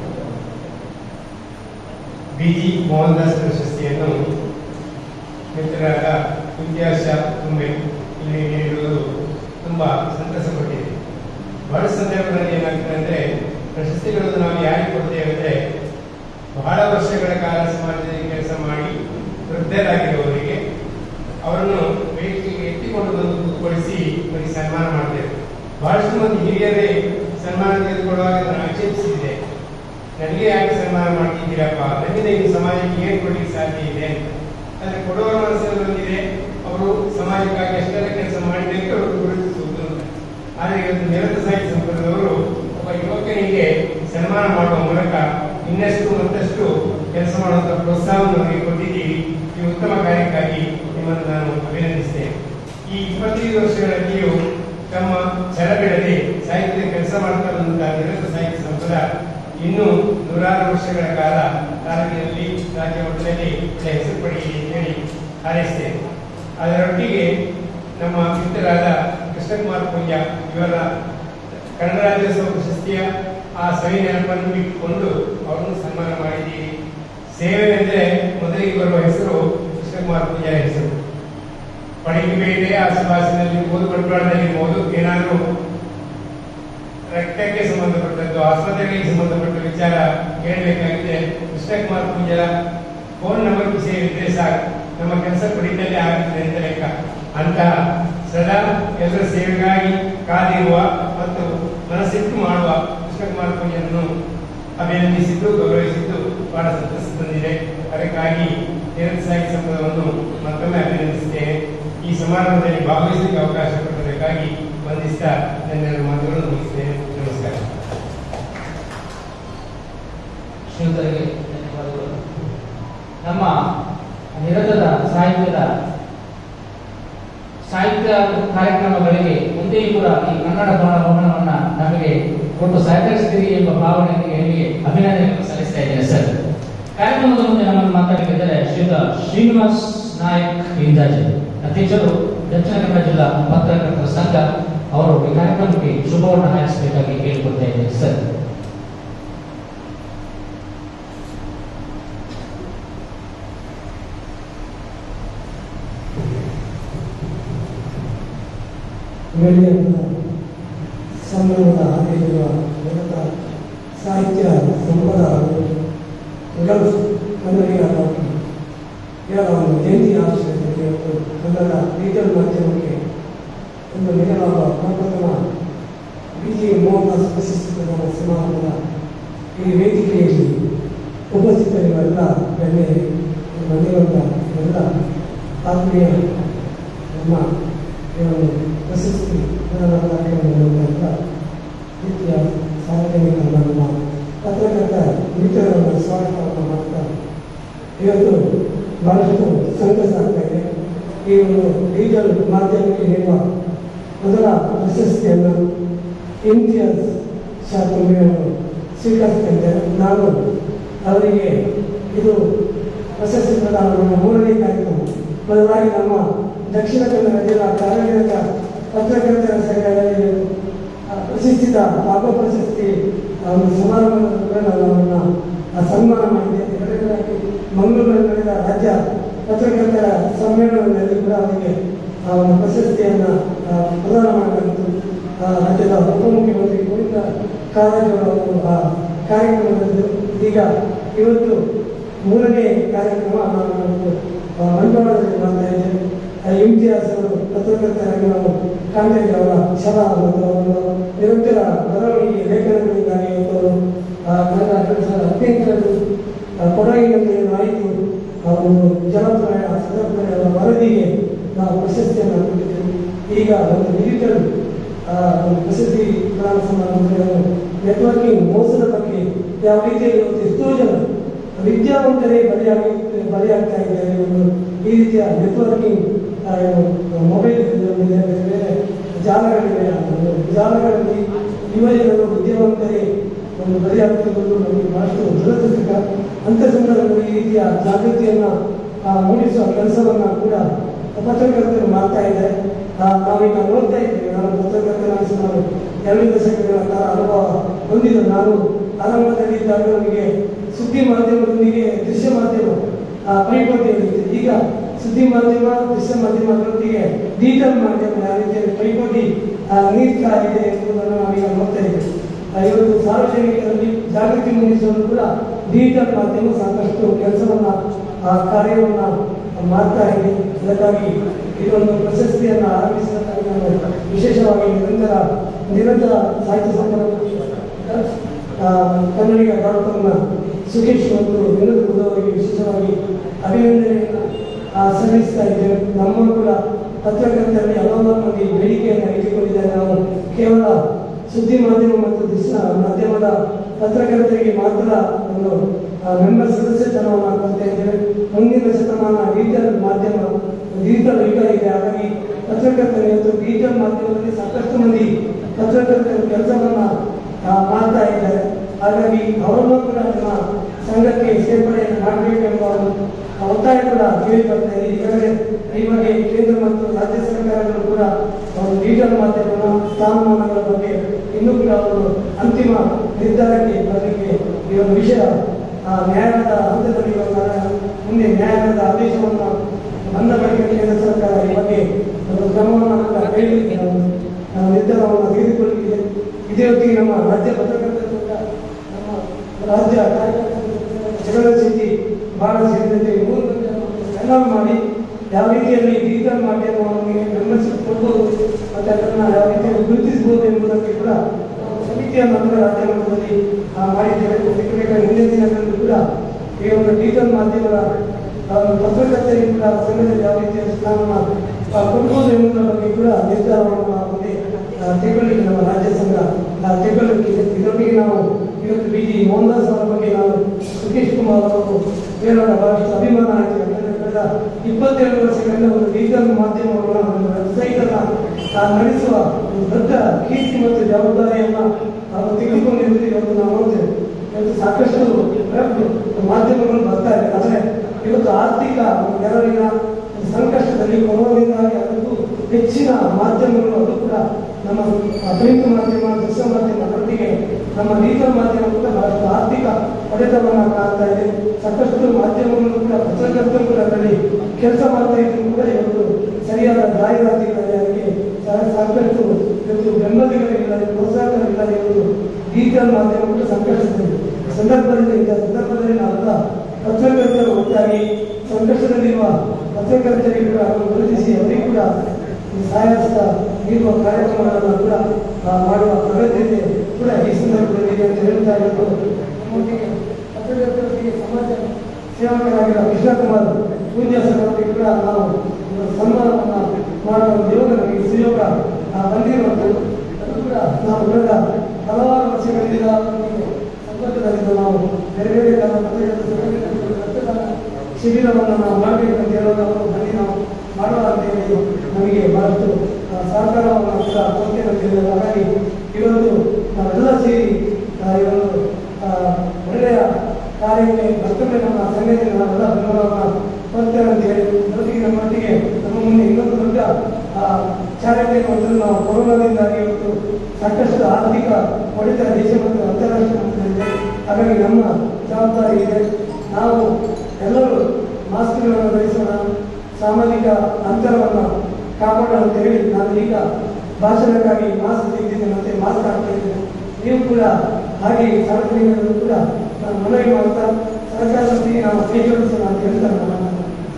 ಬಿ ಜಿ ಮೋಹನ್ ದಾಸ್ ಪ್ರಶಸ್ತಿಯನ್ನು ಮಿತ್ರರಾದ ಇತಿಹಾಸ ತುಂಬೆ ಇಲ್ಲಿ ನೀಡಿರುವುದು ತುಂಬಾ ಸಂತಸ ಪಟ್ಟಿದೆ ಬಹಳ ಸಂದರ್ಭಗಳಲ್ಲಿ ಏನಾಗ್ತದೆ ಅಂದ್ರೆ ಪ್ರಶಸ್ತಿಗಳನ್ನು ನಾವು ಯಾರಿಗೆ ಕೊಡ್ತೇವೆ ಅಂದ್ರೆ ಬಹಳ ವರ್ಷಗಳ ಕಾಲ ಸಮಾಜದಲ್ಲಿ ಕೆಲಸ ಮಾಡಿ ವೃದ್ಧರಾಗಿರುವವರಿಗೆ ಅವರನ್ನು ವೇದಿಕೆಗೆ ಎತ್ತಿಕೊಂಡು ಬಂದು ಕೂತ್ಕೊಳಿಸಿ ಅವರಿಗೆ ಸನ್ಮಾನ ಮಾಡ್ತೇವೆ ಬಹಳಷ್ಟು ಮಂದಿ ಮತ್ತು ಹಿರಿಯರೇ ಸನ್ಮಾನ ತೆಗೆದುಕೊಳ್ಳುವಾಗ ನಾನು ಆಕ್ಷೇಪಿಸಿದೆ ನನಗೆ ಯಾಕೆ ಸನ್ಮಾನ ಮಾಡ್ತಿದ್ದೀರಪ್ಪ ನನ್ನಿಂದ ಈ ಸಮಾಜಕ್ಕೆ ಏನು ಕೊಡ್ಲಿಕ್ಕೆ ಸಾಧ್ಯ ಇದೆ ಅಂತ ಆದರೆ ಕೊಡುವವರ ಮನಸ್ಸಲ್ಲಿ ಬಂದಿದೆ ಅವರು ಸಮಾಜಕ್ಕಾಗಿ ಎಷ್ಟೆಲ್ಲ ಕೆಲಸ ಮಾಡಿದೆ ಅಂತ ಅವರು ಗುರುತಿಸುವುದು ಅಂತ. ಆದರೆ ಇವತ್ತು ನಿರತ ಸಾಹಿತ್ಯ ಸಂಪದವರು ಒಬ್ಬ ಯುವಕನಿಗೆ ಸನ್ಮಾನ ಮಾಡುವ ಮೂಲಕ ಇನ್ನಷ್ಟು ಮತ್ತಷ್ಟು ಕೆಲಸ ಮಾಡುವಂತ ಪ್ರೋತ್ಸಾಹವನ್ನು ನಮಗೆ ಕೊಟ್ಟಿದ್ದೀರಿ ಈ ಉತ್ತಮ ಕಾರ್ಯಕ್ಕಾಗಿ ನಿಮ್ಮನ್ನು ನಾನು ಅಭಿನಂದಿಸ್ತೇನೆ ಈ ಇಪ್ಪತ್ತೈದು ವರ್ಷಗಳಲ್ಲಿಯೂ ತಮ್ಮ ಛಲಬಿಡದೆ ಸಾಹಿತ್ಯದ ಕೆಲಸ ಮಾಡ್ತಾ ಬಂದಂತಹ ನಿರತ ಸಾಹಿತ್ಯ ಸಂಪದ ಇನ್ನೂ ನೂರಾರು ವರ್ಷಗಳ ಕಾಲ ತಾಲೂಕಿನಲ್ಲಿ ರಾಜ್ಯ ಮಟ್ಟದಲ್ಲಿ ಒಳ್ಳೆಯ ಹೆಸರು ಪಡೆಯಲಿ ಅಂತೇಳಿ ಹಾರೈಸ್ತೇನೆ ಅದರೊಟ್ಟಿಗೆ ನಮ್ಮ ಮಿತ್ರರಾದ ಕೃಷ್ಣಕುಮಾರ್ ಪೂಂಜ ಇವರ ಕನ್ನಡ ರಾಜ್ಯೋತ್ಸವ ಪ್ರಶಸ್ತಿಯ ಆ ಸವಿ ನೆನಪನ್ನು ಇಟ್ಟುಕೊಂಡು ಅವರನ್ನು ಸನ್ಮಾನ ಮಾಡಿದ್ದೀರಿ ಸೇವೆ ಎಂದರೆ ಮೊದಲಿಗೆ ಬರುವ ಹೆಸರು ಕೃಷ್ಣಕುಮಾರ್ ಪೂಜಾರಿ ಹೆಸರು ಪಡಿಬೇಟೆ ಆಸುಪಾಸಿನಲ್ಲಿ ಓದು ಬಂಟ್ವಾಳದಲ್ಲಿರ್ಬೋದು ಏನಾದರೂ ರಕ್ತಕ್ಕೆ ಸಂಬಂಧಪಟ್ಟದ್ದು ಆಸ್ಪತ್ರೆಗಳಿಗೆ ಸಂಬಂಧಪಟ್ಟ ವಿಚಾರ ಕೇಳಬೇಕಾಗಿದೆ ಕೃಷ್ಣಕುಮಾರ್ ಪೂಜಾರ ಫೋನ್ ನಂಬರ್ ಸೇರಿದ್ರೆ ಸಾಕು ನಮ್ಮ ಕೆಲಸ ಕುರಿತಲ್ಲೇ ಆಗುತ್ತದೆ ಅಂತ ಲೆಕ್ಕ ಅಂತಹ ಸದಾ ಎಲ್ಲರ ಸೇವೆಗಾಗಿ ಕಾದಿರುವ ಮತ್ತು ಮನಸ್ಸಿಟ್ಟು ಮಾಡುವ ಕೃಷ್ಣಕುಮಾರ್ ಪೂಜೆಯನ್ನು ಅಭಿನಂದಿಸಿದ್ದು ಗೌರವಿಸಿದ್ದು ಬಹಳ ಸಂತಸ ತಂದಿದೆ ಅದಕ್ಕಾಗಿ ನಿರಂತರ ಸಾಹಿತ್ಯ ಸಂಪದವನ್ನು ಮತ್ತೊಮ್ಮೆ ಅಭಿನಂದಿಸುತ್ತೇನೆ ಈ ಸಮಾರಂಭದಲ್ಲಿ ಭಾಗವಹಿಸಲಿಕ್ಕೆ ಅವಕಾಶ ಕೊಟ್ಟದಕ್ಕಾಗಿ ವಂದಿಸ್ತಾ ನನ್ನ ಮಾತುಗಳನ್ನು ಮುಗಿಸ್ತೇನೆ ನಮಸ್ಕಾರ ಶ್ರೀಯುತರಿಗೆ ಧನ್ಯವಾದಗಳು ನಮ್ಮ ನಿರತದ ಸಾಹಿತ್ಯದ ಸಾಹಿತ್ಯ ಕಾರ್ಯಕ್ರಮಗಳಿಗೆ ಮುಂದೆಯೂ ಕೂಡ ಈ ಕನ್ನಡ ಭವನ ಭವನವನ್ನ ನಮಗೆ ಕೊಟ್ಟು ಸಹಕರಿಸ್ತೀರಿ ಎಂಬ ಭಾವನೆಗೆ ನಿಮಗೆ ಅಭಿನಂದನೆಗಳನ್ನು ಸಲ್ಲಿಸ್ತಾ ಇದ್ದೇನೆ ಸರ್ ಕಾರ್ಯಕ್ರಮದ ಮುಂದೆ ನಮ್ಮನ್ನು ಮಾತಾಡಲಿದ್ದಾರೆ ಶ್ರೀಯುತ ಶ್ರೀನಿವಾಸ್ ನಾಯಕ್ ಇಂದಾಜಿ ಅಧ್ಯಕ್ಷರು ದಕ್ಷಿಣ ಕನ್ನಡ ಜಿಲ್ಲಾ ಪತ್ರಕರ್ತರ ಸಂಘ ಅವರು ಈ ಕಾರ್ಯಕ್ರಮಕ್ಕೆ ಶುಭವನ್ನು ಹಾರೈಸಬೇಕಾಗಿ ಕೇಳಿಕೊಳ್ತಾ ಇದ್ದೇನೆ ಸರ್ ಬೆಳೆಯುವ ಸಂಭ್ರಮದ ಹಾಗೆಯಿರುವ ಜಗತ್ತ ಸಾಹಿತ್ಯ ಸಂಪದ ಗಲ್ಫ್ ಕನ್ನಡಿಗರಾಗಿ ಇವರ ಒಂದು ಜಯಂತಿ ಆಶ್ರಯದಲ್ಲಿ ಇವತ್ತು ಕನ್ನಡ ಡಿಜಿಟಲ್ ಮಾಧ್ಯಮಕ್ಕೆ ಒಂದು ನೀಡಲಾದ ಪ್ರಪ್ರಥಮ ಬಿ ಜಿ ಮೋಹನ್ದಾಸ್ ಪ್ರಶಸ್ತಿ ಪ್ರದಾನ ಸಮಾರಂಭದ ಈ ವೇದಿಕೆಯಲ್ಲಿ ಉಪಸ್ಥಿತರಿರುವ ಎಲ್ಲ ಗಣ್ಯರೇ ಬಂದಿರುವಂಥ ಎಲ್ಲ ಆತ್ಮೀಯ ನಮ್ಮ ಈ ಒಂದು ಪ್ರಶಸ್ತಿ ಪ್ರದಾನ ಕಾರ್ಯಕ್ರಮದ ರೀತಿಯ ಸಾರ್ವಜನಿಕ ನಮ್ಮ ಪತ್ರಕರ್ತ ಮಿತ್ರರನ್ನು ಸ್ವಾಗತವನ್ನು ಮಾಡ್ತಾ ಇವತ್ತು ಬಹಳಷ್ಟು ಸಂತಸ ಆಗ್ತಾ ಇದೆ ಈ ಒಂದು ಡಿಜಿಟಲ್ ಮಾಧ್ಯಮಕ್ಕೆ ನೀಡುವ ಮೊದಲ ಪ್ರಶಸ್ತಿಯನ್ನು ಇಮ್ತಿಯಾಜ್ ಶಾಸ್ತ್ರಿಯವರು ಸ್ವೀಕರಿಸ್ತಾ ಇದ್ದಾರೆ ನಾನು ಅವರಿಗೆ ಇದು ಪ್ರಶಸ್ತಿ ಪ್ರದಾನದ ಮೂರನೇ ಕಾರ್ಯಕ್ರಮ ಬದಲಾಗಿ ನಮ್ಮ ದಕ್ಷಿಣ ಕನ್ನಡ ಜಿಲ್ಲಾ ಕಾರ್ಯನಿರತ ಪತ್ರಕರ್ತರ ಸಂಘದಲ್ಲಿ ಆ, ಪ್ರಶಸ್ತಿತ ಭಾಗವ ಪ್ರಶಸ್ತಿ ಆ ಒಂದು ಸಮಾರಂಭದ ನಾನು ಅವರನ್ನ ಆ ಸನ್ಮಾನ ಮಾಡಿದೆ ಎರಡನೇದಾಗಿ ಮಂಗಳೂರಿನಲ್ಲಿ ನಡೆದ ರಾಜ್ಯ ಪತ್ರಕರ್ತರ ಸಮ್ಮೇಳನದಲ್ಲಿ ಕೂಡ ಅವರಿಗೆ ಆ ಒಂದು ಪ್ರಶಸ್ತಿಯನ್ನು ಆ, ಪ್ರದಾನ ಮಾಡಲಾಗಿತ್ತು ಆ, ರಾಜ್ಯದ ಉಪಮುಖ್ಯಮಂತ್ರಿ ಗೋವಿಂದ ಕಾರಜೋಳ ಅವರು ಆ ಕಾರ್ಯಕ್ರಮದಲ್ಲಿ ಈಗ ಇವತ್ತು ಮೂರನೇ ಕಾರ್ಯಕ್ರಮ ನಾನು ಇವತ್ತು, ಆ, ಬಂಟ್ವಾಳದಲ್ಲಿ ಮಾಡ್ತಾ ಇದ್ದೇನೆ ಆ, ಇಮ್ತಿಯಾಜ್ ಅವರು ಪತ್ರಕರ್ತರಾಗಿ ನಾವು ಕಾಣ್ತಾ ಇದ್ದೇವೆ ಅವರ ಛಲ ಮತ್ತು ಅವರ ನಿರಂತರ ಬರವಣಿಗೆ ಲೇಖನಗಳಿಗಾಗಿ ಇವತ್ತು ಅವರು ಆ, ಕನ್ನಡ ಕೆಲಸದ ಅತ್ಯಂತರದ್ದು ಕೊಡಗಿನಲ್ಲಿ ಏನು ಆಯಿತು ಆ ಒಂದು ಜಲಪ್ರಯಾಣ ಸದಪ್ರಯಾಣ ವರದಿಗೆ ನಾವು ಪ್ರಶಸ್ತಿಯನ್ನು ಕೊಟ್ಟಿದ್ದೇವೆ ಈಗ ಒಂದು ಡಿಜಿಟಲ್ ಆ, ಒಂದು ಪ್ರಸಿದ್ಧಿ ಪ್ರದಾನ ಸಮಾರಂಭದಲ್ಲಿ ನೆಟ್ವರ್ಕಿಂಗ್ ಮೋಸದ ಬಗ್ಗೆ ಯಾವ ರೀತಿಯಲ್ಲಿ ಇವತ್ತು ಎಷ್ಟೋ ಜನ ವಿದ್ಯಾವಂತರೇ ಬಲಿಯಾಗಿ ಬಲಿಯಾಗ್ತಾ ಇದ್ದಾರೆ ಒಂದು ಈ ರೀತಿಯ ನೆಟ್ವರ್ಕಿಂಗ್ ಮೊಬೈಲ್ ಬೇರೆ ಬೇರೆ ಜಾಲಗಳಿವೆ ಆ ಒಂದು ಜಾಲಗಳಲ್ಲಿ ಯುವಜನರು ವಿದ್ಯಾವಂತರೇ ಒಂದು ಬಲಿಯಾಗುತ್ತಿರುವುದು ನಮಗೆ ಬಹಳಷ್ಟು ದುರದೃಷ್ಟಕ ಅಂತ ಸಂದರ್ಭದಲ್ಲಿ ಈ ರೀತಿಯ ಜಾಗೃತಿಯನ್ನ ಆ, ಮೂಡಿಸುವ ಕೆಲಸವನ್ನ ಕೂಡ ಪತ್ರಕರ್ತರು ಮಾಡ್ತಾ ಇದ್ದಾರೆ ಆ, ನಾವೀಗ ನೋಡ್ತಾ ಇದ್ದೇವೆ ನಾನು ಪತ್ರಕರ್ತನಾಗಿ ಸುಮಾರು ಎರಡು ದಶಕಗಳ ಕಾಲ ಅನುಭವ ಹೊಂದಿದ್ದು ನಾನು ಆರಂಭದಲ್ಲಿ ಇದ್ದಾಗ ನಮಗೆ ಸುದ್ದಿ ಮಾಧ್ಯಮದೊಂದಿಗೆ ದೃಶ್ಯ ಮಾಧ್ಯಮ ಆ, ಪೈಪೋಟಿಯಲ್ಲಿತ್ತು ಈಗ ಸುದ್ದಿ ಮಾಧ್ಯಮ ದೃಶ್ಯ ಮಾಧ್ಯಮಗಳೊಂದಿಗೆ ಡಿಜಿಟಲ್ ಮಾಧ್ಯಮ ಯಾವ ರೀತಿಯಲ್ಲಿ ಪೈಪೋಟಿ ಆ, ನೀಡ್ತಾ ಇದೆ ಎಂಬುದನ್ನು ನಾವೀಗ ನೋಡ್ತಾ ಇದ್ದೇವೆ ಆ, ಇವತ್ತು ಸಾರ್ವಜನಿಕರಲ್ಲಿ ಜಾಗೃತಿ ಮೂಡಿಸಲು ಕೂಡ ಡಿಜಿಟಲ್ ಮಾಧ್ಯಮ ಸಾಕಷ್ಟು ಕೆಲಸವನ್ನ ಆ ಕಾರ್ಯವನ್ನ ಮಾಡ್ತಾ ಇದೆ ಅದಕ್ಕಾಗಿ ಇದೊಂದು ಪ್ರಶಸ್ತಿಯನ್ನು ಆರಂಭಿಸಿದಾಗ ನಾನು ವಿಶೇಷವಾಗಿ ನಿರಂತರ ನಿರಂತರ ಸಾಹಿತ್ಯ ಸಂಪದ ಆ, ಕನ್ನಡಿಗ ಡಾಕ್ಟರ್ನ ಸುಖೇಶ್ ಮತ್ತು ವಿನೋದ್ ಅವರಿಗೆ ವಿಶೇಷವಾಗಿ ಅಭಿನಂದನೆಯನ್ನು ಆ, ಸಲ್ಲಿಸ್ತಾ ಇದ್ದೇವೆ ನಮ್ಮ ಕೂಡ ಪತ್ರಕರ್ತರಲ್ಲಿ ಹಲವಾರು ಮಂದಿ ಬೇಡಿಕೆಯನ್ನು ಇಟ್ಟುಕೊಂಡಿದ್ದಾರೆ ನಾವು ಕೇವಲ ಸುದ್ದಿ ಮಾಧ್ಯಮ ಮತ್ತು ದೃಶ್ಯ ಮಾಧ್ಯಮದ ಪತ್ರಕರ್ತರಿಗೆ ಮಾತ್ರ ಒಂದು ಮೆಂಬರ್ ಸದಸ್ಯತನವನ್ನು ಕೊಡ್ತಾ ಇದ್ದೇವೆ ಮುಂದಿನ ಶತಮಾನ ಡಿಜಿಟಲ್ ಮಾಧ್ಯಮ ಡಿಜಿಟಲ್ ಯುಗ ಇದೆ ಹಾಗಾಗಿ ಪತ್ರಕರ್ತರು ಇವತ್ತು ಡಿಜಿಟಲ್ ಮಾಧ್ಯಮದಲ್ಲಿ ಸಾಕಷ್ಟು ಮಂದಿ ಪತ್ರಕರ್ತರು ಕೆಲಸವನ್ನ ಆ, ಮಾಡ್ತಾ ಇದ್ದಾರೆ ಹಾಗಾಗಿ ಅವರನ್ನು ಕೂಡ ನಮ್ಮ ಸಂಘಕ್ಕೆ ಸೇರ್ಪಡೆಯನ್ನು ಮಾಡಬೇಕೆಂಬ ಒಂದು ಒತ್ತಾಯ ಕೂಡ ಕೇಳಿ ಬರ್ತಾ ಇದೆ ಈಗಾಗಲೇ ಈ ಬಗ್ಗೆ ಕೇಂದ್ರ ಮತ್ತು ರಾಜ್ಯ ಸರ್ಕಾರಗಳು ಕೂಡ ಒಂದು ಡಿಜಿಟಲ್ ಮಾಧ್ಯಮದ ಸ್ಥಾನಮಾನಗಳ ಬಗ್ಗೆ ಇನ್ನೂ ಕೂಡ ಅವರು ಅಂತಿಮ ನಿರ್ಧಾರಕ್ಕೆ ಬರಲಿಕ್ಕೆ ಈ ಒಂದು ವಿಷಯ ಆ, ನ್ಯಾಯಾಲಯದ ಹಂತದಲ್ಲಿ ಇರುವ ಕಾರಣ ಮುಂದೆ ನ್ಯಾಯಾಲಯದ ಆದೇಶವನ್ನು ಬಂದ ಬಳಿಕ ಕೇಂದ್ರ ಸರ್ಕಾರ ಈ ಬಗ್ಗೆ ಒಂದು ಕ್ರಮವನ್ನು ಕೂಡ ಕೈಗೊಳ್ಳಿ ಆ, ನಿರ್ಧಾರವನ್ನು ತೆಗೆದುಕೊಳ್ಳಲಿದೆ ಇದೇ ಹೊತ್ತಿಗೆ ನಮ್ಮ ರಾಜ್ಯ ಪತ್ರಕರ್ತರ ಸಂಘ ನಮ್ಮ ರಾಜ್ಯ ಜಗಳ ಶೆಟ್ಟಿ ಬಹಳ ಸೇರಿದಂತೆ ಮೂರು ಮಂದಿಯನ್ನು ಎನ್ರೋಲ್ ಮಾಡಿ ಯಾವ ರೀತಿಯಲ್ಲಿ ಡಿಜಿಟಲ್ ಮಾಧ್ಯಮವನ್ನು ಮೆಂಬರ್ಶಿಪ್ ಕೊಡ್ಬೋದು ಮತ್ತೆ ಅದನ್ನು ಯಾವ ರೀತಿಯಲ್ಲಿ ಗುರುತಿಸಬಹುದು ಎಂಬುದಕ್ಕೆ ಕೂಡ ನಾವು ಸಮಿತಿಯನ್ನು ನಮ್ಮ ರಾಜ್ಯ ಮಟ್ಟದಲ್ಲಿ ಆ, ಮಾಡಿದ್ದೇವೆ ಬೇಕಾದ ಹಿಂದಿನ ದಿನಗಳಲ್ಲಿ ಕೂಡ ಈ ಒಂದು ಡಿಜಿಟಲ್ ಮಾಧ್ಯಮದ ಆ, ಒಂದು ಪತ್ರಕರ್ತರಿಗೆ ಕೂಡ ಸಂಘದಲ್ಲಿ ಯಾವ ರೀತಿಯ ಸ್ಥಾನವನ್ನು ಆ, ಕೊಡ್ಬೋದು ಎಂಬುದರ ಬಗ್ಗೆ ಕೂಡ ನಿರ್ಧಾರವನ್ನು ನಾವು ಮುಂದೆ ಆ, ತೆಗೊಳ್ಳಿಕ್ಕೆ ನಮ್ಮ ರಾಜ್ಯ ಸಂಘ ಆ, ತೆಗೊಳ್ಳಲಿಕ್ಕಿದೆ ಇದರೊಟ್ಟಿಗೆ ನಾವು ಇವತ್ತು ಬಿ ಜಿ ಮೋಹನ್ದಾಸ್ ಅವರ ಬಗ್ಗೆ ನಾವು ಸುಖೇಶ್ ಕುಮಾರ್ ಅವರು ಹೇಳೋಣ ಬಹಳಷ್ಟು ಅಭಿಮಾನ ಆಯ್ತು ಯಾಕಂದ್ರೆ ಕಳೆದ ಇಪ್ಪತ್ತೆರಡು ವರ್ಷಗಳಿಂದ ಒಂದು ಡಿಜಿಟಲ್ ಮಾಧ್ಯಮವನ್ನು ಒಂದು ವೆಬ್ಸೈಟ್ ಅನ್ನ ಆ, ನಡೆಸುವ ಒಂದು ದೊಡ್ಡ ಕೀರ್ತಿ ಮತ್ತು ಜವಾಬ್ದಾರಿಯನ್ನ ಅವರು ತೆಗೆದುಕೊಂಡಿರುವುದು ಇವತ್ತು ನಾವು ನೋಡ್ತೇವೆ ಇವತ್ತು ಸಾಕಷ್ಟು ವೆಬ್ ಮಾಧ್ಯಮಗಳು ಬರ್ತಾ ಇದೆ ಆದರೆ ಇವತ್ತು ಆರ್ಥಿಕ ಒಂದು ನೆರವಿನ ಒಂದು ಸಂಕಷ್ಟದಲ್ಲಿ ಕೊರೋನಾದಿಂದಾಗಿ ಅದಕ್ಕೂ ಹೆಚ್ಚಿನ ಮಾಧ್ಯಮಗಳು ಅದು ಕೂಡ ನಮ್ಮ ಪ್ರಿಂಟ್ ಮಾಧ್ಯಮ ದೃಶ್ಯ ಮಾಧ್ಯಮ ಒಟ್ಟಿಗೆ ನಮ್ಮ ಡಿಜಿಟಲ್ ಮಾಧ್ಯಮ ಕೂಡ ಬಹಳಷ್ಟು ಆರ್ಥಿಕ ಹೊಡೆತವನ್ನು ಕಾಣ್ತಾ ಇದೆ ಸಾಕಷ್ಟು ಮಾಧ್ಯಮಗಳು ಕೂಡ ಪತ್ರಕರ್ತರು ಕೂಡ ಅದರಲ್ಲಿ ಕೆಲಸ ಮಾಡ್ತಾ ಇದ್ರು ಕೂಡ ಇವತ್ತು ಸರಿಯಾದ ಜಾಹೀರಾತಿಗಳಲ್ಲಿ ಅದಕ್ಕೆ ಸಾ- ಸಾಕಷ್ಟು ಇವತ್ತು ಬೆಂಬಲಿಗರಿಲ್ಲ ಪ್ರೋತ್ಸಾಹಗಳಿಲ್ಲ ಇವತ್ತು ಡಿಜಿಟಲ್ ಮಾಧ್ಯಮ ಕೂಡ ಸಂಕಷ್ಟದಲ್ಲಿ ಸಂದರ್ಭದಲ್ಲಿ ಇಂಥ ಸಂದರ್ಭದಲ್ಲಿ ನಾವೆಲ್ಲ ಪತ್ರಕರ್ತರು ಒಟ್ಟಾಗಿ ಸಂಕಷ್ಟದಲ್ಲಿರುವ ಪತ್ರಕರ್ತರಿಗೆ ಕೂಡ ಅವರು ಗುರುತಿಸಿ ಅವರಿಗೆ ಕೂಡ ಈ ಸಹಾಯಹಸ್ತ ನೀಡುವ ಕಾರ್ಯಕ್ರಮಗಳನ್ನು ಕೂಡ ಆ, ಮಾಡುವ ಅಗತ್ಯತೆ ಕೂಡ ಈ ಸಂದರ್ಭದಲ್ಲಿ ಇದೆ ಅಂತ ಹೇಳ್ತಾ ಇರೋದು ನಮ್ಮೊಟ್ಟಿಗೆ ಪತ್ರಕರ್ತರಿಗೆ ಸಮಾಜ ಸೇವಕರಾಗಿರುವ ಕೃಷ್ಣಕುಮಾರ್ ಪೂಜ್ಯ ಸಭೆಗೆ ಕೂಡ ನಾವು ಒಂದು ಸನ್ಮಾನವನ್ನು ಮಾಡುವ ಒಂದು ಯೋಗ ನಮಗೆ ಸುಯೋಗ ಆ, ಬಂದಿರುವಂಥದ್ದು ಅದು ಕೂಡ ನಾವು ಕಳೆದ ಹಲವಾರು ವರ್ಷಗಳಿಂದ ನಮಗೆ ಸಂಪರ್ಕದಲ್ಲಿದ್ದು ನಾವು ಬೇರೆ ಬೇರೆ ಕಾಲ ಪತ್ರಕರ್ತರ ಸಂಘಟನೆಗಳು ರಕ್ತದಾನ ಶಿಬಿರವನ್ನು ನಾವು ಮಾಡಬೇಕು ಅಂತ ಹೇಳೋದು ಅವರು ಬನ್ನಿ ನಾವು ಮಾಡುವ ಅಂತ ಹೇಳಿ ನಮಗೆ ಬಹಳಷ್ಟು ಆ, ಸಹಕಾರವನ್ನು ಕೂಡ ಕೊಡ್ತೇವೆ ಅಂತ ಹೇಳಿದ್ರು ಹಾಗಾಗಿ ಇವತ್ತು ನಾವೆಲ್ಲ ಸೇರಿ ಆ, ಈ ಒಂದು ಆ, ಒಳ್ಳೆಯ ಕಾರ್ಯಕ್ಕೆ ಮತ್ತೊಮ್ಮೆ ನಮ್ಮ ಸಂಘಟನೆ ನಾವೆಲ್ಲ ಬೆಂಬಲವನ್ನು ಕೊಡ್ತೇವೆ ಅಂತ ಹೇಳಿ ಜೊತೆಗೆ ನಮ್ಮೊಟ್ಟಿಗೆ ನಮ್ಮ ಮುಂದೆ ಇನ್ನೊಂದು ದೊಡ್ಡ ಆ, ಚಾರಿತ್ರಿಕ ಒಂದು ನಾವು ಕೊರೋನಾದಿಂದಾಗಿ ಇವತ್ತು ಸಾಕಷ್ಟು ಆರ್ಥಿಕ ಹೊಡೆತ ದೇಶ ಮತ್ತು ಅಂತಾರಾಷ್ಟ್ರೀಯ ಮಟ್ಟದಲ್ಲಿದೆ ಹಾಗಾಗಿ ನಮ್ಮ ಜವಾಬ್ದಾರಿ ಇದೆ ನಾವು ಎಲ್ಲರೂ ಮಾಸ್ಕ್ಗಳನ್ನು ಧರಿಸೋಣ ಸಾಮಾಜಿಕ ಅಂತರವನ್ನು ಕಾಪಾಡೋಣ ಅಂತ ಹೇಳಿ ನಾನು ಈಗ ಭಾಷಣಕ್ಕಾಗಿ ಮಾಸ್ಕ್ ತೆಗೆದಿದ್ದೆ ಮತ್ತೆ ಮಾಸ್ಕ್ ಹಾಕ್ತಾ ಇದ್ದೇನೆ ನೀವು ಕೂಡ ಹಾಗೆ ಸಾರ್ವಜನಿಕರು ಕೂಡ ನಾನು ಮನವಿ ಮಾಡ್ತಾ ಸರ್ಕಾರದೊಂದಿಗೆ ನಾವು ಕೈ ಜೋಡಿಸೋಣ ಅಂತ ಹೇಳ್ತಾ ನಾನು ಮಾತನಾಡ್ತೀನಿ.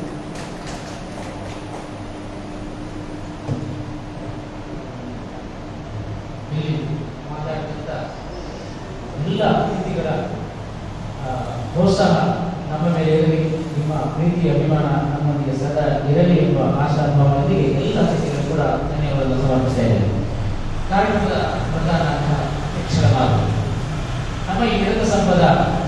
ಇಲ್ಲಿ ಮಾತಾಡ್ತಿದ್ದ ಎಲ್ಲ ಅತಿಥಿಗಳ ಆ, ಪ್ರೋತ್ಸಾಹ ನಮ್ಮ ಮೇಲೆ ಇರಲಿ ನಿಮ್ಮ ಪ್ರೀತಿ ಅಭಿಮಾನ ನಮ್ಮೊಂದಿಗೆ ಸದಾ ಇರಲಿ ಎಂಬ ಆಶಾಭಾವನೊಂದಿಗೆ ಎಲ್ಲ ಅತಿಥಿಗಳು ಕೂಡ ಧನ್ಯವಾದ ಸಮರ್ಪಿಸ್ತಾ ಇದ್ದೇನೆ ಕಾರ್ಯಕ್ರಮದ ಪ್ರಧಾನ ಅಧ್ಯಕ್ಷರ ಮಾತು ನಮ್ಮ ಈ ನಿರತ ಸಂಪದ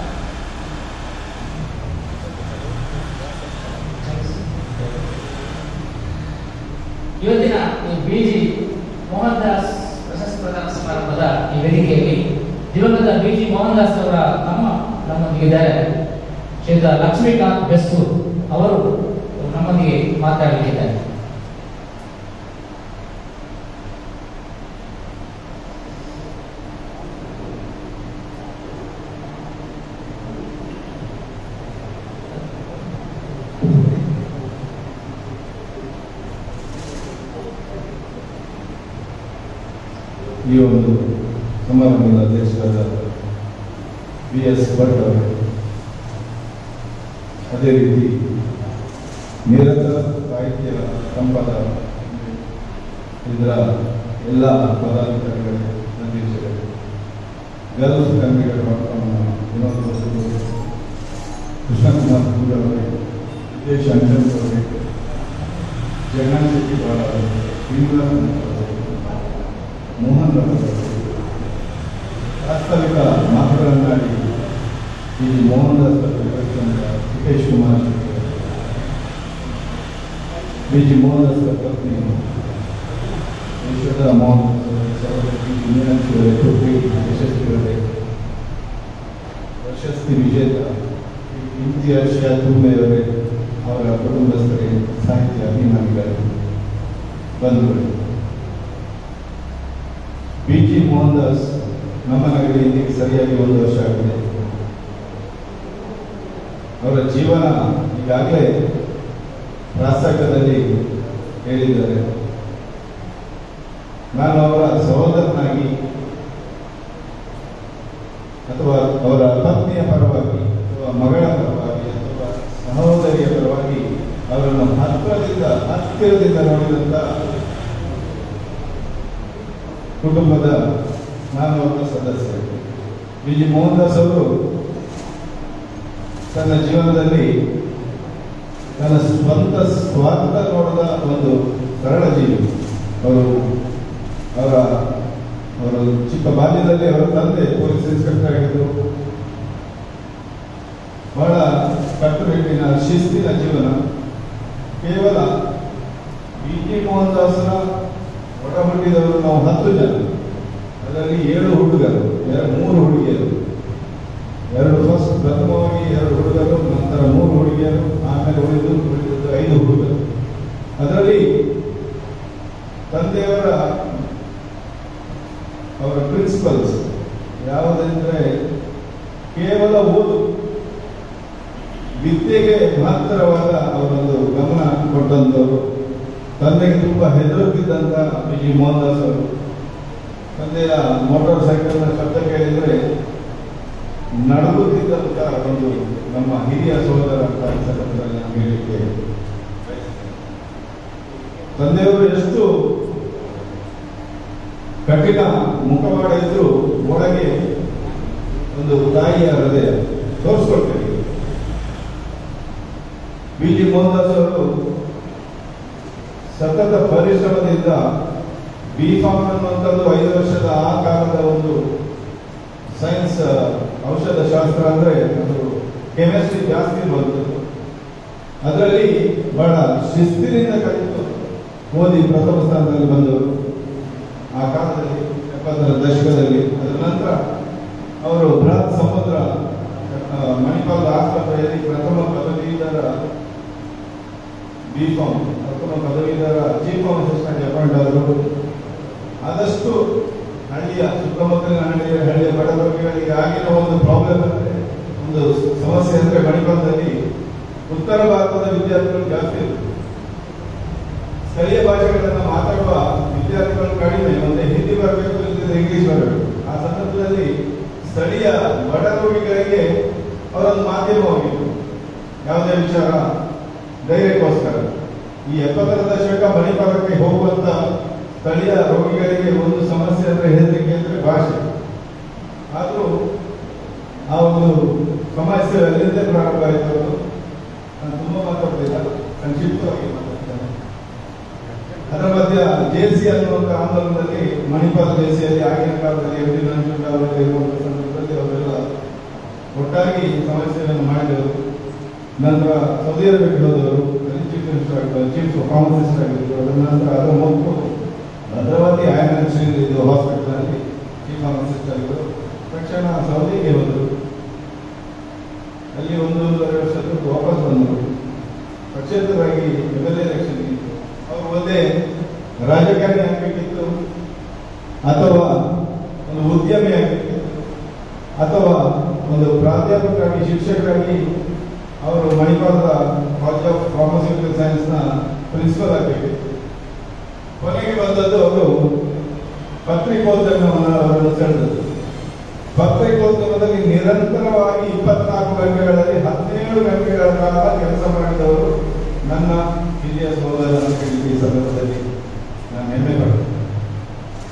ಇವತ್ತಿನ ಈ ಬಿಜಿ ಮೋಹನ್ ದಾಸ್ ಪ್ರಶಸ್ತಿ ಪ್ರದಾನ ಸಮಾರಂಭದ ಈ ವೇದಿಕೆಯಲ್ಲಿ ದಿವಂಗತ ಬಿಜಿ ಮೋಹನ್ ದಾಸ್ ಅವರ ತಮ್ಮ ನಮ್ಮೊಂದಿಗಿದ್ದಾರೆ ಶ್ರೀಯುತ ಲಕ್ಷ್ಮೀಕಾಂತ್ ಬೆಸ್ಸೂರ್ ಅವರು ನಮ್ಮೊಂದಿಗೆ ಮಾತಾಡಲಿಕ್ಕಿದ್ದಾರೆ ಈ ಒಂದು ಸಮಾರಂಭದ ಅಧ್ಯಕ್ಷರಾದ ಬಿ ಎಸ್ ಭಟ್ ಅವರು ಅದೇ ರೀತಿ ನಿರತ ಸಾಹಿತ್ಯ ಸಂಪದ ಇದರ ಎಲ್ಲ ಪದಾಧಿಕಾರಿಗಳೇ ಅಧ್ಯಕ್ಷರೇ ಗರ್ಲ್ಸ್ ಕನ್ನಡಿಗರ ಡಾಕ್ಟರ್ ವಿನೋದ್ ಬಸು ಕೃಷ್ಣಕುಮಾರ್ ಪೂಜಾ ಅವರೇ ವಿದೇಶ್ ಅಂಜನ್ ಅವರೇ ಜಗನ್ನಾಥ್ ಶೆಟ್ಟಿ ಬಾಳ ಅವರೇ ಭೀಮರಾಜ್ ಅವರೇ ಮೋಹನ್ ರಾವ್ ಅವರೇ ವಾಸ್ತವಿಕ ಮಾತುಗಳನ್ನಾಡಿ ಈ ಮೋಹನ್ ದಾಸ್ ಪ್ರತಿಪಕ್ಷದ ಸುಖೇಶ್ ಕುಮಾರ್ ಶೆಟ್ಟಿ ಅವರು ಬಿ ಜಿ ಮೋಹನ್ ದಾಸ್ ಅವರ ಪತ್ನಿ ಯಶೋಧ ಮೋಹನ್ ದಾಸ್ ಅವರೇ, ಸಹೋದರಿ ಮೀನಾಕ್ಷಿ ಅವರೇ ಪುತ್ರಿ ಯಶಸ್ವಿ ಅವರೇ ಪ್ರಶಸ್ತಿ ವಿಜೇತ ಇಮ್ತಿಯಾಜ್ ಶಾ ತುಮ್ಮೆ ಅವರೇ ಅವರ ಕುಟುಂಬಸ್ಥರೇ ಸಾಹಿತ್ಯ ಅಭಿಮಾನಿಗಳು ಬಂಧುಗಳು ಬಿ ಜಿ ಮೋಹನ್ ದಾಸ್ ನಮ್ಮ ನಗರ ಇಂದಿಗೆ ಸರಿಯಾಗಿ ಒಂದು ವರ್ಷ ಆಗಿದೆ ಅವರ ಜೀವನ ಈಗಾಗಲೇ ಪ್ರಾಸಂಗದಲ್ಲಿ ಹೇಳಿದ್ದಾರೆ ನಾನು ಅವರ ಸಹೋದರನಾಗಿ ಅಥವಾ ಅವರ ಪತ್ನಿಯ ಪರವಾಗಿ ಅಥವಾ ಮಗಳ ಪರವಾಗಿ ಅಥವಾ ಸಹೋದರಿಯ ಪರವಾಗಿ ಅವರನ್ನು ಹತ್ತಿರದಿಂದ ಹತ್ತಿರದಿಂದ ನೋಡಿದಂತ ಕುಟುಂಬದ ನಾನು ಅವರ ಸದಸ್ಯ ಬಿ ಜಿ ಮೋಹನ್ ದಾಸ್ ಅವರು ತನ್ನ ಜೀವನದಲ್ಲಿ ತನ್ನ ಸ್ವಂತ ಸ್ವಾರ್ಥ ನೋಡದ ಒಂದು ಸರಳ ಜೀವಿ ಅವರು ಅವರ ಅವರ ಚಿಕ್ಕ ಬಾಲ್ಯದಲ್ಲಿ ಅವರ ತಂದೆ ಪೊಲೀಸ್ ಇನ್ಸ್ಪೆಕ್ಟರ್ ಆಗಿದ್ದರು ಬಹಳ ಕಟ್ಟುನಿಟ್ಟಿನ ಶಿಸ್ತಿನ ಜೀವನ ಕೇವಲ ಬಿ ಟಿ ಮೋಹನ್ ದಾಸರ ಒಡಹುಟ್ಟಿದವರು ನಾವು ಹತ್ತು ಜನ ಅದರಲ್ಲಿ ಏಳು ಹುಡುಗರು ಎರಡು ಮೂರು ಹುಡುಗಿಯರು ಎರಡು ಫಸ್ಟ್ ಪ್ರಥಮವಾಗಿ ಎರಡು ಹುಡುಗರು ನಂತರ ಮೂರು ಹುಡುಗಿಯರು ಆಮೇಲೆ ಉಳಿದು ಉಳಿದದ್ದು ಐದು ಹುಡುಗರು ಅದರಲ್ಲಿ ತಂದೆಯವರ ಅವರ ಪ್ರಿನ್ಸಿಪಲ್ಸ್ ಯಾವುದೆಂದ್ರೆ ಕೇವಲ ಓದು ವಿದ್ಯೆಗೆ ಮಾತ್ರವಾದ ಅವರೊಂದು ಗಮನ ಕೊಟ್ಟಂತವರು ತಂದೆಗೆ ತುಂಬಾ ಹೆದರುತ್ತಿದ್ದಂತ ಬಿ ಜಿ ಮೋಹನ್ ದಾಸ್ ಅವರು ತಂದೆಯ ಮೋಟಾರ್ ಸೈಕಲ್ನ ಶಬ್ದ ಕೇಳಿದ್ರೆ ನಡುಗುತ್ತಿದ್ದಂತ ಒಂದು ನಮ್ಮ ಹಿರಿಯ ಸಹೋದರ ಅಂತ ಈ ಸಂದರ್ಭದಲ್ಲಿ ನಾನು ಹೇಳಲಿಕ್ಕೆ ಬಯಸ್ತೇನೆ. ತಂದೆಯವರು ಎಷ್ಟು ಕಠಿಣ ಮುಖವಾಡ ಇದ್ರು ಒಳಗೆ ಒಂದು ತಾಯಿಯ ಹೃದಯ ತೋರಿಸ್ಕೊಡ್ತೀವಿ ಬಿ ಜಿ ಮೋಹನ್ ದಾಸ್ ಅವರು ಸತತ ಪರಿಶ್ರಮದಿಂದ ಬಿ ಫಾರ್ಮ್ ಅನ್ನುವಂಥದ್ದು ಐದು ವರ್ಷದ ಆ ಕಾಲದ ಒಂದು ಸೈನ್ಸ್ ಔಷಧ ಶಾಸ್ತ್ರ ಅಂದ್ರೆ ಅದು ಕೆಮಿಸ್ಟ್ರಿ ಜಾಸ್ತಿ ಬಂತು ಅದರಲ್ಲಿ ಬಹಳ ಶಿಸ್ತಿನಿಂದ ಕಲಿತು ಓದಿ ಪ್ರಥಮ ಸ್ಥಾನದಲ್ಲಿ ಬಂದವರು ಆ ಕಾಲದಲ್ಲಿ ಎಪ್ಪತ್ತರ ದಶಕದಲ್ಲಿ ಅದರ ನಂತರ ಅವರು ಬೃಹತ್ ಸಮುದ್ರ ಆ, ಮಣಿಪಾಲ್ ಆಸ್ಪತ್ರೆಯಲ್ಲಿ ಪ್ರಥಮ ಪದವೀಧರ ಬಿ ಫಾರ್ಮ್ ಪ್ರಥಮ ಪದವೀಧರ ಚೀಫ್ ಅಸಿಸ್ಟೆಂಟ್ ಅಪಾಯಿಂಟ್ ಆದರು ಆದಷ್ಟು ಹಳ್ಳಿಯ ಸುತ್ತಮುತ್ತಲಿನ ಹಳ್ಳಿಯ ಹಳ್ಳಿಯ ಬಡ ವರ್ಗಗಳಿಗೆ ಆಗಿನ ಒಂದು ಪ್ರಾಬ್ಲಮ್ ಅಂದ್ರೆ ಒಂದು ಸಮಸ್ಯೆ ಅಂದ್ರೆ ಮಣಿಪಾಲದಲ್ಲಿ ಉತ್ತರ ಭಾರತದ ವಿದ್ಯಾರ್ಥಿಗಳು ಜಾಸ್ತಿ ಇದ್ರು. ಸ್ಥಳೀಯ ಭಾಷೆಗಳನ್ನು ಮಾತಾಡುವ ವಿದ್ಯಾರ್ಥಿಗಳು ಕಡಿಮೆ ಒಂದೇ ಹಿಂದಿ ಬರಬೇಕು ಇಲ್ಲದಿದ್ರೆ ಇಂಗ್ಲಿಷ್ ಬರಬೇಕು ಆ ಸಂದರ್ಭದಲ್ಲಿ ಸ್ಥಳೀಯ ಬಡ ರೋಗಿಗಳಿಗೆ ಅವರೊಂದು ಮಾಧ್ಯಮವಾಗಿತ್ತು ಯಾವುದೇ ವಿಚಾರ ಧೈರ್ಯಕ್ಕೋಸ್ಕರ ಈ ಎಪ್ಪತ್ತರ ದಶಕ ಮಣಿಪಾಲಕ್ಕೆ ಹೋಗುವಂತ ಸ್ಥಳೀಯ ರೋಗಿಗಳಿಗೆ ಒಂದು ಸಮಸ್ಯೆ ಅಂದ್ರೆ ಹೆದರಿಕೆ ಅಂದ್ರೆ ಭಾಷೆ ಆದರೂ ಆ ಒಂದು ಸಮಸ್ಯೆ ಅಲ್ಲಿಂದ ಪ್ರಾರಂಭ ಆಯಿತು ಅದು ನಾನು ತುಂಬಾ ಮಾತಾಡ್ತಿಲ್ಲ ಸಂಕ್ಷಿಪ್ತವಾಗಿ ಮಾತಾಡ್ತೇನೆ ಅದರ ಮಧ್ಯ ಜೆಸಿ ಅನ್ನುವಂಥ ಆಂದೋಲನದಲ್ಲಿ ಮಣಿಪಾಲ್ ಜೆಸಿಯಲ್ಲಿ ಆಗಿನ ಕಾಲದಲ್ಲಿ ಎಂ ಡಿ ನಂಜುಂಡ ಅವರಲ್ಲಿ ಇರುವಂಥ ಸಂದರ್ಭದಲ್ಲಿ ಅವರೆಲ್ಲ ಒಟ್ಟಾಗಿ ಸಮಸ್ಯೆಯನ್ನು ಮಾಡಿದರು ನಂತರ ಸೌದಿ ಅರೇಬಿಯಾಕ್ಕೆ ಹೋದವರು ಚೀಫ್ ಮಿನಿಸ್ಟರ್ ಆಗಿದ್ದರು ಚೀಫ್ ಕಾಮರ್ಸ್ ಆಗಿದ್ದರು ಅದರ ನಂತರ ಅದರ ಮೊದಲು ಭದ್ರಾವತಿ ಆಯನ್ ಶ್ರೀ ಇದು ಹಾಸ್ಪಿಟಲ್ ಚೀಫ್ ಫಾರ್ಮಸಿಸ್ಟ್ ಆಗಿದ್ದರು ತಕ್ಷಣ ಸೌದಿಗೆ ಹೋದರು ಅಲ್ಲಿ ಒಂದು ಒಂದೂವರೆ ವರ್ಷ ಬಿಟ್ಟು ವಾಪಸ್ ಬಂದರು ಪಕ್ಷೇತರವಾಗಿ ಎಮ್ ಎಲ್ ಎಲೆಕ್ಷನ್ ಇತ್ತು ಅವರು ಒಂದೇ ರಾಜಕಾರಣಿ ಆಗಬೇಕಿತ್ತು ಅಥವಾ ಒಂದು ಉದ್ಯಮಿ ಆಗಬೇಕಿತ್ತು ಅಥವಾ ಒಂದು ಪ್ರಾಧ್ಯಾಪಕರಾಗಿ ಶಿಕ್ಷಕರಾಗಿ ಅವರು ಮಣಿಪಾಲದ ಕಾಲೇಜ್ ಆಫ್ ಫಾರ್ಮಸ್ಯೂಟಿಕಲ್ ಸೈನ್ಸ್ನ ಪ್ರಿನ್ಸಿಪಲ್ ಆಗಬೇಕಿತ್ತು ಕೊನೆಗೆ ಬಂದದ್ದು ಅವರು ಪತ್ರಿಕೋದ್ಯಮವನ್ನು ಅವರನ್ನು ಸೆಳೆದದ್ದು ಪತ್ರಿಕೋದ್ಯಮದಲ್ಲಿ ನಿರಂತರವಾಗಿ ಇಪ್ಪತ್ನಾಲ್ಕು ಗಂಟೆಗಳಲ್ಲಿ ಹದಿನೇಳು ಗಂಟೆಗಳ ಕಾಲ ಕೆಲಸ ಮಾಡಿದವರು ನನ್ನ ಹಿರಿಯ ಸಹೋದರ ಅಂತ ಹೇಳಿ ಈ ಸಂದರ್ಭದಲ್ಲಿ ನಾನು ಹೆಮ್ಮೆ ಪಡ್ತೇನೆ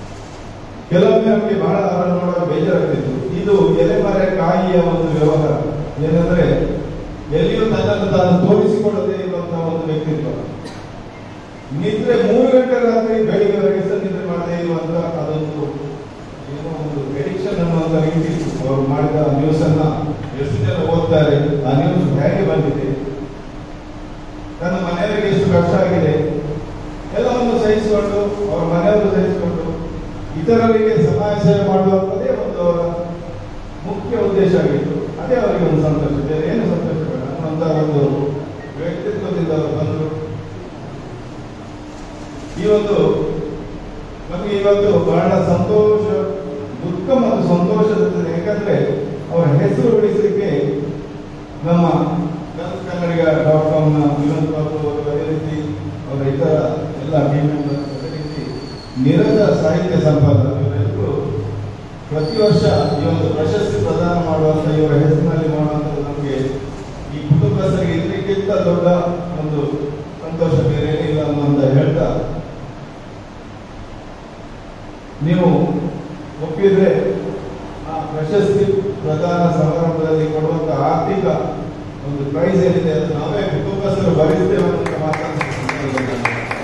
ಕೆಲವೊಮ್ಮೆ ನಮಗೆ ಬಹಳ ಅವರನ್ನು ನೋಡುವಾಗ ಬೇಜಾರಾಗ್ತಿತ್ತು ಇದು ಎಲೆಮರೆ ಕಾಯಿಯ ಒಂದು ವ್ಯವಹಾರ ಏನಂದ್ರೆ ಎಲ್ಲಿಯೂ ತನ್ನನ್ನು ತಾನು ತೋರಿಸಿಕೊಳ್ಳದೆ ಇರುವಂತಹ ಒಂದು ವ್ಯಕ್ತಿತ್ವ ನಿದ್ರೆ ಮೂರು ಗಂಟೆ ರಾತ್ರಿ ಬೆಳಿಗ್ಗೆವರೆಗೆ ಸಹ ನಿದ್ರೆ ಮಾಡದೇ ಇರುವಂತ ಅದೊಂದು ಏನೋ ಒಂದು ಎಡಿಕ್ಷನ್ ಅನ್ನುವಂತ ರೀತಿ ಅವರು ಮಾಡಿದ ನ್ಯೂಸ್ ಅನ್ನ ಎಷ್ಟು ಜನ ಓದ್ತಾರೆ ಆ ನ್ಯೂಸ್ ಹೇಗೆ ಬಂದಿದೆ ತನ್ನ ಮನೆಯವರಿಗೆ ಎಷ್ಟು ಕಷ್ಟ ಆಗಿದೆ ಎಲ್ಲವನ್ನು ಸಹಿಸಿಕೊಂಡು ಅವರ ಮನೆಯವರು ಸಹಿಸಿಕೊಂಡು ಇತರರಿಗೆ ಸಮಾಜ ಸೇವೆ ಮಾಡುವಂಥದ್ದೇ ಒಂದು ಅವರ ಮುಖ್ಯ ಉದ್ದೇಶ ಆಗಿತ್ತು ಅದೇ ಅವರಿಗೆ ಒಂದು ಸಂತೋಷ ಬೇರೆ ಏನು ಸಂತೋಷ ಬೇಡ ಅನ್ನುವಂಥ ಒಂದು ವ್ಯಕ್ತಿತ್ವದಿಂದ ಅವರು ಬಂದರು ಈ ಒಂದು ನಮಗೆ ಇವತ್ತು ಬಹಳ ಸಂತೋಷ ದುಃಖ ಮತ್ತು ಸಂತೋಷದ ಜೊತೆ ಯಾಕಂದ್ರೆ ಅವರ ಹೆಸರು ಉಳಿಸಲಿಕ್ಕೆ ನಮ್ಮ ಗಲ್ಫ್ ಕನ್ನಡಿಗ ಡಾಟ್ ಕಾಮ್ನ ವಿನೋದ್ ಬಾಬು ಅವರು ಅದೇ ರೀತಿ ಅವರ ಇತರ ಎಲ್ಲ ಟೀಮ್ ಮೆಂಬರ್ಸ್ ಅದೇ ರೀತಿ ನಿರತ ಸಾಹಿತ್ಯ ಸಂಪಾದಕ ಇವರೆಲ್ಲರೂ ಪ್ರತಿ ವರ್ಷ ಈ ಒಂದು ಪ್ರಶಸ್ತಿ ಪ್ರದಾನ ಮಾಡುವಂತ ಇವರ ಹೆಸರಿನಲ್ಲಿ ಮಾಡುವಂಥದ್ದು ನಮಗೆ ಈ ಕುಟುಂಬಸ್ಥರಿಗೆ ಇದಕ್ಕಿಂತ ದೊಡ್ಡ ಒಂದು ಸಂತೋಷ ಬೇರೆ ಇಲ್ಲ ಅನ್ನುವಂತ ಹೇಳ್ತಾ ನೀವು ಒಪ್ಪಿದ್ರೆ ಆ ಪ್ರಶಸ್ತಿ ಪ್ರದಾನ ಸಮಾರಂಭದಲ್ಲಿ ಕೊಡುವಂತ ಆರ್ಥಿಕ ಒಂದು ಪ್ರೈಸ್ ಏನಿದೆ ಅದು ನಾವೇ ಕುಟುಂಬಸ್ಥರು ಭರಿಸ್ತೇವೆ ಅಂತ ಮಾತಾಡ್ತಿದ್ದೇನೆ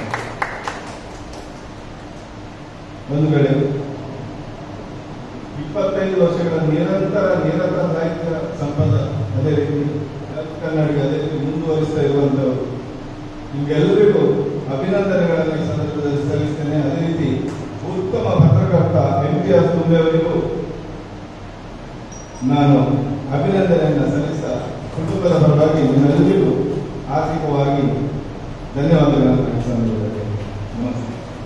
ಒಂದು ಕಡೆ ಇಪ್ಪತ್ತೈದು ವರ್ಷಗಳ ನಿರಂತರ ನಿರತ ಸಾಹಿತ್ಯ ಸಂಪದ ಅದೇ ರೀತಿ ಗಲ್ಫ್ ಕನ್ನಡಿಗ ಅದೇ ರೀತಿ ಮುಂದುವರಿಸ್ತಾ ಇರುವಂತವರು ನಿಮ್ಗೆಲ್ಲರಿಗೂ ಅಭಿನಂದನೆಗಳನ್ನು ಈ ಸಂದರ್ಭದಲ್ಲಿ ಸಲ್ಲಿಸ್ತೇನೆ ಅದೇ ರೀತಿ ಉತ್ತಮ ಪತ್ರಕರ್ತ ಎಂ ಟಿ ಆರ್ ತುಂಬೆಯವರಿಗೂ ನಾನು ಅಭಿನಂದನೆಯನ್ನು ಸಲ್ಲಿಸ್ತಾ ಕುಟುಂಬದ ಪರವಾಗಿ ನಿಮ್ಮೆಲ್ಲರಿಗೂ ಆರ್ಥಿಕವಾಗಿ ಧನ್ಯವಾದಗಳನ್ನು ಈ ಸಂದರ್ಭದಲ್ಲಿ ನಮಸ್ತೆ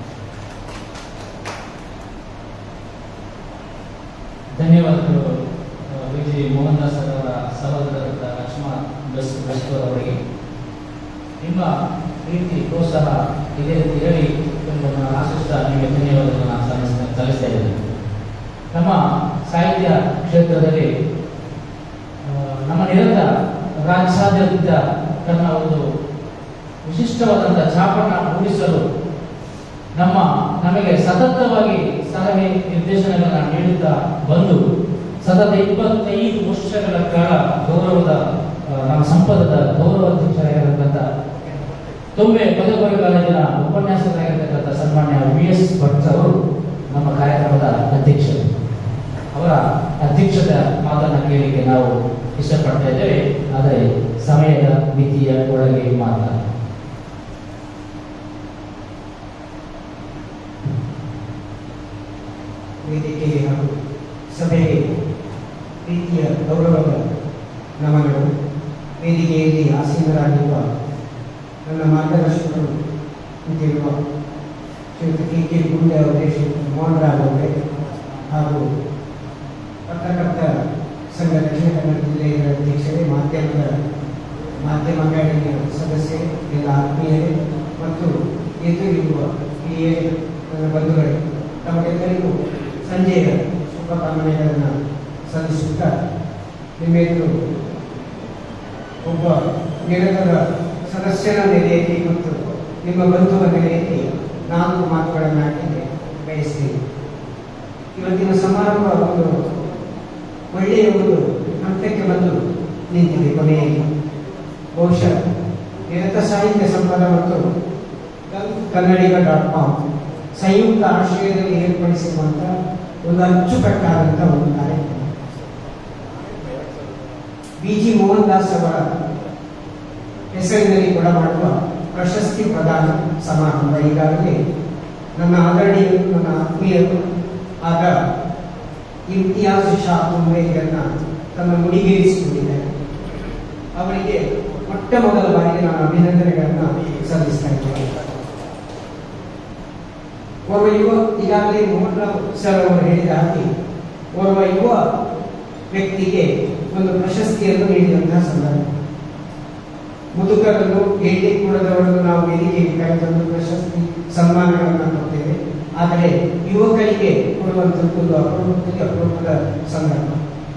ಧನ್ಯವಾದಗಳು ವಿ ಜಿ ಮೋಹನ್ ದಾಸ್ ಅವರ ಸಹೋದರರಾದ ಲಕ್ಷ್ಮಣ ಬಸ್ ಬಸ್ಕರ್ ಅವರಿಗೆ ನಿಮ್ಮ ಪ್ರೀತಿ ಪ್ರೋತ್ಸಾಹ ಇದೇ ರೀತಿ ಹೇಳಿ ಎಂದು ನಾನು ಆಶಿಸ್ತಾ ನಿಮಗೆ ಧನ್ಯವಾದಗಳನ್ನು ಸಲ್ಲಿಸ್ತಾ ಸಲ್ಲಿಸ್ತಾ ಇದ್ದೇನೆ ನಮ್ಮ ಸಾಹಿತ್ಯ ಕ್ಷೇತ್ರದಲ್ಲಿ ಆ, ನಮ್ಮ ನಿರಂತರ ರಾಜ್ಯಾದ್ಯಂತ ತನ್ನ ಒಂದು ವಿಶಿಷ್ಟವಾದಂಥ ಛಾಪನ್ನ ಮೂಡಿಸಲು ನಮ್ಮ ನಮಗೆ ಸತತವಾಗಿ ಸಲಹೆ ನಿರ್ದೇಶನಗಳನ್ನು ನೀಡುತ್ತಾ ಬಂದು ಸತತ ಇಪ್ಪತ್ತೈದು ವರ್ಷಗಳ ಕಾಲ ಗೌರವದ ಆ, ನಮ್ಮ ಸಂಪದದ ಗೌರವಾಧ್ಯಕ್ಷರಾಗಿರತಕ್ಕಂಥ ತುಂಬೆ ಪದವಿ ಕಾಲೇಜಿನ ಉಪನ್ಯಾಸಕರಾಗಿರ್ತಕ್ಕಂಥ ಸನ್ಮಾನ್ಯ ವಿ ಎಸ್ ಭಟ್ ಅವರು ನಮ್ಮ ಕಾರ್ಯಕ್ರಮದ ಅಧ್ಯಕ್ಷರು ಅವರ ಅಧ್ಯಕ್ಷದ ಮಾತನ್ನ ಕೇಳಲಿಕ್ಕೆ ನಾವು ಇಷ್ಟಪಡ್ತಾ ಇದ್ದೇವೆ ಆದರೆ ಸಮಯದ ಮಿತಿಯ ಒಳಗೆ ಮಾತ್ರ ವೇದಿಕೆಗೆ ಹಾಗೂ ಸಭೆಗೆ ಪ್ರೀತಿಯ ಗೌರವದ ನಮನಗಳು ವೇದಿಕೆಯಲ್ಲಿ ಆಸೀನರಾಗಿರುವ ನನ್ನ ಮಾರ್ಗದರ್ಶಕರು ನಿಂತಿರುವ ಶ್ರೀಯುತ ಕೆ ಕೆ ಗುಂಡೆ ಅವರೇ ಶ್ರೀಯುತ ಮೋಹನ್ ರಾವ್ ಅವರೇ ಹಾಗೂ ಪತ್ರಕರ್ತ ಸಂಘ ದಕ್ಷಿಣ ಕನ್ನಡ ಜಿಲ್ಲೆಯ ಅಧ್ಯಕ್ಷರೇ ಮಾಧ್ಯಮದ ಮಾಧ್ಯಮ ಅಕಾಡೆಮಿಯ ಸದಸ್ಯರೇ ಎಲ್ಲ ಆತ್ಮೀಯರೇ ಮತ್ತು ಎದುರಿರುವ ಹಿರಿಯರೇ ನನ್ನ ಬಂಧುಗಳೇ ತಮಗೆಲ್ಲರಿಗೂ ಸಂಜೆಯ ಶುಭಕಾಮನೆಗಳನ್ನು ಸಲ್ಲಿಸುತ್ತಾ ನಿಮ್ಮೆದುರು ಒಬ್ಬ ನಿರಂತರ ಸದಸ್ಯನ ನೆಲೆಯಲ್ಲಿ ಮತ್ತು ನಿಮ್ಮ ಬಂಧುವ ನೆಲೆಯಲ್ಲಿ ನಾಲ್ಕು ಮಾತುಗಳನ್ನಾಡಲಿಕ್ಕೆ ಬಯಸ್ತೀನಿ ಇವತ್ತಿನ ಸಮಾರಂಭ ಒಂದು ಒಳ್ಳೆಯ ಒಂದು ಹಂತಕ್ಕೆ ಬಂದು ನಿಂತಿದೆ ಕೊನೆಯಲ್ಲಿ ಬಹುಶಃ ನಿರತ ಸಾಹಿತ್ಯ ಸಂಪದ ಮತ್ತು ಗಲ್ಫ್ ಕನ್ನಡಿಗ ಡಾಟ್ ಕಾಮ್ ಸಂಯುಕ್ತ ಆಶ್ರಯದಲ್ಲಿ ಏರ್ಪಡಿಸಿರುವಂಥ ಒಂದು ಅಚ್ಚುಕಟ್ಟಾದಂಥ ಒಂದು ಕಾರ್ಯಕ್ರಮ ಬಿ ಜಿ ಮೋಹನ್ ದಾಸ್ ಅವರ ಹೆಸರಿನಲ್ಲಿ ಕೊಡಮಾಡುವ ಪ್ರಶಸ್ತಿ ಪ್ರದಾನ ಸಮಾರಂಭ ಈಗಾಗಲೇ ನನ್ನ ಆದರಣೀಯರು ನನ್ನ ಆತ್ಮೀಯರು ಆದ ಇಮ್ತಿಯಾಜ್ ಶಾ ಮುಂಬೈಗನ್ನ ತನ್ನ ಮುಡಿಗೇರಿಸಿಕೊಂಡಿದ್ದಾರೆ ಅವರಿಗೆ ಮೊಟ್ಟ ಮೊದಲ ಬಾರಿಗೆ ನಾನು ಅಭಿನಂದನೆಗಳನ್ನು ಸಲ್ಲಿಸ್ತಾ ಇದ್ದೇನೆ ಓರ್ವ ಯುವ ಈಗಾಗಲೇ ಮೋಹನ್ ರಾವ್ ಸರ್ ಅವರು ಹೇಳಿದ ಹಾಗೆ ಓರ್ವ ಯುವ ವ್ಯಕ್ತಿಗೆ ಒಂದು ಪ್ರಶಸ್ತಿಯನ್ನು ನೀಡಿದಂತಹ ಸಂದರ್ಭ ಮುದುಕರನ್ನು ಏಟಿ ಕುಳದವರನ್ನು ನಾವು ವೇದಿಕೆಗೆ ಕರೆತಂದು ಪ್ರಶಸ್ತಿ ಸನ್ಮಾನಗಳನ್ನು ಕೊಡ್ತೇವೆ ಆದರೆ ಯುವಕರಿಗೆ ಕೊಡುವಂಥದ್ದು ಒಂದು ಅಪರೂಪದಲ್ಲಿ ಅಪರೂಪದ ಸಂದರ್ಭ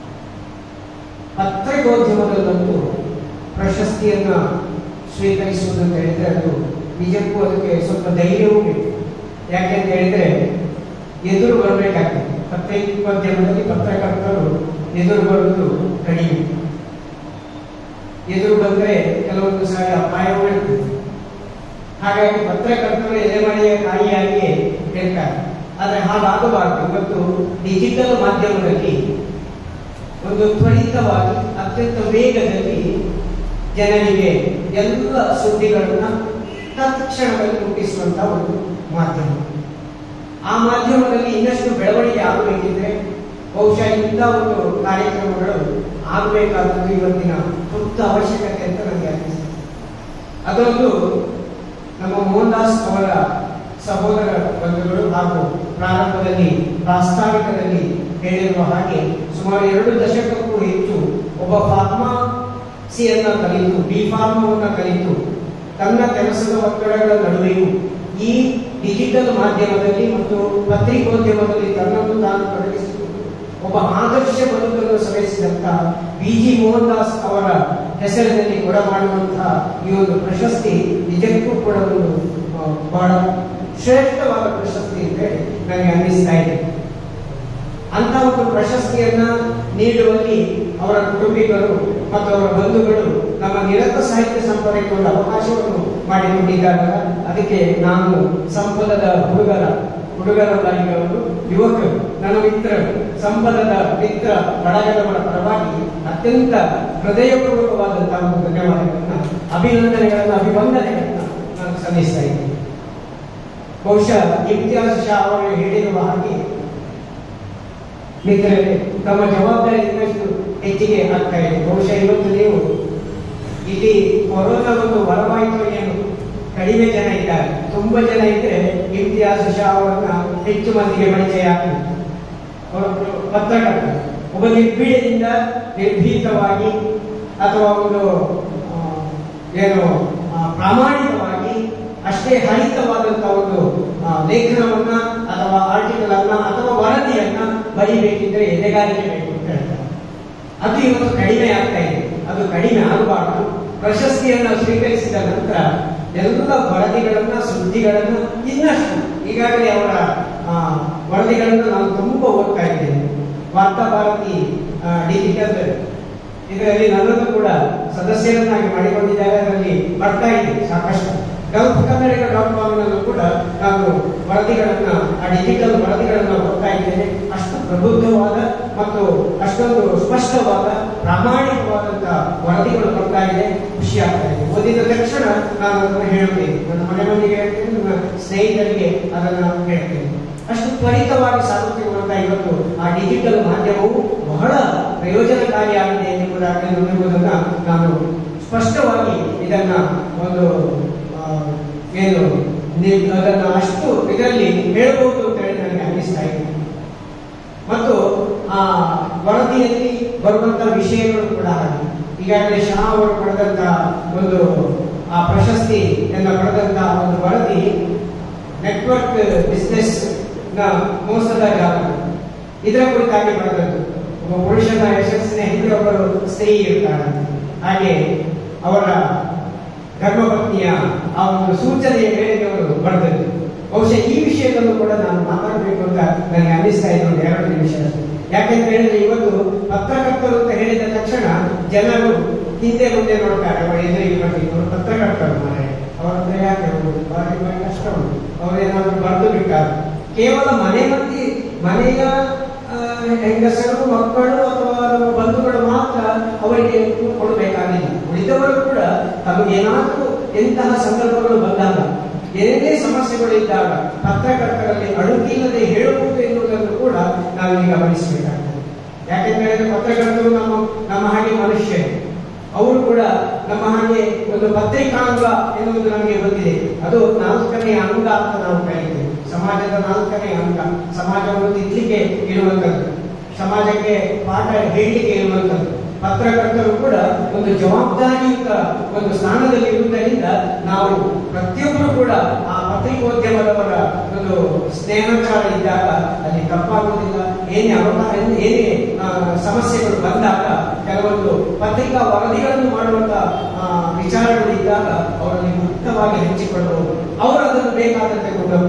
ಪತ್ರಿಕೋದ್ಯಮದಲ್ಲಂತೂ ಪ್ರಶಸ್ತಿಯನ್ನ ಸ್ವೀಕರಿಸುವುದು ಅಂತ ಹೇಳಿದ್ರೆ ಅದು ನಿಜಕ್ಕೂ ಅದಕ್ಕೆ ಸ್ವಲ್ಪ ಧೈರ್ಯವೂ ಬೇಕು ಯಾಕೆಂತ ಹೇಳಿದ್ರೆ ಎದುರು ಬರಬೇಕಾಗ್ತದೆ ಪತ್ರಿಕೋದ್ಯಮದಲ್ಲಿ ಪತ್ರಕರ್ತರು ಎದುರು ಬರುವುದು ಕಡಿಮೆ ಎದುರು ಬಂದರೆ ಕೆಲವೊಂದು ಸಾರಿ ಅಪಾಯವೂ ಇರ್ತದೆ ಹಾಗಾಗಿ ಪತ್ರಕರ್ತರು ಎಲೆಮರೆಯ ಕಾಯಿಯಾಗಿ ಹೇಳ್ತಾರೆ ಆದರೆ ಹಾಗಾಗಬಾರದು ಇವತ್ತು ಡಿಜಿಟಲ್ ಮಾಧ್ಯಮದಲ್ಲಿ ಒಂದು ತ್ವರಿತವಾಗಿ ಅತ್ಯಂತ ವೇಗದಲ್ಲಿ ಜನರಿಗೆ ಎಲ್ಲ ಸುದ್ದಿಗಳನ್ನ ತತ್ಕ್ಷಣದಲ್ಲಿ ಮುಟ್ಟಿಸುವಂತ ಒಂದು ಮಾಧ್ಯಮ ಆ ಮಾಧ್ಯಮದಲ್ಲಿ ಇನ್ನಷ್ಟು ಬೆಳವಣಿಗೆ ಆಗಬೇಕಿದ್ರೆ ಬಹುಶಃ ಇಂಥ ಒಂದು ಕಾರ್ಯಕ್ರಮಗಳು ಆಗಬೇಕಾದದ್ದು ಇವತ್ತಿನ ತುರ್ತು ಅವಶ್ಯಕತೆ ಅಂತ ನನಗೆ ಅನಿಸ್ತದೆ ಅದೊಂದು ನಮ್ಮ ಮೋಹನ್ದಾಸ್ ಅವರ ಸಹೋದರ ಬಂಧುಗಳು ಹಾಗೂ ಪ್ರಾರಂಭದಲ್ಲಿ ಪ್ರಾಸ್ತಾವಿಕದಲ್ಲಿ ಹೇಳಿರುವ ಹಾಗೆ ಸುಮಾರು ಎರಡು ದಶಕಕ್ಕೂ ಹೆಚ್ಚು ಒಬ್ಬ ಫಾರ್ಮಸಿಯನ್ನ ಕಲಿತು ಬಿ ಫಾರ್ಮವನ್ನ ಕಲಿತು ತನ್ನ ಕೆಲಸದ ಒತ್ತಡಗಳ ನಡುವೆಯೂ ಈ ಡಿಜಿಟಲ್ ಮಾಧ್ಯಮದಲ್ಲಿ ಮತ್ತು ಪತ್ರಿಕೋದ್ಯಮದಲ್ಲಿ ತನ್ನನ್ನು ತಾನು ತೊಡಗಿಸಿಕೊಂಡು ಒಬ್ಬ ಆದರ್ಶ ಬದುಕನ್ನು ಸವೆಸಿದಂತ ಬಿ ಜಿ ಮೋಹನ್ ದಾಸ್ ಅವರ ಹೆಸರಿನಲ್ಲಿ ಕೊಡಮಾಡುವಂತಹ ಈ ಒಂದು ಪ್ರಶಸ್ತಿ ನಿಜಕ್ಕೂ ಕೂಡ ಒಂದು ಆ, ಬಹಳ ಶ್ರೇಷ್ಠವಾದ ಪ್ರಶಸ್ತಿ ಅಂತ ಹೇಳಿ ನನಗೆ ಅನ್ನಿಸ್ತಾ ಇದೆ ಅಂತ ಒಂದು ಪ್ರಶಸ್ತಿಯನ್ನ ನೀಡುವಲ್ಲಿ ಅವರ ಕುಟುಂಬಿಕರು ಮತ್ತು ಅವರ ಬಂಧುಗಳು ನಮ್ಮ ನಿರತ ಸಾಹಿತ್ಯ ಸಂಪರ್ಕಕ್ಕೆ ಒಂದು ಅವಕಾಶವನ್ನು ಮಾಡಿಕೊಂಡಿದ್ದಾರೆ ಅದಕ್ಕೆ ನಾನು ಸಂಪದದ ಹುಡುಗರ ಹುಡುಗರಲ್ಲ ಈಗ ಅವರು ಯುವಕರು ನನ್ನ ಮಿತ್ರರು ಸಂಪದದ ಮಿತ್ರ ಬಳಗದವರ ಪರವಾಗಿ ಅತ್ಯಂತ ಹೃದಯಪೂರ್ವಕವಾದಂತಹ ಒಂದು ಧನ್ಯವಾದಗಳನ್ನ ಅಭಿನಂದನೆಗಳನ್ನ ಅಭಿವಂದನೆಗಳನ್ನ ನಾನು ಸಲ್ಲಿಸ್ತಾ ಇದ್ದೀನಿ ಬಹುಶಃ ಇಮ್ತಿಯಾಜ್ ಶಾ ಅವರು ಹೇಳಿರುವ ಹಾಗೆ ಮಿತ್ರರೇ ತಮ್ಮ ಜವಾಬ್ದಾರಿ ಇನ್ನಷ್ಟು ಹೆಚ್ಚಿಗೆ ಆಗ್ತಾ ಇದೆ ಬಹುಶಃ ಇವತ್ತು ನೀವು ಇಲ್ಲಿ ಕೊರೋನಾ ಒಂದು ವರವಾಯಿತು ಏನು ಕಡಿಮೆ ಜನ ಇದ್ದಾರೆ ತುಂಬಾ ಜನ ಇದ್ರೆ ಇಮ್ತಿಯಾಜ್ ಶಾ ಅವರನ್ನ ಹೆಚ್ಚು ಮಂದಿಗೆ ಪರಿಚಯ ಆಗ್ತದೆ ಅವರು ಪತ್ರಕರ್ತ ಒಬ್ಬ ನಿರ್ಭೀಡದಿಂದ ನಿರ್ಭೀತವಾಗಿ ಅಥವಾ ಒಂದು ಆ, ಏನು ಆ, ಪ್ರಾಮಾಣಿಕವಾಗಿ ಅಷ್ಟೇ ಹರಿತವಾದಂತಹ ಒಂದು ಆ, ಲೇಖನವನ್ನ ಅಥವಾ ಆರ್ಟಿಕಲ್ ಅನ್ನ ಅಥವಾ ವರದಿಯನ್ನ ಬರೀಬೇಕಿದ್ರೆ ಎದೆಗಾರಿಕೆ ಬೇಕು ಅಂತ ಹೇಳ್ತಾರೆ ಅದು ಇವತ್ತು ಕಡಿಮೆ ಆಗ್ತಾ ಇದೆ ಅದು ಕಡಿಮೆ ಆಗಬಾರದು ಪ್ರಶಸ್ತಿಯನ್ನ ಸ್ವೀಕರಿಸಿದ ನಂತರ ಎಲ್ಲ ವರದಿಗಳನ್ನ ಸುದ್ದಿಗಳನ್ನ ಇನ್ನಷ್ಟು ಈಗಾಗಲೇ ಅವರ ಆ, ವರದಿಗಳನ್ನ ನಾನು ತುಂಬಾ ಓದ್ತಾ ಇದ್ದೇನೆ ವಾರ್ತಾ ಭಾರತಿ ಡಿಜಿಟಲ್ ಇದರಲ್ಲಿ ನನ್ನನ್ನು ಕೂಡ ಸದಸ್ಯರನ್ನಾಗಿ ಮಾಡಿಕೊಂಡಿದ್ದಾರೆ ಅದರಲ್ಲಿ ಬರ್ತಾ ಇದೆ ಸಾಕಷ್ಟು ಗಲ್ಫ್ ಕನ್ನಡಿಗ ಡಾಟ್ ಕಾಮ್ನಲ್ಲೂ ಕೂಡ ನಾನು ವರದಿಗಳನ್ನ ಆ ಡಿಜಿಟಲ್ ವರದಿಗಳನ್ನ ಓದ್ತಾ ಇದ್ದೇನೆ ಅಷ್ಟು ಪ್ರಬುದ್ಧವಾದ ಮತ್ತು ಅಷ್ಟೊಂದು ಸ್ಪಷ್ಟವಾದ ಪ್ರಾಮಾಣಿಕವಾದಂತಹ ವರದಿಗಳು ಬರ್ತಾ ಇದೆ ಖುಷಿ ಆಗ್ತಾ ಇದೆ ಓದಿದ ತಕ್ಷಣ ನಾನು ಅದನ್ನು ಹೇಳುತ್ತೇನೆ ನನ್ನ ಮನೆ ಮಂದಿಗೆ ಹೇಳ್ತೇನೆ ನನ್ನ ಸ್ನೇಹಿತರಿಗೆ ಅದನ್ನ ಹೇಳ್ತೇನೆ ಅಷ್ಟು ತ್ವರಿತವಾಗಿ ಸಾಗುತ್ತಿರುವಂತಹ ಇವತ್ತು ಆ ಡಿಜಿಟಲ್ ಮಾಧ್ಯಮವು ಬಹಳ ಪ್ರಯೋಜನಕಾರಿಯಾಗಿದೆ ಎಂಬುದಾಗಿ ಎಂಬುದನ್ನ ನಾನು ಸ್ಪಷ್ಟವಾಗಿ ಇದನ್ನ ಒಂದು ಆ, ಏನು ನೀವು ಅದನ್ನ ಅಷ್ಟು ಇದರಲ್ಲಿ ಹೇಳ್ಬೋದು ಅಂತ ಹೇಳಿ ನನಗೆ ಅನ್ನಿಸ್ತಾ ಇದೆ ಮತ್ತು ಆ ವರದಿಯಲ್ಲಿ ಬರುವಂತಹ ವಿಷಯಗಳು ಕೂಡ ಹಾಗೆ ಈಗಾಗಲೇ ಶಾ ಅವರು ಪಡೆದಂತಹ ಒಂದು ಆ ಪ್ರಶಸ್ತಿಯನ್ನ ಪಡೆದಂತಹ ಒಂದು ವರದಿ ನೆಟ್ವರ್ಕ್ ಬಿಸ್ನೆಸ್ ನ ಮೋಸದ ಜಾಲ ಇದರ ಕುರಿತಾಗಿ ಬರೆದದ್ದು ಒಬ್ಬ ಪುರುಷನ ಯಶಸ್ಸಿನ ಹಿಂದೆ ಒಬ್ಬರು ಸ್ತ್ರೀ ಇರ್ತಾಳೆ ಹಾಗೆ ಅವರ ಧರ್ಮಪತ್ನಿಯ ಆ ಒಂದು ಸೂಚನೆಯ ಮೇರೆಗೆ ಅವರು ಬರೆದದ್ದು ಬಹುಶಃ ಈ ವಿಷಯದಲ್ಲೂ ಕೂಡ ನಾನು ಮಾತಾಡಬೇಕು ಅಂತ ನನಗೆ ಅನ್ನಿಸ್ತಾ ಇದೆ ಒಂದು ಎರಡು ನಿಮಿಷ ಅಷ್ಟೇ. ಯಾಕೆಂತ ಹೇಳಿದ್ರೆ ಇವತ್ತು ಪತ್ರಕರ್ತರು ಅಂತ ಹೇಳಿದ ತಕ್ಷಣ ಜನರು ಹಿಂದೆ ಮುಂದೆ ನೋಡ್ತಾರೆ ಅವರು ಎದುರಿಗೆ ಬರ್ಲಿಕ್ಕೆ ಅವರು ಪತ್ರಕರ್ತರು ಮನೆ ಅವರ ಹತ್ರ ಯಾಕೆ ಹೋಗುದು ಬಾರಿ ಬಾರಿ ಕಷ್ಟ ಉಂಟು ಅವರೇನಾದ್ರೂ ಬರೆದು ಬಿಟ್ಟಾರೆ ಕೇವಲ ಮನೆ ಮಂದಿ ಮನೆಯ ಆ, ಹೆಂಗಸರು ಮಕ್ಕಳು ಅಥವಾ ನಮ್ಮ ಬಂಧುಗಳು ಮಾತ್ರ ಅವರಿಗೆ ಕೊಡಬೇಕಾಗಿಲ್ಲ ಉಳಿದವರು ಕೂಡ ತಮಗೇನಾದರೂ ಎಂತಹ ಸಂದರ್ಭಗಳು ಬಂದಾಗ ಏನೇ ಸಮಸ್ಯೆಗಳು ಇದ್ದಾಗ ಪತ್ರಕರ್ತರಲ್ಲಿ ಅಡುಗಿಲ್ಲದೆ ಹೇಳುವುದು ಎನ್ನುವುದನ್ನು ಕೂಡ ನಾವೀಗ ಗಮನಿಸಬೇಕಾಗ್ತದೆ ಯಾಕೆಂದ್ರೆ ಪತ್ರಕರ್ತರು ನಮ್ಮ ನಮ್ಮ ಹಾಗೆ ಮನುಷ್ಯರು ಅವರು ಕೂಡ ನಮ್ಮ ಹಾಗೆ ಒಂದು ಪತ್ರಿಕಾಂಗ ಎನ್ನುವುದು ನಮಗೆ ಬಂದಿದೆ ಅದು ನಾಲ್ಕನೇ ಅಂಗ ಅಂತ ನಾವು ಕರೀತೇವೆ ಸಮಾಜದ ನಾಲ್ಕನೇ ಅಂಗ ಸಮಾಜವನ್ನು ತಿದ್ದಲಿಕ್ಕೆ ಇರುವಂತದ್ದು ಸಮಾಜಕ್ಕೆ ಪಾಠ ಹೇಳಲಿಕ್ಕೆ ಇರುವಂತದ್ದು ಪತ್ರಕರ್ತರು ಕೂಡ ಒಂದು ಜವಾಬ್ದಾರಿಯುತ ಒಂದು ಸ್ಥಾನದಲ್ಲಿ ಇರುವುದರಿಂದ ನಾವು ಪ್ರತಿಯೊಬ್ಬರು ಕೂಡ ಆ ಪತ್ರಿಕೋದ್ಯಮದವರ ಒಂದು ಸ್ನೇಹಚಾರ ಇದ್ದಾಗ ಅಲ್ಲಿ ತಪ್ಪಾಗುವುದಿಲ್ಲ ಏನೇ ಅವಕಾಶ ಏನೇ ಆ, ಸಮಸ್ಯೆಗಳು ಬಂದಾಗ ಕೆಲವೊಂದು ಪತ್ರಿಕಾ ವರದಿಗಳನ್ನು ಮಾಡುವಂತ ಆ, ವಿಚಾರಗಳು ಇದ್ದಾಗ ಅವರಲ್ಲಿ ಮುಕ್ತವಾಗಿ ಹಂಚಿಕೊಳ್ಳಬಹುದು ಅವರು ಅದನ್ನು ಬೇಕಾದಂತೆ ಕೊಂಡೋಗ್ತಾರೆ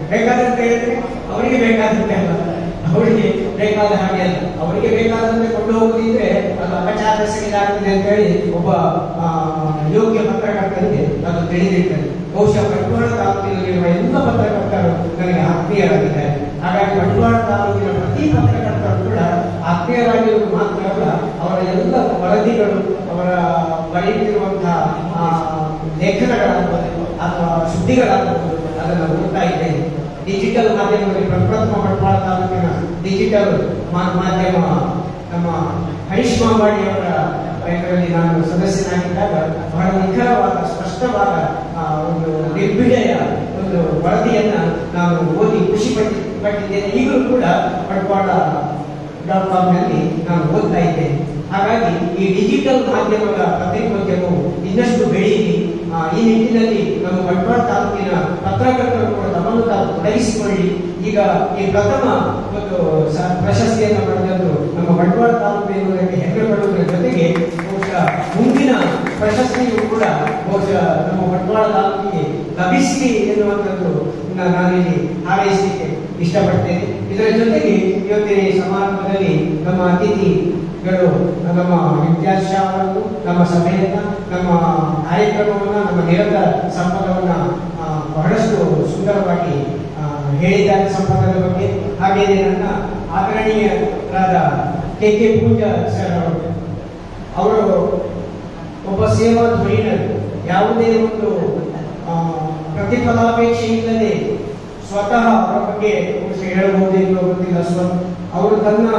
ಬೇಕಾದಂತೆ ಹೇಳಿದ್ರೆ ಅವರಿಗೆ ಬೇಕಾದಂತೆ ಅಲ್ಲ ಅವರಿಗೆ ಬೇಕಾದ ಹಾಗೆ ಅಲ್ಲ ಅವರಿಗೆ ಬೇಕಾದಂತೆ ಕೊಂಡು ಹೋಗುದಿದ್ರೆ ಅದು ಅಪಚಾರಸೆಗೆದಾಗ್ತದೆ ಅಂತ ಹೇಳಿ ಒಬ್ಬ ಆ, ಯೋಗ್ಯ ಪತ್ರಕರ್ತನಿಗೆ ಅದು ತಿಳಿದಿರ್ತದೆ ಬಹುಶಃ ಬಂಟ್ವಾಳ ತಾಲೂಕಿನಲ್ಲಿರುವ ಎಲ್ಲ ಪತ್ರಕರ್ತರು ನನಗೆ ಆತ್ಮೀಯರಾಗಿದ್ದಾರೆ ಹಾಗಾಗಿ ಬಂಟ್ವಾಳ ತಾಲೂಕಿನ ಪ್ರತಿ ಪತ್ರಕರ್ತರು ಕೂಡ ಆತ್ಮೀಯರಾಗಿರುವುದು ಮಾತ್ರ ಅಲ್ಲ ಅವರ ಎಲ್ಲ ವರದಿಗಳು ಅವರ ಬರೆಯುತ್ತಿರುವಂತಹ ಆ, ಲೇಖನಗಳಾಗಬಹುದು ಅಥವಾ ಸುದ್ದಿಗಳಾಗಬಹುದು ಅದನ್ನು ಓದ್ತಾ ಇದ್ದೇನೆ ಡಿಜಿಟಲ್ ಮಾಧ್ಯಮದಲ್ಲಿ ಪ್ರಪ್ರಥಮ ಬಂಟ್ವಾಳ ತಾಲೂಕಿನ ಡಿಜಿಟಲ್ ಮಾ- ಮಾಧ್ಯಮ ನಮ್ಮ ಹರೀಶ್ ಮಾಂಬಾಡಿ ಅವರ ಇದರಲ್ಲಿ ನಾನು ಸದಸ್ಯನಾಗಿದ್ದಾಗ ಬಹಳ ನಿಖರವಾದ ಸ್ಪಷ್ಟವಾದ ಆ, ಒಂದು ನಿರ್ಭಿಡೆಯ ಒಂದು ವರದಿಯನ್ನ ನಾನು ಓದಿ ಖುಷಿ ಪಟ್ಟಿ ಪಟ್ಟಿದ್ದೇನೆ ಈಗಲೂ ಕೂಡ ಬಂಟ್ವಾಳ ಡಾಟ್ ಕಾಮ್ನಲ್ಲಿ ನಾನು ಓದ್ತಾ ಇದ್ದೇನೆ ಹಾಗಾಗಿ ಈ ಡಿಜಿಟಲ್ ಮಾಧ್ಯಮದ ಪತ್ರಿಕೋದ್ಯಮವು ಇನ್ನಷ್ಟು ಬೆಳೀಲಿ ಆ, ಈ ನಿಟ್ಟಿನಲ್ಲಿ ನಮ್ಮ ಬಂಟ್ವಾಳ ತಾಲೂಕಿನ ಪತ್ರಕರ್ತರು ಕೂಡ ತಮ್ಮನ್ನು ತಾವು ತೊಡಗಿಸಿಕೊಳ್ಳಿ ಈಗ ಈ ಪ್ರಥಮ ಒಂದು ಸ- ಪ್ರಶಸ್ತಿಯನ್ನು ಪಡೆದದ್ದು ನಮ್ಮ ಬಂಟ್ವಾಳ ತಾಲೂಕು ಎನ್ನುವುದಕ್ಕೆ ಹೆಮ್ಮೆ ಪಡುವುದರ ಜೊತೆಗೆ ಬಹುಶಃ ಮುಂದಿನ ಪ್ರಶಸ್ತಿಯು ಕೂಡ ಬಹುಶಃ ನಮ್ಮ ಬಂಟ್ವಾಳ ತಾಲೂಕಿಗೆ ಲಭಿಸಲಿ ಎನ್ನುವಂಥದ್ದು ನಾ- ನಾನಿಲ್ಲಿ ಹಾರೈಸಲಿಕ್ಕೆ ಇಷ್ಟಪಡ್ತೇನೆ ಇದರ ಜೊತೆಗೆ ಇವತ್ತಿನ ಈ ಸಮಾರಂಭದಲ್ಲಿ ನಮ್ಮ ಅತಿಥಿಗಳು ನಮ್ಮ ವಿದ್ಯಾಶ್ ಅವರನ್ನು ನಮ್ಮ ಸಭೆಯನ್ನ ನಮ್ಮ ಕಾರ್ಯಕ್ರಮವನ್ನ ನಮ್ಮ ನಿರತ ಸಂಪದವನ್ನ ಆ, ಬಹಳಷ್ಟು ಸುಂದರವಾಗಿ ಆ, ಹೇಳಿದ್ದಾರೆ ಸಂಪದದ ಬಗ್ಗೆ ಹಾಗೆಯೇ ನನ್ನ ಆದರಣೀಯರಾದ ಕೆ ಕೆ ಪೂಜಾ ಸರ್ ಅವರು ಅವರು ಒಬ್ಬ ಸೇವಾ ಧುರೀಣರು ಯಾವುದೇ ಒಂದು ಆ, ಪ್ರತಿಫಲಾಪೇಕ್ಷೆ ಇಲ್ಲದೆ ಸ್ವತಃ ಅವರ ಬಗ್ಗೆ ಬಹುಶಃ ಹೇಳಬಹುದೇನೋ ಗೊತ್ತಿಲ್ಲ ಸ್ವ ಅವರು ತನ್ನ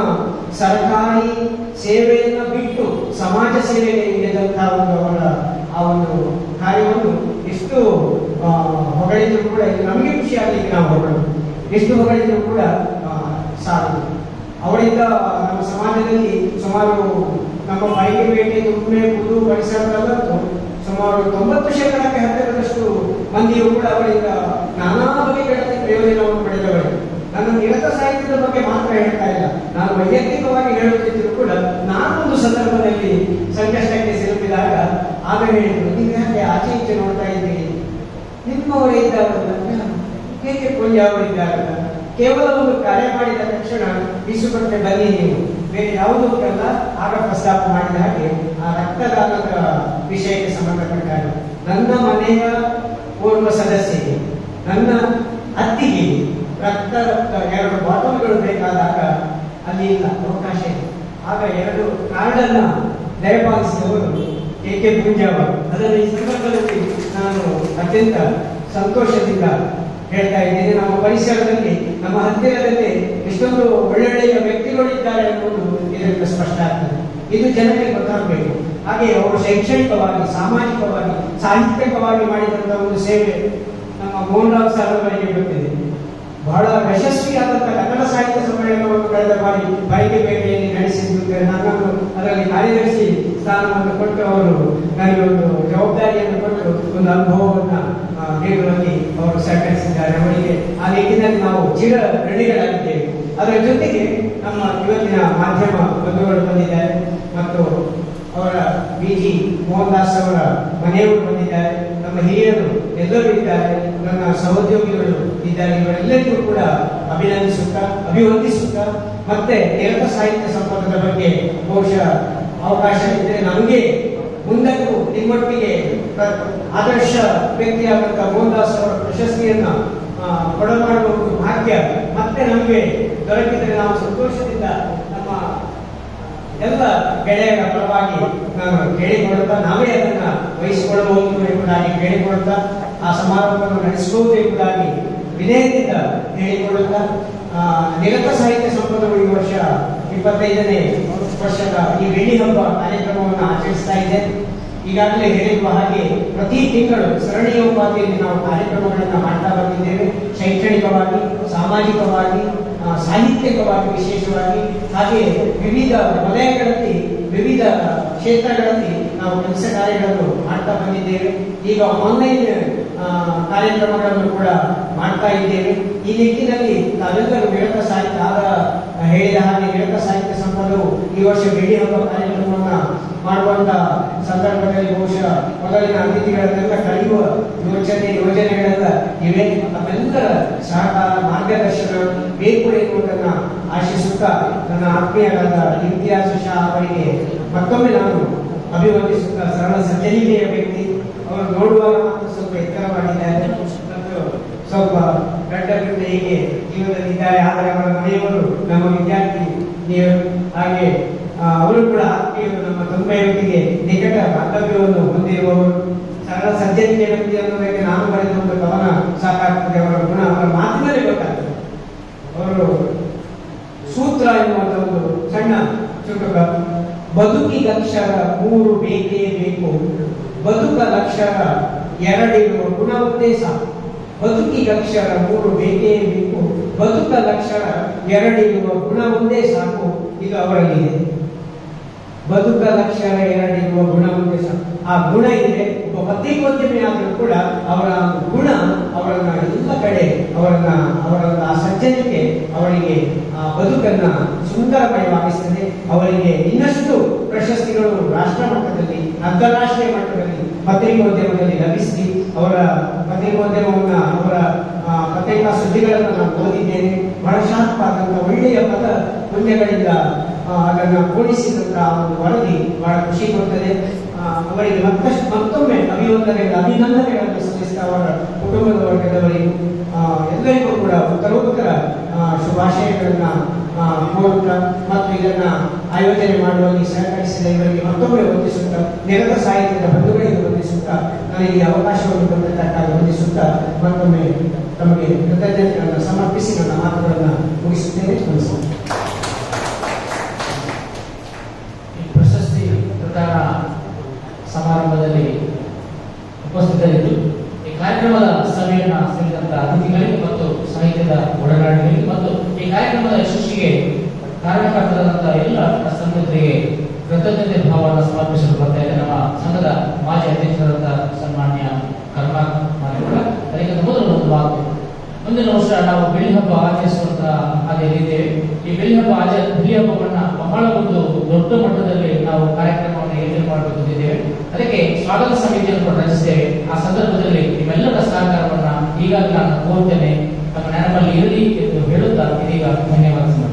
ಸರ್ಕಾರಿ ಸೇವೆಯನ್ನ ಬಿಟ್ಟು ಸಮಾಜ ಸೇವೆಗೆ ಇಳಿದಂತಹ ಒಂದು ಅವರ ಆ ಒಂದು ಕಾರ್ಯವನ್ನು ಎಷ್ಟು ಆ, ಹೊಗಳಿದ್ರು ಕೂಡ ಇದು ನಮಗೆ ಖುಷಿ ಆಗಲಿಕ್ಕೆ ನಾವು ಹೊರಡೋದು ಎಷ್ಟು ಹೊಗಳಿದ್ರು ಕೂಡ ಆ, ಸಾಲದು ಅವರಿಂದ ನಮ್ಮ ಸಮಾಜದಲ್ಲಿ ಸುಮಾರು ನಮ್ಮ ಬಾಯಿಗೆ ತುಮ್ಮೆ ಪುದು ಪರಿಸರದಲ್ಲಂತೂ ಸುಮಾರು ತೊಂಬತ್ತು ಶೇಕಡಕ್ಕೆ ಹತ್ತಿರದಷ್ಟು ಮಂದಿಯು ಕೂಡ ಅವರಿಂದ ನಾನಾ ಬಗೆಗಳಲ್ಲಿ ಪ್ರಯೋಜನವನ್ನು ಪಡೆದವರು ನನ್ನ ನಿರತ ಸಾಹಿತ್ಯದ ಬಗ್ಗೆ ಮಾತ್ರ ಹೇಳ್ತಾ ಇಲ್ಲ ನಾನು ವೈಯಕ್ತಿಕವಾಗಿ ಹೇಳುತ್ತಿದ್ದರೂ ಕೂಡ ನಾನೊಂದು ಸಂದರ್ಭದಲ್ಲಿ ಸಂಕಷ್ಟಕ್ಕೆ ಸಿಲುಕಿದಾಗ ಆಗ ಹೇಳಿದ್ರು ನೀವು ಯಾಕೆ ಆಚೆ ಈಚೆ ನೋಡ್ತಾ ಇದ್ದೀರಿ ನಿಮ್ಮವರೇ ಇದ್ದಾರಲ್ಲ ಹೇಗೆ ಪುಣ್ಯ ಅವರಿದ್ದಾರಲ್ಲ ಕೇವಲ ಒಂದು ಕರೆ ಮಾಡಿದ ತಕ್ಷಣ ಬೀಸುಕಟ್ಟೆ ಬನ್ನಿ ನೀವು ಬೇರೆ ಯಾವುದೂ ಅಲ್ಲ ಆಗ ಪ್ರಸ್ತಾಪ ಮಾಡಿದ ಹಾಗೆ ಆ ರಕ್ತದಾನದ ವಿಷಯಕ್ಕೆ ಸಂಬಂಧಪಟ್ಟ ಹಾಗೆ ನನ್ನ ಮನೆಯ ಪೂರ್ವ ಸದಸ್ಯರಿಗೆ ನನ್ನ ಅತ್ತಿಗೆ ರಕ್ತ ಎರಡು ಬಾಟಲ್ಗಳು ಬೇಕಾದಾಗ ಅಲ್ಲಿ ಇಲ್ಲ ಅವಕಾಶ ಇದೆ ಆಗ ಎರಡು ಕಾರ್ಡನ್ನ ದಯಪಾಲಿಸಿದವರು ಕೆ ಕೆ ಪೂಂಜಾವರು ಅದನ್ನು ಈ ಸಂದರ್ಭದಲ್ಲಿ ನಾನು ಅತ್ಯಂತ ಸಂತೋಷದಿಂದ ಹೇಳ್ತಾ ಇದ್ದೇನೆ ನಮ್ಮ ಪರಿಸರದಲ್ಲಿ ನಮ್ಮ ಹತ್ತಿರದಲ್ಲಿ ಎಷ್ಟೊಂದು ಒಳ್ಳೊಳ್ಳೆಯ ವ್ಯಕ್ತಿಗಳಿದ್ದಾರೆ ಎನ್ನುವುದು ಇದರಿಂದ ಸ್ಪಷ್ಟ ಆಗ್ತದೆ ಇದು ಜನರಿಗೆ ಗೊತ್ತಾಗಬೇಕು ಹಾಗೆ ಅವರು ಶೈಕ್ಷಣಿಕವಾಗಿ ಸಾಮಾಜಿಕವಾಗಿ ಸಾಹಿತ್ಯಿಕವಾಗಿ ಮಾಡಿದಂತಹ ಒಂದು ಸೇವೆ ನಮ್ಮ ಮೋಹನ್ ರಾವ್ ಸರ್ ಅವರಿಗೆ ಗೊತ್ತಿದೆ ಬಹಳ ಯಶಸ್ವಿಯಾದಂತಹ ಕನ್ನಡ ಸಾಹಿತ್ಯ ಸಮ್ಮೇಳನವನ್ನು ಕಳೆದ ಬಾರಿ ಬಾಯಿಕೆಪೇಟೆಯಲ್ಲಿ ನಡೆಸಿದ್ದು ನನ್ನನ್ನು ಅದರಲ್ಲಿ ಕಾರ್ಯದರ್ಶಿ ಸ್ಥಾನವನ್ನು ಕೊಟ್ಟು ಅವರು ನನಗೆ ಒಂದು ಜವಾಬ್ದಾರಿಯನ್ನು ಕೊಟ್ಟು ಒಂದು ಅನುಭವವನ್ನ ಆ, ನೀಡುವಲ್ಲಿ ಅವರು ಸಹಕರಿಸಿದ್ದಾರೆ ಅವರಿಗೆ ಆ ನಿಟ್ಟಿನಲ್ಲಿ ನಾವು ಚಿರ ಋಣಿಗಳಾಗಿದ್ದೇವೆ ಅದರ ಜೊತೆಗೆ ನಮ್ಮ ಇವತ್ತಿನ ಮಾಧ್ಯಮ ಬಂಧುಗಳು ಬಂದಿದ್ದಾರೆ ಮತ್ತು ಅವರ ಬಿ ಜಿ ಮೋಹನ್ ದಾಸ್ ಅವರ ಮನೆಯವರು ಬಂದಿದ್ದಾರೆ ನಮ್ಮ ಹಿರಿಯರು ಎಲ್ಲರೂ ಇದ್ದಾರೆ ನನ್ನ ಸಹೋದ್ಯೋಗಿಗಳು ಇದ್ದಾರೆ ಇವರೆಲ್ಲರಿಗೂ ಕೂಡ ಅಭಿನಂದಿಸುತ್ತಾ ಅಭಿವಂದಿಸುತ್ತಾ ಮತ್ತೆ ನಿರತ ಸಾಹಿತ್ಯ ಸಂಪರ್ಕದ ಬಗ್ಗೆ ಬಹುಶಃ ಅವಕಾಶ ಇದ್ದರೆ ನಮಗೆ ಮುಂದಕ್ಕೂ ನಿಮ್ಮೊಟ್ಟಿಗೆ ಪ್ರ- ಆದರ್ಶ ವ್ಯಕ್ತಿಯಾದಂತಹ ಮೋಹನ್ ದಾಸ್ ಅವರ ಪ್ರಶಸ್ತಿಯನ್ನ ಆ, ಕೊಡಮಾಡುವ ಒಂದು ಭಾಗ್ಯ ಮತ್ತೆ ನಮಗೆ ದೊರಕಿದರೆ ನಾವು ಸಂತೋಷದಿಂದ ನಮ್ಮ ಎಲ್ಲ ಗೆಳೆಯರ ಪರವಾಗಿ ನಾನು ಕೇಳಿಕೊಳ್ಳುತ್ತಾ ನಾವೇ ಅದನ್ನ ವಹಿಸಿಕೊಳ್ಳಬಹುದು ಎಂಬುದಾಗಿ ಕೇಳಿಕೊಳ್ಳುತ್ತಾ ಆ ಸಮಾರಂಭವನ್ನು ನಡೆಸಬಹುದು ಎಂಬುದಾಗಿ ವಿನಯದಿಂದ ಹೇಳಿಕೊಳ್ಳುತ್ತಾ ಆ, ನಿರತ ಸಾಹಿತ್ಯ ಸಂಪದವು ಈ ವರ್ಷ ಇಪ್ಪತ್ತೈದನೇ ವರ್ಷದ ಈ ಬೆಳ್ಳಿ ಹಬ್ಬ ಕಾರ್ಯಕ್ರಮವನ್ನು ಆಚರಿಸ್ತಾ ಇದೆ ಈಗಾಗಲೇ ಹೇಳಿರುವ ಹಾಗೆ ಪ್ರತಿ ತಿಂಗಳು ಸರಣಿಯ ಉಪಾಧಿಯಲ್ಲಿ ನಾವು ಕಾರ್ಯಕ್ರಮಗಳನ್ನು ಮಾಡ್ತಾ ಬಂದಿದ್ದೇವೆ ಶೈಕ್ಷಣಿಕವಾಗಿ ಸಾಮಾಜಿಕವಾಗಿ ಆ, ಸಾಹಿತ್ಯಿಕವಾಗಿ ವಿಶೇಷವಾಗಿ ಹಾಗೆ ವಿವಿಧ ವಲಯಗಳಲ್ಲಿ ವಿವಿಧ ಕ್ಷೇತ್ರಗಳಲ್ಲಿ ನಾವು ಕೆಲಸ ಕಾರ್ಯಗಳನ್ನು ಮಾಡ್ತಾ ಬಂದಿದ್ದೇವೆ ಈಗ ಆನ್ಲೈನ್ ಕಾರ್ಯಕ್ರಮಗಳನ್ನು ಕೂಡ ಮಾಡ್ತಾ ಇದ್ದೇವೆ ಈ ನಿಟ್ಟಿನಲ್ಲಿ ತಾವೆಲ್ಲರೂ ನಿರತ ಸಾಹಿತ್ಯ ಆದ ಹೇಳಿದ ಹಾಗೆ ನಿರತ ಸಾಹಿತ್ಯ ಸಂಪದವು ಈ ವರ್ಷ ಬೆಳ್ಳಿ ಹಬ್ಬ ಕಾರ್ಯಕ್ರಮವನ್ನ ಮಾಡುವ ಮಾಡುವಂತ ಸಂದರ್ಭದಲ್ಲಿ ಬಹುಶಃ ಮೊದಲಿನ ಅತಿಥಿಗಳನ್ನೆಲ್ಲ ಕರೆಯುವ ಯೋಚನೆ ಯೋಜನೆಗಳೆಲ್ಲ ಇವೆ ತಮ್ಮೆಲ್ಲರ ಸಹಕಾರ ಮಾರ್ಗದರ್ಶನ ಬೇಕು ಎನ್ನುವುದನ್ನ ಆಶಿಸುತ್ತಾ ನನ್ನ ಆತ್ಮೀಯರಾದ ಇಮ್ತಿಯಾಜ್ ಶಾ ಅವರಿಗೆ ಮತ್ತೊಮ್ಮೆ ನಾನು ಅಭಿವಂದಿಸುತ್ತಾ ಸರಳ ಸಜ್ಜನಿಕೆಯ ವ್ಯಕ್ತಿ ಅವರು ನೋಡುವಾಗ ಮಾತ್ರ ಸ್ವಲ್ಪ ಎತ್ತರವಾಗಿದ್ದಾರೆ ಮತ್ತು ಸ್ವಲ್ಪ ಗಡ್ಡ ಬಿಟ್ಟು ಹೀಗೆ ಜೀವನದಲ್ಲಿದ್ದಾರೆ ಆದರೆ ಅವರ ಮನೆಯವರು ನಮ್ಮ ವಿದ್ಯಾರ್ಥಿ ನೀವು ಹಾಗೆ ಆ, ಅವರು ಕೂಡ ಆತ್ಮೀಯರು ನಮ್ಮ ತಂದೆಯೊಂದಿಗೆ ನಿಕಟ ಬಾಂಧವ್ಯವನ್ನು ಹೊಂದಿರುವವರು ಸರಳ ಸಜ್ಜನಿಕೆ ವ್ಯಕ್ತಿ ಅನ್ನೋದಕ್ಕೆ ನಾನು ಬರೆದ ಒಂದು ಕವನ ಸಾಕಾಗ್ತದೆ ಅವರ ಗುಣ ಅವರ ಮಾತಿನಲ್ಲಿ ಗೊತ್ತಾಗ್ತದೆ ಅವರು ಸೂತ್ರ ಎನ್ನುವಂತ ಒಂದು ಸಣ್ಣ ಚುಟುಕ ಬದುಕಿಗಕ್ಷರ ಮೂರು ಬೇಕೇ ಬೇಕು ಬದುಕ ಲಕ್ಷರ ಎರಡಿರುವ ಗುಣ ಉದ್ದೇಶ ಬದುಕಿಗಕ್ಷರ ಮೂರು ಬೇಕೇ ಬೇಕು ಬದುಕ ಲಕ್ಷರ ಎರಡಿರುವ ಗುಣ ಒಂದೇ ಸಾಕು ಇದು ಅವರಲ್ಲಿದೆ ಬದುಕ ಲಕ್ಷರ ಎರಡಿರುವ ಗುಣ ಉದ್ದೇಶ ಆ ಗುಣ ಇದೆ ಒಬ್ಬ ಪತ್ರಿಕೋದ್ಯಮಿ ಆದರೂ ಕೂಡ ಅವರ ಗುಣ ಅವರನ್ನ ಎಲ್ಲ ಕಡೆ ಅವರನ್ನ ಅವರ ಆ ಸಜ್ಜನಿಕೆ ಅವರಿಗೆ ಆ ಬದುಕನ್ನ ಸುಂದರಮಯವಾಗಿಸ್ತದೆ ಅವರಿಗೆ ಇನ್ನಷ್ಟು ಪ್ರಶಸ್ತಿಗಳು ರಾಷ್ಟ್ರ ಮಟ್ಟದಲ್ಲಿ ಅಂತಾರಾಷ್ಟ್ರೀಯ ಮಟ್ಟದಲ್ಲಿ ಪತ್ರಿಕೋದ್ಯಮದಲ್ಲಿ ಲಭಿಸಿ ಅವರ ಪತ್ರಿಕೋದ್ಯಮವನ್ನ ಅವರ ಆ, ಪತ್ರಿಕಾ ಸುದ್ದಿಗಳನ್ನು ನಾನು ಓದಿದ್ದೇನೆ ಬಹಳ ಶಾರ್ಪ್ ಆದಂತ ಒಳ್ಳೆಯ ಪದ ಪುಣ್ಯಗಳಿಂದ ಆ, ಅದನ್ನ ಕೂಡಿಸಿದಂತಹ ಒಂದು ವರದಿ ಬಹಳ ಖುಷಿ ಕೊಡ್ತದೆ ಆ, ಅವರಿಗೆ ಮತ್ತಷ್ಟು ಮತ್ತೊಮ್ಮೆ ಅಭಿವಂದನೆಗಳ ಅಭಿನಂದನೆಗಳನ್ನು ಸಲ್ಲಿಸಿದ ಅವರ ಕುಟುಂಬದ ವರ್ಗದವರಿಗೂ ಆ, ಎಲ್ಲರಿಗೂ ಕೂಡ ಉತ್ತರೋತ್ತರ ಆ, ಶುಭಾಶಯಗಳನ್ನ ಆ, ಕೋರುತ್ತಾ ಮತ್ತು ಇದನ್ನ ಆಯೋಜನೆ ಮಾಡುವಲ್ಲಿ ಸಹಕರಿಸಿದ ಇವರಿಗೆ ಮತ್ತೊಮ್ಮೆ ವಂದಿಸುತ್ತಾ ನಿರತ ಸಾಹಿತ್ಯದ ಬಂಧುಗಳಿಗೆ ವಂದಿಸುತ್ತಾ ನನಗೆ ಈ ಅವಕಾಶವನ್ನು ಕೊಟ್ಟದ್ದಕ್ಕಾಗಿ ವಂದಿಸುತ್ತಾ ಮತ್ತೊಮ್ಮೆ ತಮಗೆ ಕೃತಜ್ಞತೆಗಳನ್ನು ಸಮರ್ಪಿಸಿ ನನ್ನ ಮಾತುಗಳನ್ನು ಮುಗಿಸುತ್ತೇನೆ ನಮಸ್ಕಾರ ಈ ಪ್ರಶಸ್ತಿ ಪ್ರದಾನ ಸಮಾರಂಭದಲ್ಲಿ ಉಪಸ್ಥಿತರಿದ್ದು ಈ ಕಾರ್ಯಕ್ರಮದ ಸಭೆಯನ್ನ ಸೇರಿದಂತ ಅತಿಥಿಗಳಿಗೆ ಮತ್ತು ಸಾಹಿತ್ಯದ ಒಡನಾಡಿಗಳಿಗೆ ಮತ್ತು ಈ ಕಾರ್ಯಕ್ರಮದ ಯಶಸ್ಸಿಗೆ ಕಾರಣಕರ್ತರಾದಂತಹ ಎಲ್ಲ ಸಂಘಟರಿಗೆ ಕೃತಜ್ಞತೆ ಭಾವವನ್ನು ಸಮರ್ಪಿಸಲು ಬರ್ತಾ ಇದೆ ನಮ್ಮ ಸಂಘದ ಮಾಜಿ ಅಧ್ಯಕ್ಷರಾದ ಸನ್ಮಾನ್ಯ ಕರುಣಾಕರ್ ಮಾರೇಗೌಡ ಅದಕ್ಕಿಂತ ಮೊದಲು ಒಂದು ಮಾತು ಮುಂದಿನ ವರ್ಷ ನಾವು ಬೆಳ್ಳಿ ಹಬ್ಬ ಆಚರಿಸುವಂತ ಹಾಗೆ ಇದ್ದೇವೆ ಈ ಬೆಳ್ಳಿ ಹಬ್ಬ ಆಚ ಬೆಳ್ಳಿ ಹಬ್ಬವನ್ನ ಬಹಳ ಒಂದು ದೊಡ್ಡ ಮಟ್ಟದಲ್ಲಿ ನಾವು ಕಾರ್ಯಕ್ರಮವನ್ನು ಯೋಜನೆ ಮಾಡಬೇಕು ಅಂತಿದ್ದೇವೆ ಅದಕ್ಕೆ ಸ್ವಾಗತ ಸಮಿತಿಯನ್ನು ಕೂಡ ರಚಿಸ್ತೇವೆ ಆ ಸಂದರ್ಭದಲ್ಲಿ ನಿಮ್ಮೆಲ್ಲರ ಸಹಕಾರವನ್ನ ಈಗಾಗಲೇ ನಾನು ಕೋರ್ತೇನೆ ತಮ್ಮ ನೆನಪಲ್ಲಿ ಇರಲಿ ಎಂದು ಹೇಳುತ್ತಾ ಇದೀಗ ಧನ್ಯವಾದ ಸಮರ್ಪಣೆ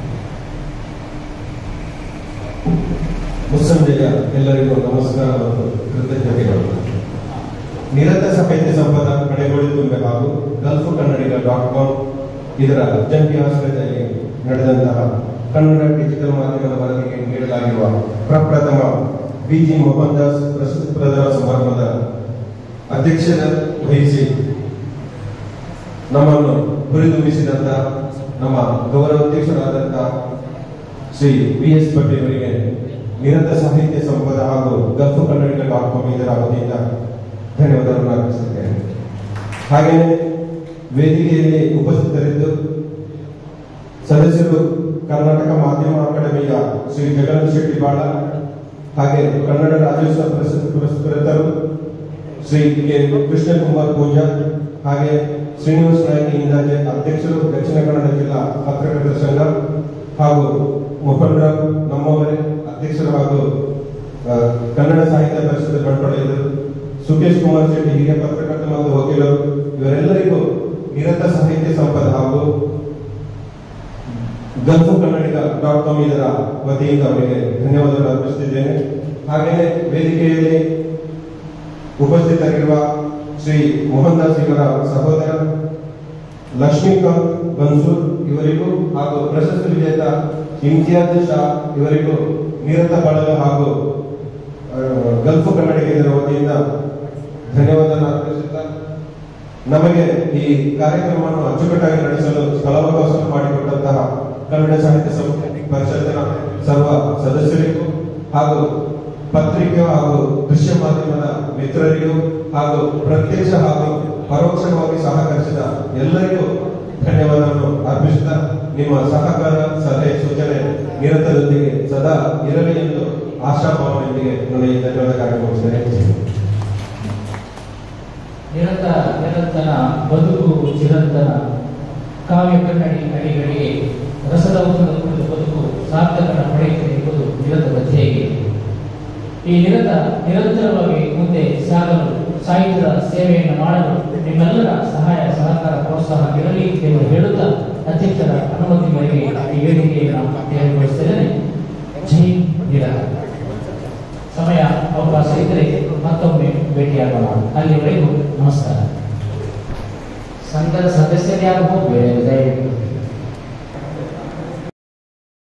ಮುಸ್ಸಂಜೆಯ ಎಲ್ಲರಿಗೂ ನಮಸ್ಕಾರ ಮತ್ತು ಕೃತಜ್ಞತೆಗಳು ನಿರತ ಸಾಹಿತ್ಯ ಸಂಪದ ಕಡೆಗೊಳಿಸುವ ಹಾಗೂ ಗಲ್ಫ್ ಕನ್ನಡಿಗ ಡಾಟ್ ಕಾಮ್ ಇದರ ಜಂಟಿ ಆಶ್ರಯದಲ್ಲಿ ನಡೆದಂತಹ ಕನ್ನಡ ಡಿಜಿಟಲ್ ಮಾಧ್ಯಮದ ವರದಿಗೆ ನೀಡಲಾಗಿರುವ ಪ್ರಪ್ರಥಮ ಬಿಜಿ ಮೋಹನ್ ದಾಸ್ ಪ್ರಶಸ್ತಿ ಪ್ರದಾನ ಸಮಾರಂಭದ ಅಧ್ಯಕ್ಷತೆ ವಹಿಸಿ ನಮ್ಮನ್ನು ಹುರಿದುಂಬಿಸಿದಂತಹ ನಮ್ಮ ಗೌರವಾಧ್ಯಕ್ಷರಾದಂತಹ ಶ್ರೀ ಬಿ ಎಸ್ ಪಟೇಲ್ ಅವರಿಗೆ ನಿರತ ಸಾಹಿತ್ಯ ಸಂಪದ ಹಾಗೂ ಗಲ್ಫ್ ಕನ್ನಡಿಗ ಡಾಟ್ ಕಾಮ್ ಇದರ ವತಿಯಿಂದ ಧನ್ಯವಾದಗಳನ್ನು ಅರ್ಪಿಸುತ್ತೇನೆ ಹಾಗೆಯೇ ವೇದಿಕೆಯಲ್ಲಿ ಉಪಸ್ಥಿತರಿದ್ದು ಸದಸ್ಯರು ಕರ್ನಾಟಕ ಮಾಧ್ಯಮ ಅಕಾಡೆಮಿಯ ಶ್ರೀ ಜಗನ್ನಾಥ್ ಶೆಟ್ಟಿ ಬಾಳ ಹಾಗೆ ಕನ್ನಡ ರಾಜ್ಯೋತ್ಸವ ಪ್ರಶಸ್ತಿ ಪುರಸ್ಕೃತರು ಶ್ರೀ ಕೆ ಕೃಷ್ಣಕುಮಾರ್ ಪೂಜಾ ಹಾಗೆ ಶ್ರೀನಿವಾಸ ನಾಯಕ ಇಂದಾಜೆ ಅಧ್ಯಕ್ಷರು ದಕ್ಷಿಣ ಕನ್ನಡ ಜಿಲ್ಲಾ ಪತ್ರಕರ್ತರ ಸಂಘ ಹಾಗೂ ಮೋಹನ್ ರಾವ್ ನಮ್ಮವರೇ ಅಧ್ಯಕ್ಷರು ಹಾಗೂ ಆ, ಕನ್ನಡ ಸಾಹಿತ್ಯ ಪರಿಷತ್ ಬಂಟ್ವಾಳ ಇದ್ದರು ಸುಖೇಶ್ ಕುಮಾರ್ ಶೆಟ್ಟಿ ಹಿರಿಯ ಪತ್ರಕರ್ತ ಮತ್ತು ವಕೀಲರು ಇವರೆಲ್ಲರಿಗೂ ನಿರತ ಸಾಹಿತ್ಯ ಸಂಪದ ಹಾಗೂ ಗಲ್ಫ್ ಕನ್ನಡಿಗ ಡಾಟ್ ಕಾಮ್ ಇದರ ವತಿಯಿಂದ ಅವರಿಗೆ ಧನ್ಯವಾದಗಳು ಅರ್ಪಿಸುತ್ತಿದ್ದೇನೆ ಹಾಗೆಯೇ ವೇದಿಕೆಯಲ್ಲಿ ಉಪಸ್ಥಿತರಿರುವ ಶ್ರೀ ಮೋಹನ್ ದಾಸ್ ಇವರ ಸಹೋದರ ಲಕ್ಷ್ಮೀಕಾಂತ್ ಬನ್ಸೂರ್ ಇವರಿಗೂ ಹಾಗೂ ಪ್ರಶಸ್ತಿ ವಿಜೇತ ಇಮ್ತಿಯಾಜ್ ಶಾ ಇವರಿಗೂ ನಿರತ ಬಳಗ ಹಾಗೂ ಆ, ಗಲ್ಫ್ ಕನ್ನಡಿಗರ ವತಿಯಿಂದ ಧನ್ಯವಾದ ಅರ್ಪಿಸುತ್ತಾ ನಮಗೆ ಈ ಕಾರ್ಯಕ್ರಮವನ್ನು ಅಚ್ಚುಕಟ್ಟಾಗಿ ನಡೆಸಲು ಸ್ಥಳಾವಕಾಶ ಮಾಡಿಕೊಟ್ಟಂತಹ ಕನ್ನಡ ಸಾಹಿತ್ಯ ಸಂಸ್ಥೆ ಪರಿಷತ್ತಿನ ಸರ್ವ ಸದಸ್ಯರಿಗೂ ಹಾಗೂ ಪತ್ರಿಕೆ ಹಾಗೂ ದೃಶ್ಯ ಮಾಧ್ಯಮದ ಮಿತ್ರರಿಗೂ ಹಾಗೂ ಪ್ರತ್ಯಕ್ಷ ಹಾಗೂ ಪರೋಕ್ಷವಾಗಿ ಸಹಕರಿಸಿದ ಎಲ್ಲರಿಗೂ ಧನ್ಯವಾದವನ್ನು ಅರ್ಪಿಸುತ್ತಾ ನಿಮ್ಮ ಸಹಕಾರ ಸಲಹೆ ಸೂಚನೆ ನಿರತದೊಂದಿಗೆ ಸದಾ ಇರಲಿ ಎಂದು ಆಶಾಭಾವನೆಯೊಂದಿಗೆ ನನಗೆ ಈ ಧನ್ಯವಾದ ಕಾರ್ಯಕ್ರಮಿಸುತ್ತೇನೆ ನಿರತ ನಿರಂತರ ಬದುಕು ಚಿರಂತನ ಕಾವ್ಯ ಕನ್ನಡಿ ಅಡಿಗಳಿಗೆ ರಸದ ಔಷಧ ಕುಡಿದು ಬದುಕು ಸಾರ್ಥಕನ ಪಡೆಯುತ್ತದೆ ಎಂಬುದು ನಿರತ ಧ್ಯೇಯ ಈ ನಿರತ ನಿರಂತರವಾಗಿ ಮುಂದೆ ಸಾಗಲು ಸಾಹಿತ್ಯದ ಸೇವೆಯನ್ನು ಮಾಡಲು ನಿಮ್ಮೆಲ್ಲರ ಸಹಾಯ ಸಹಕಾರ ಪ್ರೋತ್ಸಾಹ ಇರಲಿ ಎಂದು ಹೇಳುತ್ತಾ ಅಧ್ಯಕ್ಷರ ಅನುಮತಿ ಮೇರೆಗೆ ಈ ವೇದಿಕೆಯನ್ನು ತೆರವುಗೊಳಿಸುತ್ತೇನೆ ಜೈ ನಿರತ ಸಮಯ ಅವಕಾಶ ಇದ್ದರೆ ಮತ್ತೊಮ್ಮೆ ಭೇಟಿಯಾಗೋಣ ಅಲ್ಲಿವರೆಗೂ ನಮಸ್ಕಾರ ಸಂಘದ ಸದಸ್ಯರು ಯಾರು ಹೋಗ್ಬೇಡಿ ದಯವಿಟ್ಟು